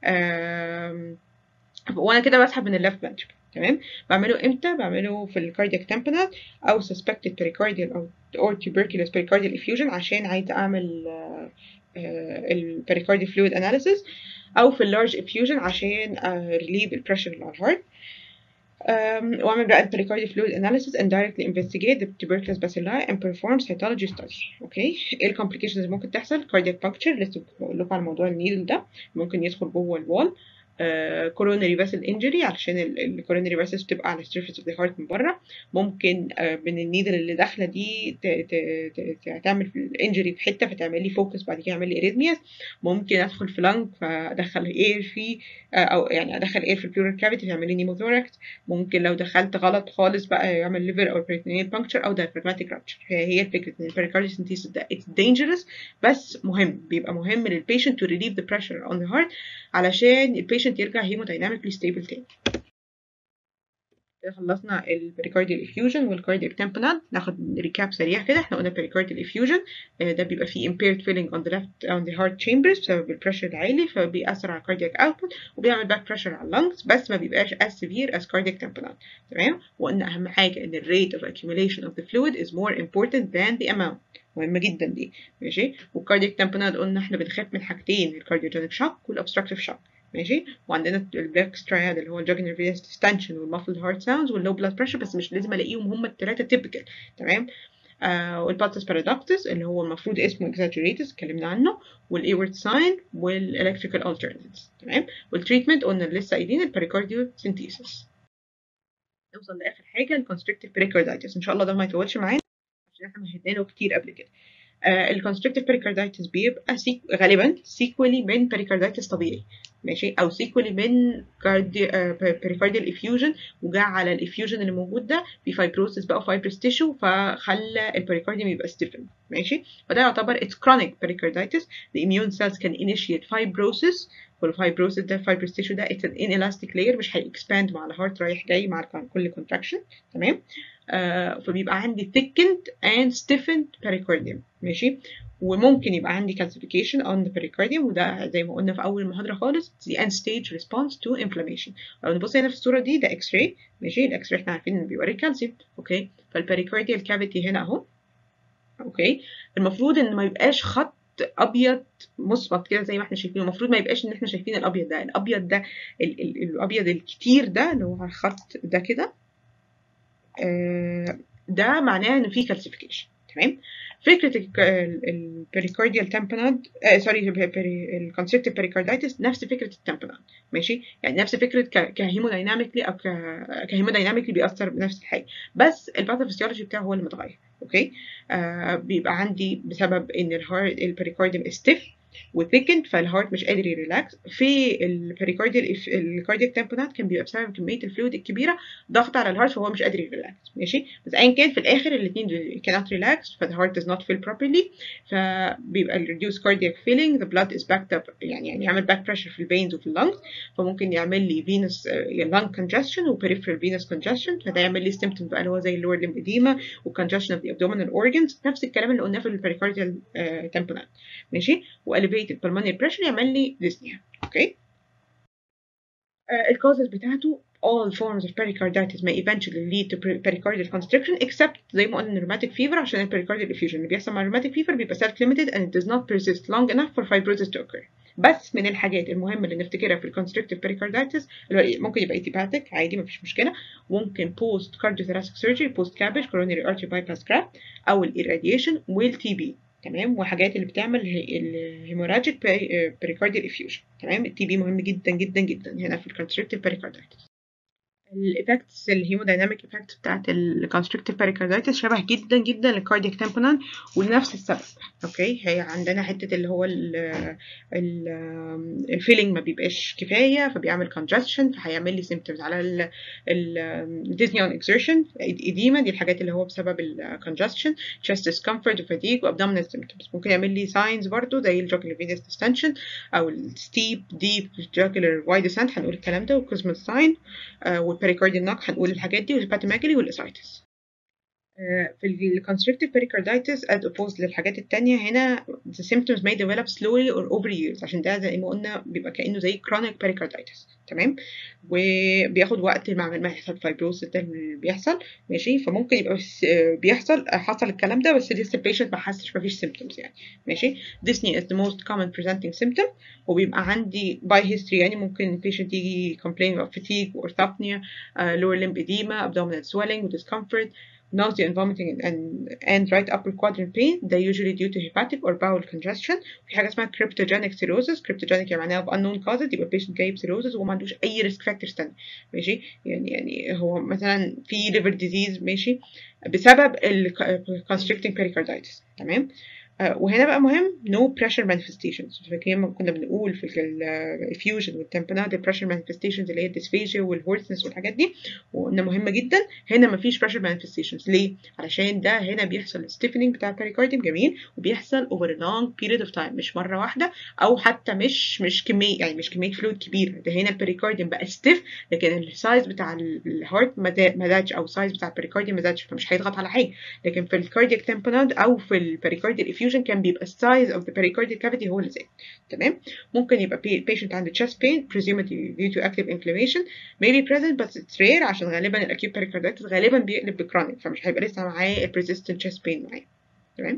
وانا كده بسحب من الليفت فنتركل تمام بعمله امتى بعمله في الكاردياك تامبونات او suspected pericardial او or tuberculous pericardial effusion عشان عايزه اعمل البريكارديال فلويد اناليسيس او في اللارج effusion عشان ريليف البريشر اللي على الهارت um, واعمل بقى البريكارديال فلويد اناليسيس and directly investigate the tuberculous bacilli and perform cytology study اوكي ايه الكومبليكيشنز اللي ممكن تحصل cardiac puncture لسه بقول لكم على موضوع النيدل ده ممكن يدخل جوه الوال كورونري فاسل انجري علشان الكورونري فاسلز بتبقى على السيرفيس اوف ذا هارت من بره ممكن uh, من النيدل اللي داخله دي تعمل انجري في حته فتعمل لي فوكس بعد كده يعمل لي اريثمياز ممكن ادخل في لانج فادخل اير في uh, او يعني ادخل اير في البلورال كافيتي تعمل لي نيموثوركس ممكن لو دخلت غلط خالص بقى يعمل ليفر او بريتونيال بانكتشر او دايفراجماتيك رابتشر هي هي الفكره ان البريكارديوسنتيسيس ده اتس dangerous بس مهم بيبقى مهم للبيشنت تو ريليف ذا بريشر اون ذا هارت علشان البيشنت يرجع هيمودايناميكلي ستيبل تاني كده خلصنا البريكارديال افيوجن والكاردياك تامبونات ناخد ريكاب سريع كده احنا قلنا البريكارديال افيوجن ده بيبقى فيه impaired filling on the left on the heart chambers بسبب البريشر العالي فبيأثر على الكاردياك اوتبوت وبيعمل باك بريشر على اللنجز بس ما بيبقاش as severe as cardiac tamponade تمام وقلنا اهم حاجه ان الريت of accumulation of the fluid is more important than the amount مهمه جدا دي ماشي والكاردياك تامبوناد قلنا احنا بنخاف من حاجتين الكارديوجينيك شوك والobstructive shock ماشي وعندنا البلاك سترايد اللي هو الجوجنر فينس ديستنشن والمافلد هارت ساوندز واللو بلاد بريشر بس مش لازم الاقيهم هم الثلاثه تيبيكال تمام آه والبالتس بارادوكتس اللي هو المفروض اسمه exaggeratus اتكلمنا عنه والايورد ساين والالكتريكال alternates تمام والتريتمنت قلنا لسه قايلين البريكارديو سينثيسيس نوصل لاخر حاجه الكونستريكتيف بريكاردايتس ان شاء الله ده ما يطولش معانا عشان احنا مهدنا له كتير قبل كده الكونستريكتيف بريكاردايتس بيبقى سيك... غالبا سيكولي من بريكاردايتس طبيعي ماشي او سيكولي من كاردي بريكارديال افيوجن وجا على الافيوجن اللي موجود ده بفايبروسيس بقى فايبرس تيشو فخلى البريكارديوم يبقى ستيفن ماشي فده يعتبر اتس كرونيك بريكاردايتس the immune cells can initiate fibrosis والفايبروسيس ده الفايبرس تيشو ده it's an inelastic layer مش هيكسباند مع الهارت رايح جاي مع كل contraction تمام آه فبيبقى عندي thickened and stiffened pericardium ماشي وممكن يبقى عندي calcification on the pericardium وده زي ما قلنا في اول المحاضره خالص the end stage response to inflammation لو نبص هنا في الصوره دي ده اكس راي ماشي الاكس راي احنا عارفين انه بيوري الكالسيوم اوكي فالبريكارديال كافيتي هنا اهو اوكي المفروض ان ما يبقاش خط ابيض مثبت كده زي ما احنا شايفين المفروض ما يبقاش ان احنا شايفين الابيض ده الابيض ده ال ال الابيض الكتير ده اللي هو الخط ده كده آه ده معناه ان في كالسيفيكيشن تمام فكره البريكارديال تامبوناد سوري الكونسيبتيف بريكاردايتس نفس فكره التامبوناد ماشي يعني نفس فكره كهيمودايناميكلي او كهيمودايناميكلي بيأثر بنفس الحاجه بس الباثوفيسيولوجي بتاعه هو اللي متغير اوكي آه بيبقى عندي بسبب ان الهارت البريكارديوم ستيف وثيكند فالهارت مش قادر يريلاكس في البريكارديال الكاردياك تامبونات كان بيبقى بسبب كميه الفلويد الكبيره ضغط على الهارت فهو مش قادر يريلاكس ماشي بس ايا كان في الاخر الاثنين cannot relax فالهارت does not fill properly فبيبقى reduced cardiac filling the blood is backed up يعني يعني يعمل back pressure في الفينز وفي اللنجز فممكن يعمل لي venous lung congestion و peripheral venous congestion فده يعمل لي symptoms بقى اللي هو زي lower limb edema و congestion of the abdominal organs نفس الكلام اللي قلناه في البريكارديال تامبونات ماشي و elevated pulmonary pressure يعمل لي dyspnea اوكي الكوزز بتاعته all forms of pericarditis may eventually lead to pericardial constriction except زي ما قلنا rheumatic fever عشان ال pericardial effusion اللي بيحصل مع rheumatic fever بيبقى self limited and it does not persist long enough for fibrosis to occur بس من الحاجات المهمة اللي نفتكرها في الكونستريكتيف pericarditis اللي هو ممكن يبقى idiopathic عادي مفيش مشكلة ممكن post cardiothoracic surgery post cabbage coronary artery bypass graft أو الirradiation والتي بي تمام وحاجات اللي بتعمل الهيموراجيك بريكارديال افيوجن تمام التي بي مهم جدا جدا جدا هنا في الكونستريكتيف بريكاردايتس الايفكتس الهيمودايناميك افكت بتاعت الكونستريكتيف بريكاردايتس شبه جدا جدا للكاردياك تامبونان ولنفس السبب اوكي هي عندنا حته اللي هو الفيلينج ما بيبقاش كفايه فبيعمل كونجستشن فهيعمل لي سيمبتومز على الديزني اون اكسرشن ايديما دي الحاجات اللي هو بسبب الكونجستشن chest discomfort وفاتيج وابدومينال سيمبتومز ممكن يعمل لي ساينز برضو زي الجوكولار فينس ديستنشن او الستيب ديب جوكولار وايد ديسنت هنقول الكلام ده وكوزمال ساين والبريكارديال نوك هنقول الحاجات دي والهيباتوميجالي والاسايتس في الكونستريكتيف pericarditis as opposed للحاجات التانية هنا the symptoms may develop slowly or over years عشان ده زي ما قلنا بيبقى كأنه زي chronic pericarditis تمام وبياخد وقت مع ما يحصل fibrosis ده اللي بيحصل ماشي فممكن يبقى بيحصل حصل الكلام ده بس لسه البيشنت ما حسش مفيش symptoms يعني ماشي dyspnea is the most common presenting symptom وبيبقى عندي by history يعني ممكن البيشنت يجي complain of fatigue orthopnea uh, lower limb edema abdominal swelling discomfort nausea and vomiting and, and right upper quadrant pain ده usually due to hepatic or bowel congestion في حاجة اسمها cryptogenic cirrhosis cryptogenic يعني معناها of unknown causes يبقى البيشنت جايب cirrhosis وما عندوش أي risk factors تانية ماشي يعني يعني هو مثلا في liver disease ماشي بسبب ال constricting pericarditis تمام آه وهنا بقى مهم no pressure manifestations فاكرين لما كنا بنقول في الافيوجن والتمبونات pressure manifestations اللي هي الديسفيجيا والهورسنس والحاجات دي وقلنا مهمه جدا هنا مفيش pressure manifestations ليه؟ علشان ده هنا بيحصل stiffening بتاع البريكارديوم جميل وبيحصل over a long period of time مش مره واحده او حتى مش مش كميه يعني مش كميه فلويد كبيره ده هنا البريكارديوم بقى stiff لكن السايز بتاع الهارت ما زادش او السايز بتاع البريكارديوم ما زادش فمش هيضغط على حاجه لكن في الكاردياك تمبونات او في البريكارديال effusion كان بيبقى السايز of the pericardial cavity هو اللي زاد تمام ممكن يبقى patient عنده chest pain presumably due to active inflammation may be present but it's rare عشان غالبا الاكيوت pericarditis غالبا بيقلب بكرونيك فمش هيبقى لسه معاه persistent chest pain معاه تمام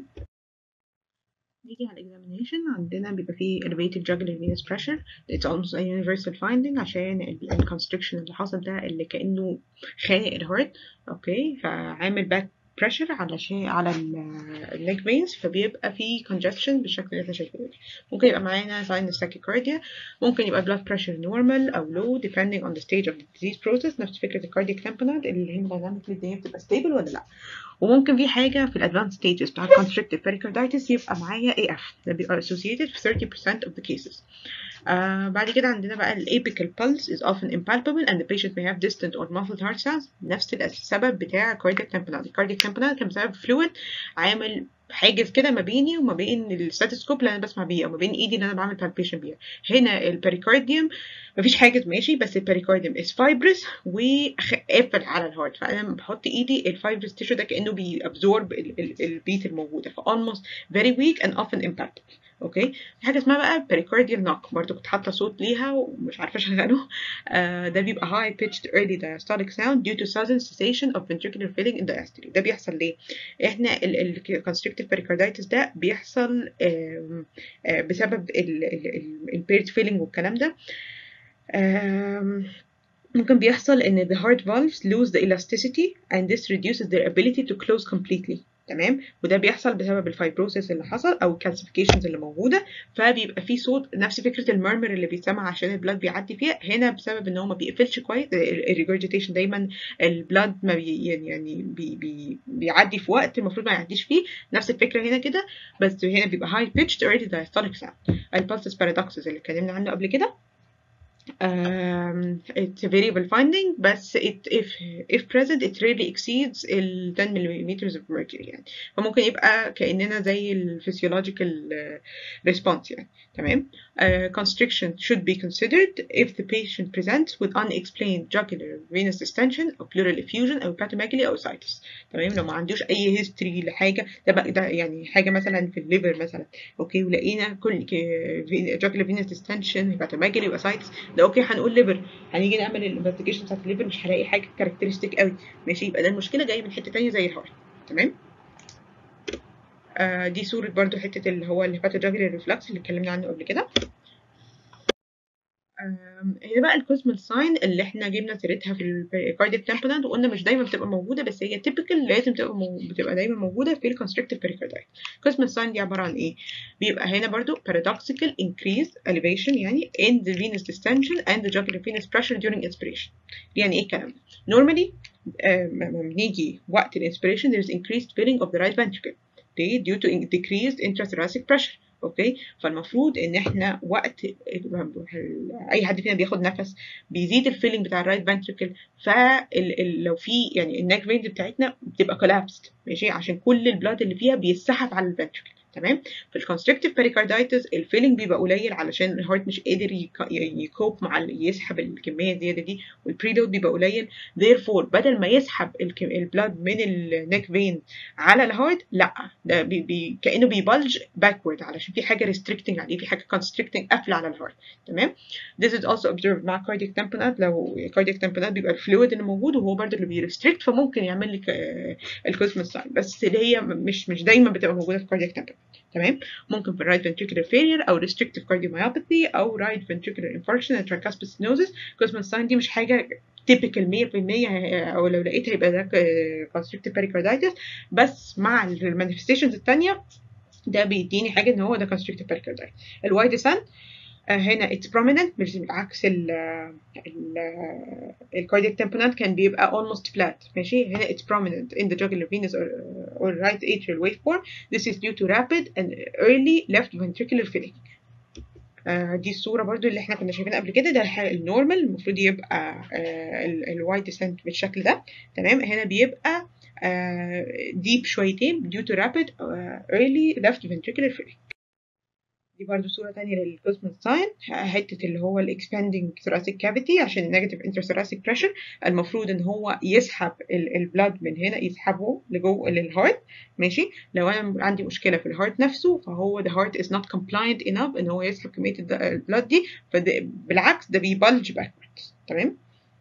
نيجي على الاكزامينيشن عندنا بيبقى فيه elevated jugular venous pressure it's almost a universal finding عشان الكونستريكشن اللي حصل ده اللي كأنه خانق الهارت اوكي فعامل باك pressure على شيء على النيك فينز فبيبقى في congestion بالشكل اللي احنا شايفينه ده ممكن يبقى معانا sign of tachycardia ممكن يبقى blood pressure normal أو low depending on the stage of the disease process نفس فكرة ال cardiac tamponade اللي هي dynamically الدنيا بتبقى stable ولا لأ وممكن في حاجة في الادفانس stages بتاع constrictive pericarditis يبقى معايا AF ده بيبقى associated في 30% of the cases آه بعد كده عندنا بقى ال apical pulse is often impalpable and the patient may have distant or muffled heart sounds نفس السبب بتاع cardiac tamponade cardiac tamponade كان بسبب fluid عامل حاجز كده ما بيني وما بين الستاتوسكوب اللي انا بسمع بيه او ما بين ايدي اللي انا بعمل بالبيشن بيها هنا البريكارديوم مفيش حاجز ماشي بس البريكارديوم از فايبرس وقافل على الهارت فانا لما بحط ايدي الفايبرس تيشو ده كانه بيابزورب البيت الموجوده ف almost very weak and often impacted اوكي في حاجه اسمها بقى pericardial knock برضو كنت حاطه صوت ليها ومش عارفه اشغله آه ده بيبقى high pitched early diastolic sound due to sudden cessation of ventricular filling in diastole ده بيحصل ليه احنا ال constrictive pericarditis ده بيحصل آه آه بسبب البيرد فيلينج والكلام ده ممكن بيحصل ان the heart valves lose the elasticity and this reduces their ability to close completely تمام وده بيحصل بسبب الفايبروسيس اللي حصل او الكالسيفيكيشنز اللي موجوده فبيبقى في صوت نفس فكره المرمر اللي بيسمع عشان البلاد بيعدي فيها هنا بسبب ان هو ما بيقفلش كويس الريجورجيتيشن دايما البلاد ما بي يعني بي بي بيعدي في وقت المفروض ما يعديش فيه نفس الفكره هنا كده بس هنا بيبقى هاي بيتشد early diastolic sound البالسس بارادوكسز اللي اتكلمنا عنه قبل كده um, it's a variable finding بس it, if, if present it rarely exceeds ال 10 millimeters of mercury يعني فممكن يبقى كأننا زي ال physiological uh, response يعني تمام uh, constriction should be considered if the patient presents with unexplained jugular venous distension or pleural effusion أو hepatomegaly أو ascites تمام لو ما عندوش أي history لحاجة ده بقى ده يعني حاجة مثلا في الليفر مثلا أوكي ولقينا كل jugular venous distension hepatomegaly وascites ده اوكي هنقول ليفر هنيجي نعمل الانفستيجيشن بتاعت الليفر مش هلاقي حاجه كاركترستيك قوي ماشي يبقى ده المشكله جايه من حته تانية زي الهارت تمام آه دي صوره برضو حته اللي هو الهيباتوجاجري ريفلكس اللي اتكلمنا عنه قبل كده هنا بقى الكوزمال ساين اللي احنا جبنا سيرتها في الكاردياك تامبونانت وقلنا مش دايما بتبقى موجوده بس هي تيبيكال لازم تبقى مو... بتبقى دايما موجوده في الكونستريكتيف بيريكاردايت الكوزمال ساين دي عباره عن ايه بيبقى هنا برضو paradoxical increase elevation يعني in the venous distension and the jugular venous pressure during inspiration يعني ايه الكلام ده normally لما بنيجي وقت الانسبيريشن there is increased filling of the right ventricle ليه due to decreased intrathoracic pressure اوكي فالمفروض ان احنا وقت اي حد فينا بياخد نفس بيزيد الفيلينج بتاع الرايت فنتريكل فلو في يعني النيك فينز بتاعتنا بتبقى كولابست ماشي عشان كل البلاد اللي فيها بيسحب على الفنتريكل تمام في الكونستريكتيف بيريكاردايتس الفيلينج بيبقى قليل علشان الهارت مش قادر يكوب مع يسحب الكميه الزياده دي والبريلود بيبقى قليل therefore بدل ما يسحب البلاد من النيك فين على الهارت لا ده بي بي كانه بيبلج باكورد علشان في حاجه ريستريكتنج عليه في حاجه كونستريكتنج قافله على الهارت تمام this is also observed مع cardiac tamponade لو cardiac tamponade بيبقى الفلويد اللي موجود وهو برضه اللي بيريستريكت فممكن يعمل لك الكوزموس ساين بس اللي هي مش مش دايما بتبقى موجوده في cardiac tamponade تمام ممكن في right ventricular failure او restrictive cardiomyopathy او right ventricular infarction and tricuspid stenosis Kussmaul sign دي مش حاجه typical 100% او لو لقيتها يبقى ده constrictive pericarditis بس مع المانيفستيشنز الثانيه ده بيديني حاجه ان هو ده constrictive pericarditis الواي ديسنت هنا it's prominent مش بالعكس ال ال الكاردياك tamponade كان بيبقى almost flat ماشي هنا it's prominent in the jugular venous or, or right atrial waveform this is due to rapid and early left ventricular filling آه دي الصورة برضو اللي احنا كنا شايفينها قبل كده ده النورمال المفروض يبقى الواي ديسنت بالشكل ده تمام هنا بيبقى ديب uh, شويتين due to rapid uh, early left ventricular filling دي برضو صورة تانية للكوزموس ساين حتة اللي هو الاكسباندنج thoracic cavity عشان النيجاتيف intrathoracic pressure المفروض ان هو يسحب البلاد من هنا يسحبه لجوه للهارت ماشي لو انا عندي مشكلة في الهارت نفسه فهو the heart is not compliant enough ان هو يسحب كمية البلاد دي فبالعكس ده بيبلج backwards تمام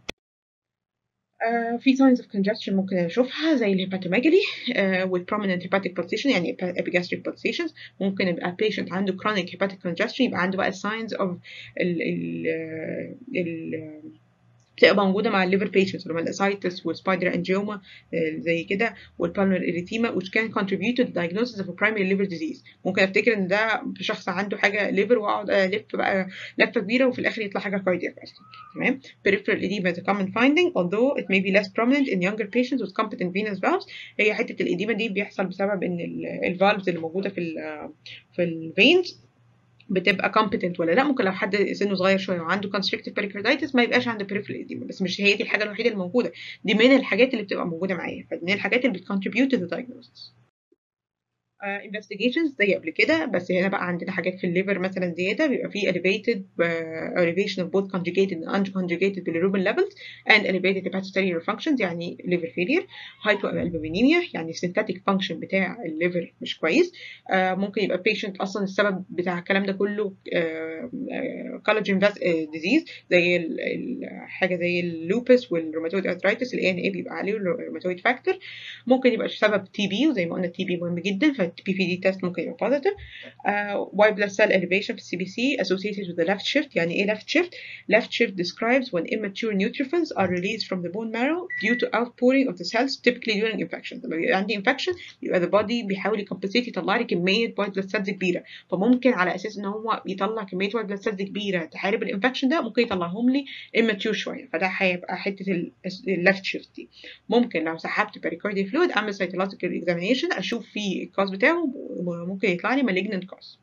Uh, في signs of congestion ممكن نشوفها زي الهيباتوميجالي uh, with prominent hepatic pulsation يعني epigastric pulsations ممكن يبقى patient عنده chronic hepatic congestion يبقى عنده بقى signs of ال ال ال بتبقى موجوده مع الليفر بيشنتس اللي هم الاسايتس والسبايدر انجيوما زي كده والبالمر اريتيما which can contribute to the diagnosis of a primary liver disease ممكن افتكر ان ده شخص عنده حاجه ليفر واقعد الف بقى لفه كبيره وفي الاخر يطلع حاجه كاردياك اصلا تمام peripheral edema is a common finding although it may be less prominent in younger patients with competent venous valves هي حته الاديمه دي بيحصل بسبب ان الفالفز اللي موجوده في ال في الفينز بتبقى competent ولا لا ممكن لو حد سنه صغير شويه وعنده constrictive pericarditis ما يبقاش عنده peripheral edema بس مش هي دي الحاجه الوحيده اللي موجوده دي من الحاجات اللي بتبقى موجوده معايا فمن الحاجات اللي بتcontribute to the diagnosis uh, investigations زي قبل كده بس هنا بقى عندنا حاجات في الليفر مثلا زياده بيبقى في elevated uh, elevation of both conjugated and unconjugated bilirubin levels and elevated hepatocellular functions يعني liver failure hypoalbuminemia يعني synthetic function بتاع الليفر مش كويس uh, ممكن يبقى patient اصلا السبب بتاع الكلام ده كله collagen disease زي ال ال حاجه زي اللوبس والروماتويد arthritis ال ANA بيبقى عليه الروماتويد فاكتور ممكن يبقى سبب تي بي وزي ما قلنا التي بي مهم جدا ف البي في دي تيست ممكن يبقى positive uh, white blood cell elevation في السي بي سي associated with the left shift يعني ايه left shift left shift describes when immature neutrophils are released from the bone marrow due to outpouring of the cells typically during infection لما بيبقى عندي infection يبقى the body بيحاول يكمبنسيت يطلع لي كميه white blood cells كبيره فممكن على اساس ان هو يطلع كميه white blood cells كبيره تحارب الانفكشن ده ممكن يطلعهم لي immature شويه فده هيبقى حته ال left shift دي ممكن لو سحبت pericardial fluid اعمل cytological examination اشوف فيه الكاز بتاعه ممكن يطلع لي malignant cause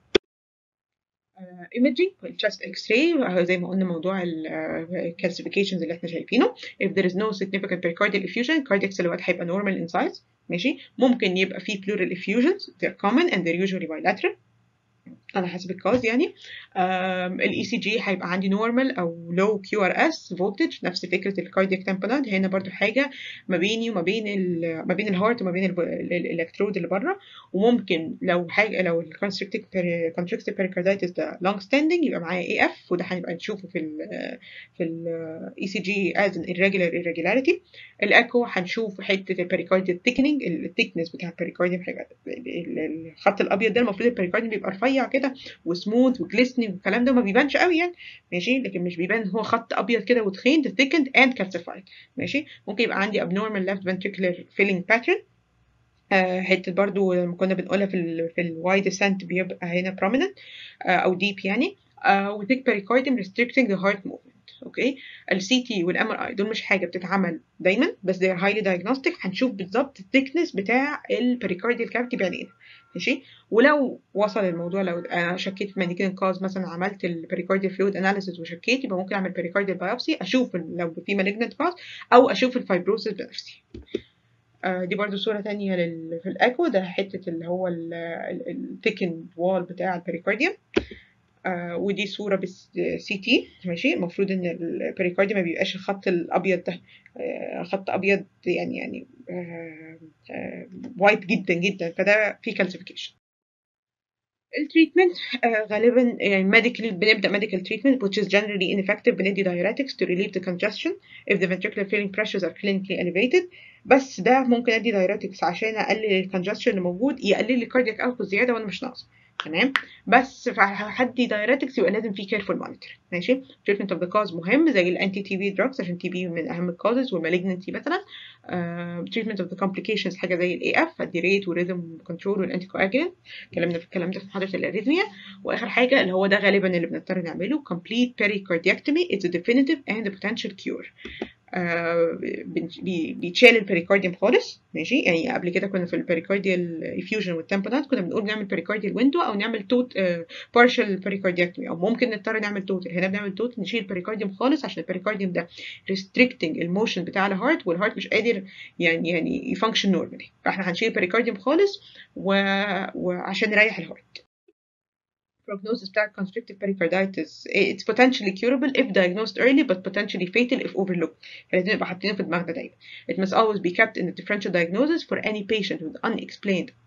uh, imaging chest x-ray زي ما قلنا موضوع الكالسيفيكيشنز اللي احنا شايفينه if there is no significant pericardial effusion cardiac silhouette هيبقى normal in size ماشي ممكن يبقى فيه pleural effusions they're common and they're usually bilateral على حسب الكاز يعني الاي سي جي هيبقى عندي نورمال او لو كيو ار اس فولتج نفس فكره الكاردياك تامبونات هنا برضو حاجه ما بيني وما بين ال ما بين الهارت وما بين الالكترود اللي بره وممكن لو حاجه لو الكونستريكتيف كونستريكتيف بيريكاردايتس ده لونج ستاندنج يبقى معايا اي اف وده هنبقى نشوفه في ال في الاي سي جي از ان irregular irregularity الاكو هنشوف حته البريكارديال تيكنينج الثيكنس بتاع البريكارديوم هيبقى الخط الابيض ده المفروض البريكارديوم بيبقى رفيع كده وسموث وجليسني والكلام ده ما بيبانش قوي يعني ماشي لكن مش بيبان هو خط ابيض كده وتخين ده thickened and calcified ماشي ممكن يبقى عندي abnormal left ventricular filling pattern آه حته برضو لما كنا بنقولها في ال في الواي ديسنت بيبقى هنا prominent آه او deep يعني آه وثيك pericardium restricting the heart movement اوكي السي تي والام ار اي دول مش حاجه بتتعمل دايما بس they are highly diagnostic هنشوف بالظبط الثيكنس بتاع البريكارديال كافيتي بعينينا ماشي ولو وصل الموضوع لو انا شكيت في مانيكين كاز مثلا عملت البريكارديال فلويد اناليسيس وشكيت يبقى ممكن اعمل بريكارديال بايوبسي اشوف لو في مالجنت كاز او اشوف الفايبروسيس بنفسي آه دي برضو صورة تانية لل... في الأكو ده حتة اللي هو الثيكن وال بتاع البريكارديوم آه ودي صورة بس سي تي ماشي المفروض ان البريكارديوم ما بيبقاش الخط الابيض ده آه خط ابيض يعني يعني آه آه وايت جدا جدا فده في كالسيفيكيشن التريتمنت آه غالبا يعني ميديكال بنبدا ميديكال تريتمنت which is generally ineffective بندي diuretics to relieve the congestion if the ventricular filling pressures are clinically elevated بس ده ممكن ادي diuretics عشان اقلل الكونجستشن اللي موجود يقلل لي كاردياك اوتبوت زياده وانا مش ناقصه تمام بس فهدي دايريتكس يبقى لازم في كيرفول مونيتور ماشي تريتمنت اوف ذا كاز مهم زي الانتي تي بي دراجز عشان تي بي من اهم الكازز والمالجنسي مثلا تريتمنت اوف ذا كومبليكيشنز حاجه زي الاي اف ادي ريت وريزم كنترول والانتي كواجولانت اتكلمنا في الكلام ده في محاضره الاريثميا واخر حاجه اللي هو ده غالبا اللي بنضطر نعمله complete pericardiectomy it's a definitive and a potential cure آه بيتشال البريكارديوم خالص ماشي يعني قبل كده كنا في البريكارديال افيوجن والتمبونات كنا بنقول نعمل بريكارديال ويندو او نعمل توت بارشال بريكارديكتومي او ممكن نضطر نعمل توتال هنا بنعمل توت نشيل البريكارديوم خالص عشان البريكارديوم ده ريستريكتنج الموشن بتاع الهارت والهارت مش قادر يعني يعني يفانكشن نورمالي فاحنا هنشيل البريكارديوم خالص و... وعشان نريح الهارت prognosis بتاع constrictive pericarditis it's potentially curable if diagnosed early but potentially fatal if overlooked فلازم نبقى حاطينه في دماغنا دايما it must always be kept in the differential diagnosis for any patient with unexplained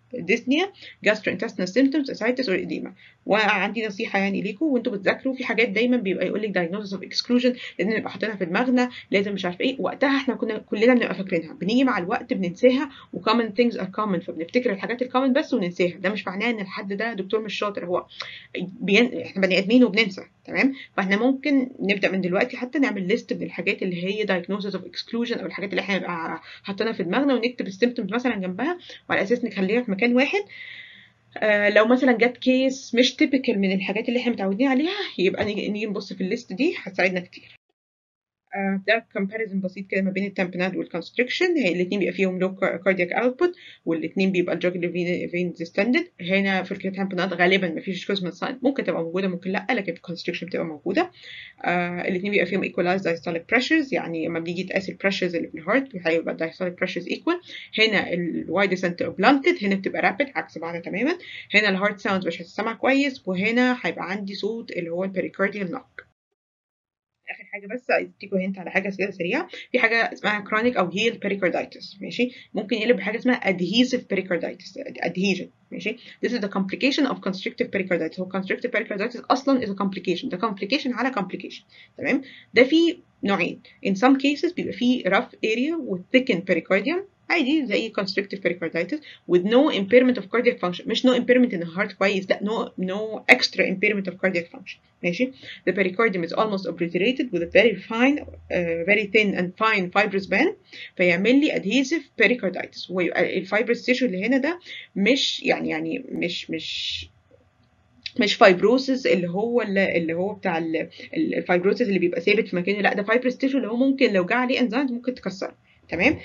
dyspnea gastrointestinal symptoms ascites or edema وعندي نصيحه يعني ليكم وانتوا بتذاكروا في حاجات دايما بيبقى يقول لك diagnosis of exclusion لازم نبقى حاطينها في دماغنا لازم مش عارف ايه وقتها احنا كنا كلنا بنبقى فاكرينها بنيجي مع الوقت بننساها و common things are common فبنفتكر الحاجات الكومن بس وننساها ده مش معناه ان الحد ده دكتور مش شاطر هو بين... احنا بني ادمين وبننسى تمام فاحنا ممكن نبدا من دلوقتي حتى نعمل ليست من الحاجات اللي هي diagnosis of exclusion او الحاجات اللي احنا نبقى حاطينها في دماغنا ونكتب السيمتومز مثلا جنبها وعلى اساس نخليها في مكان واحد آه لو مثلا جت كيس مش تيبيكال من الحاجات اللي احنا متعودين عليها يبقى نيجي نبص في الليست دي هتساعدنا كتير آه ده كومباريزن بسيط كده ما بين التامبوناد والكونستريكشن الاثنين بيبقى فيهم لو كاردياك اوتبوت والاثنين بيبقى الجوجلر فين ديستندد هنا في التامبوناد غالبا ما فيش كوزمال ساين ممكن تبقى موجوده ممكن لا لكن الكونستريكشن بتبقى موجوده آه الاثنين بيبقى فيهم ايكولايز دايستوليك بريشرز يعني لما بنيجي تقاس البريشرز اللي في الهارت هيبقى الدايستوليك بريشرز ايكوال هنا الواي ديسنت بلانتد هنا بتبقى رابid عكس بعض تماما هنا الهارت ساوند مش هتسمع كويس وهنا هيبقى عندي صوت اللي هو البريكارديال نوك اخر حاجه بس اديكوا هنت على حاجه كده سريعه في حاجه اسمها كرونيك او هيل بيريكاردايتس ماشي ممكن يقلب بحاجه اسمها adhesive pericarditis adhesion ماشي this is the complication of constrictive pericarditis هو constrictive pericarditis اصلا is a complication ده complication على complication تمام ده في نوعين in some cases بيبقى فيه rough area with thickened pericardium عادي زي constrictive pericarditis with no impairment of cardiac function مش no impairment in the heart كويس لا no no extra impairment of cardiac function ماشي the pericardium is almost obliterated with a very fine uh, very thin and fine fibrous band فيعمل لي adhesive pericarditis والفايبرس تيشو اللي هنا ده مش يعني يعني مش مش مش فايبروسس اللي هو اللي هو بتاع الفايبروسس اللي بيبقى ثابت في مكانه لا ده فايبرس تيشو اللي هو ممكن لو جه عليه انزيمز ممكن تكسره تمام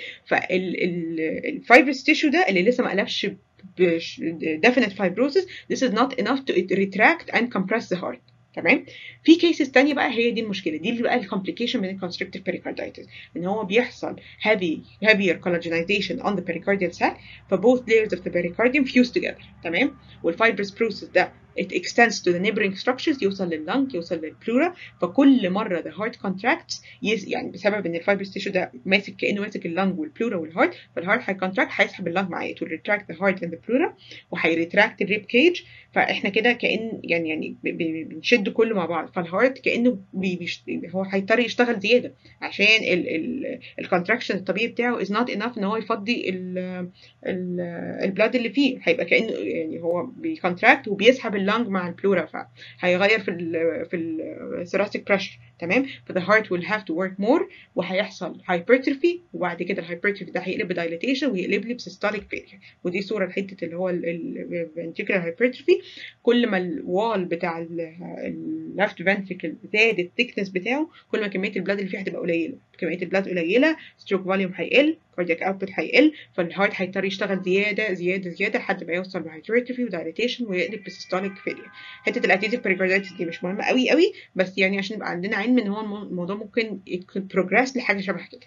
فالفايبرس تيشو ده اللي لسه ما قلبش definite fibrosis this is not enough to retract and compress the heart تمام في كيسز تانية بقى هي دي المشكله دي اللي بقى الكومبليكيشن من الكونستركتيف pericarditis ان هو بيحصل heavy heavier collagenization on the pericardial sac ف both layers of the pericardium fuse together تمام والفايبرس process ده it extends to the neighboring structures يوصل لللنج يوصل للبلورا فكل مره the heart contracts يس يعني بسبب ان الفايبرس تيشو ده ماسك كانه ماسك اللنج والبلورا والهارت فالهارت هيكونتراكت هيسحب اللنج معاه to retract the heart and the pleura وهيريتراكت الريب كيج فاحنا كده كان يعني يعني بنشد كله مع بعض فالهارت كانه بيشت... هو هيضطر يشتغل زياده عشان الكونتراكشن الطبيعي بتاعه is not enough ان هو يفضي البلاد اللي فيه هيبقى كانه يعني هو بيكونتراكت وبيسحب اللنج مع البلورا فهيغير في ال في الثوراسيك بريشر تمام ف the heart will have to work more وهيحصل hypertrophy وبعد كده الهايبرتروفي ده هيقلب بدايليتيشن ويقلب لي بسيستوليك فيلير ودي صوره لحته اللي هو الفنتريكولار هايبرتروفي كل ما الوال بتاع اللفت فنتريكل زاد الثيكنس بتاعه كل ما كميه البلاد اللي فيه هتبقى قليله كميه البلاد قليله ستروك فوليوم هيقل كاردياك اوتبوت هيقل فالهارت هيضطر يشتغل زياده زياده زياده لحد ما يوصل لهايبرتروفي ودايليتيشن ويقلب بسيستوليك فيلير حته الاديتيف بريكاردايتس دي مش مهمه قوي قوي بس يعني عشان يبقى عندنا علم ان هو الموضوع ممكن بروجريس لحاجه شبه كده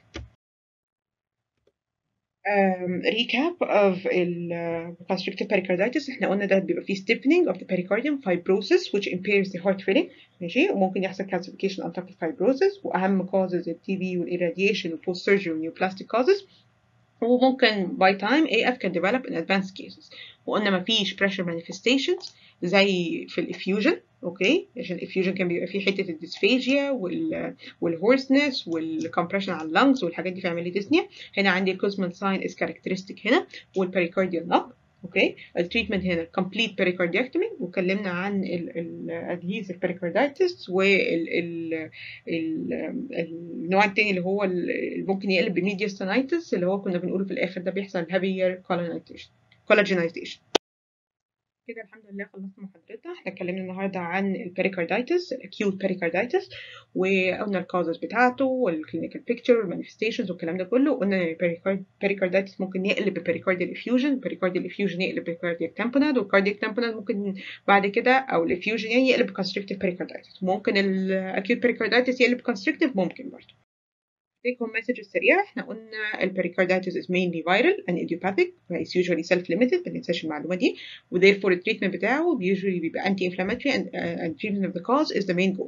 um, recap of ال uh, constrictive pericarditis احنا قلنا ده بيبقى فيه stiffening of the pericardium fibrosis which impairs the heart filling ماشي وممكن يحصل calcification on top of fibrosis واهم causes ال TB والirradiation وال post surgery والneoplastic causes وممكن by time AF can develop in advanced cases وقلنا مفيش pressure manifestations زي في الافيوجن اوكي عشان الافيوجن كان بيبقى فيه حته الديسفيجيا وال والهورسنس والكمبريشن على اللنجز والحاجات دي في عمليه ديسنيا هنا عندي الكوزمان ساين از كاركترستيك هنا والبريكارديال نوك اوكي التريتمنت هنا كومبليت بريكارديكتومي واتكلمنا عن الادهيزيف بريكاردايتس وال النوع التاني اللي هو اللي ممكن يقلب بميدياستانيتس اللي هو كنا بنقوله في الاخر ده بيحصل هافير كولاجينايزيشن كده الحمد لله خلصت محاضرتنا احنا اتكلمنا النهارده عن البريكاردايتس الاكيوت بريكاردايتس وقلنا الكازز بتاعته والكلينيكال بيكتشر والمانيفستيشنز والكلام ده كله قلنا البريكاردايتس ممكن يقلب ببريكارديال افيوجن البريكارديال افيوجن يقلب بكاردياك تامبوناد والكاردياك تامبوناد ممكن بعد كده او الافيوجن يعني يقلب كونستريكتيف بريكاردايتس ممكن الاكيوت بريكاردايتس يقلب كونستريكتيف ممكن برضه take home message السريعة احنا قلنا البريكاردايتس is mainly viral and idiopathic it's usually self-limited ما ننساش المعلومة دي و therefore التريتمنت بتاعه usually بيبقى anti-inflammatory and, uh, and treatment of the cause is the main goal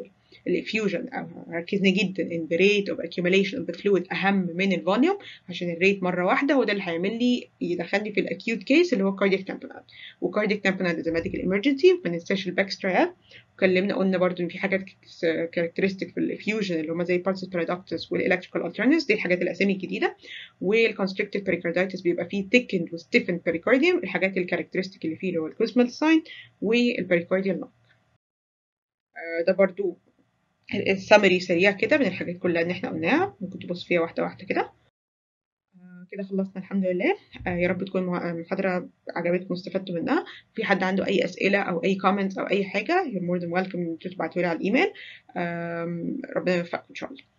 الافيوجن ركزنا جدا ان the rate of accumulation of the fluid اهم من الفوليوم عشان الريت مره واحده وده اللي هيعمل لي يدخلني في الاكيوت كيس اللي هو cardiac tamponade وcardiac tamponade is a medical emergency ما ننساش الباكسترا اتكلمنا قلنا برضو ان في حاجات كاركترستيك في الافيوجن اللي هم زي pulses paradoxus والالكتريكال alternatives دي الحاجات الاسامي الجديده والconstricted pericarditis بيبقى فيه thickened و stiffened pericardium الحاجات الكاركترستيك اللي فيه اللي هو الكوزمال ساين والبريكارديال نوك ده برضو السمري سريع كده من الحاجات كلها اللي احنا قلناها ممكن تبص فيها واحده واحده كده كده خلصنا الحمد لله يا رب تكون المحاضرة عجبتكم واستفدتوا منها في حد عنده أي أسئلة أو أي comments أو أي حاجة you're more than welcome تبعتوا لي على الإيميل ربنا يوفقكم إن شاء الله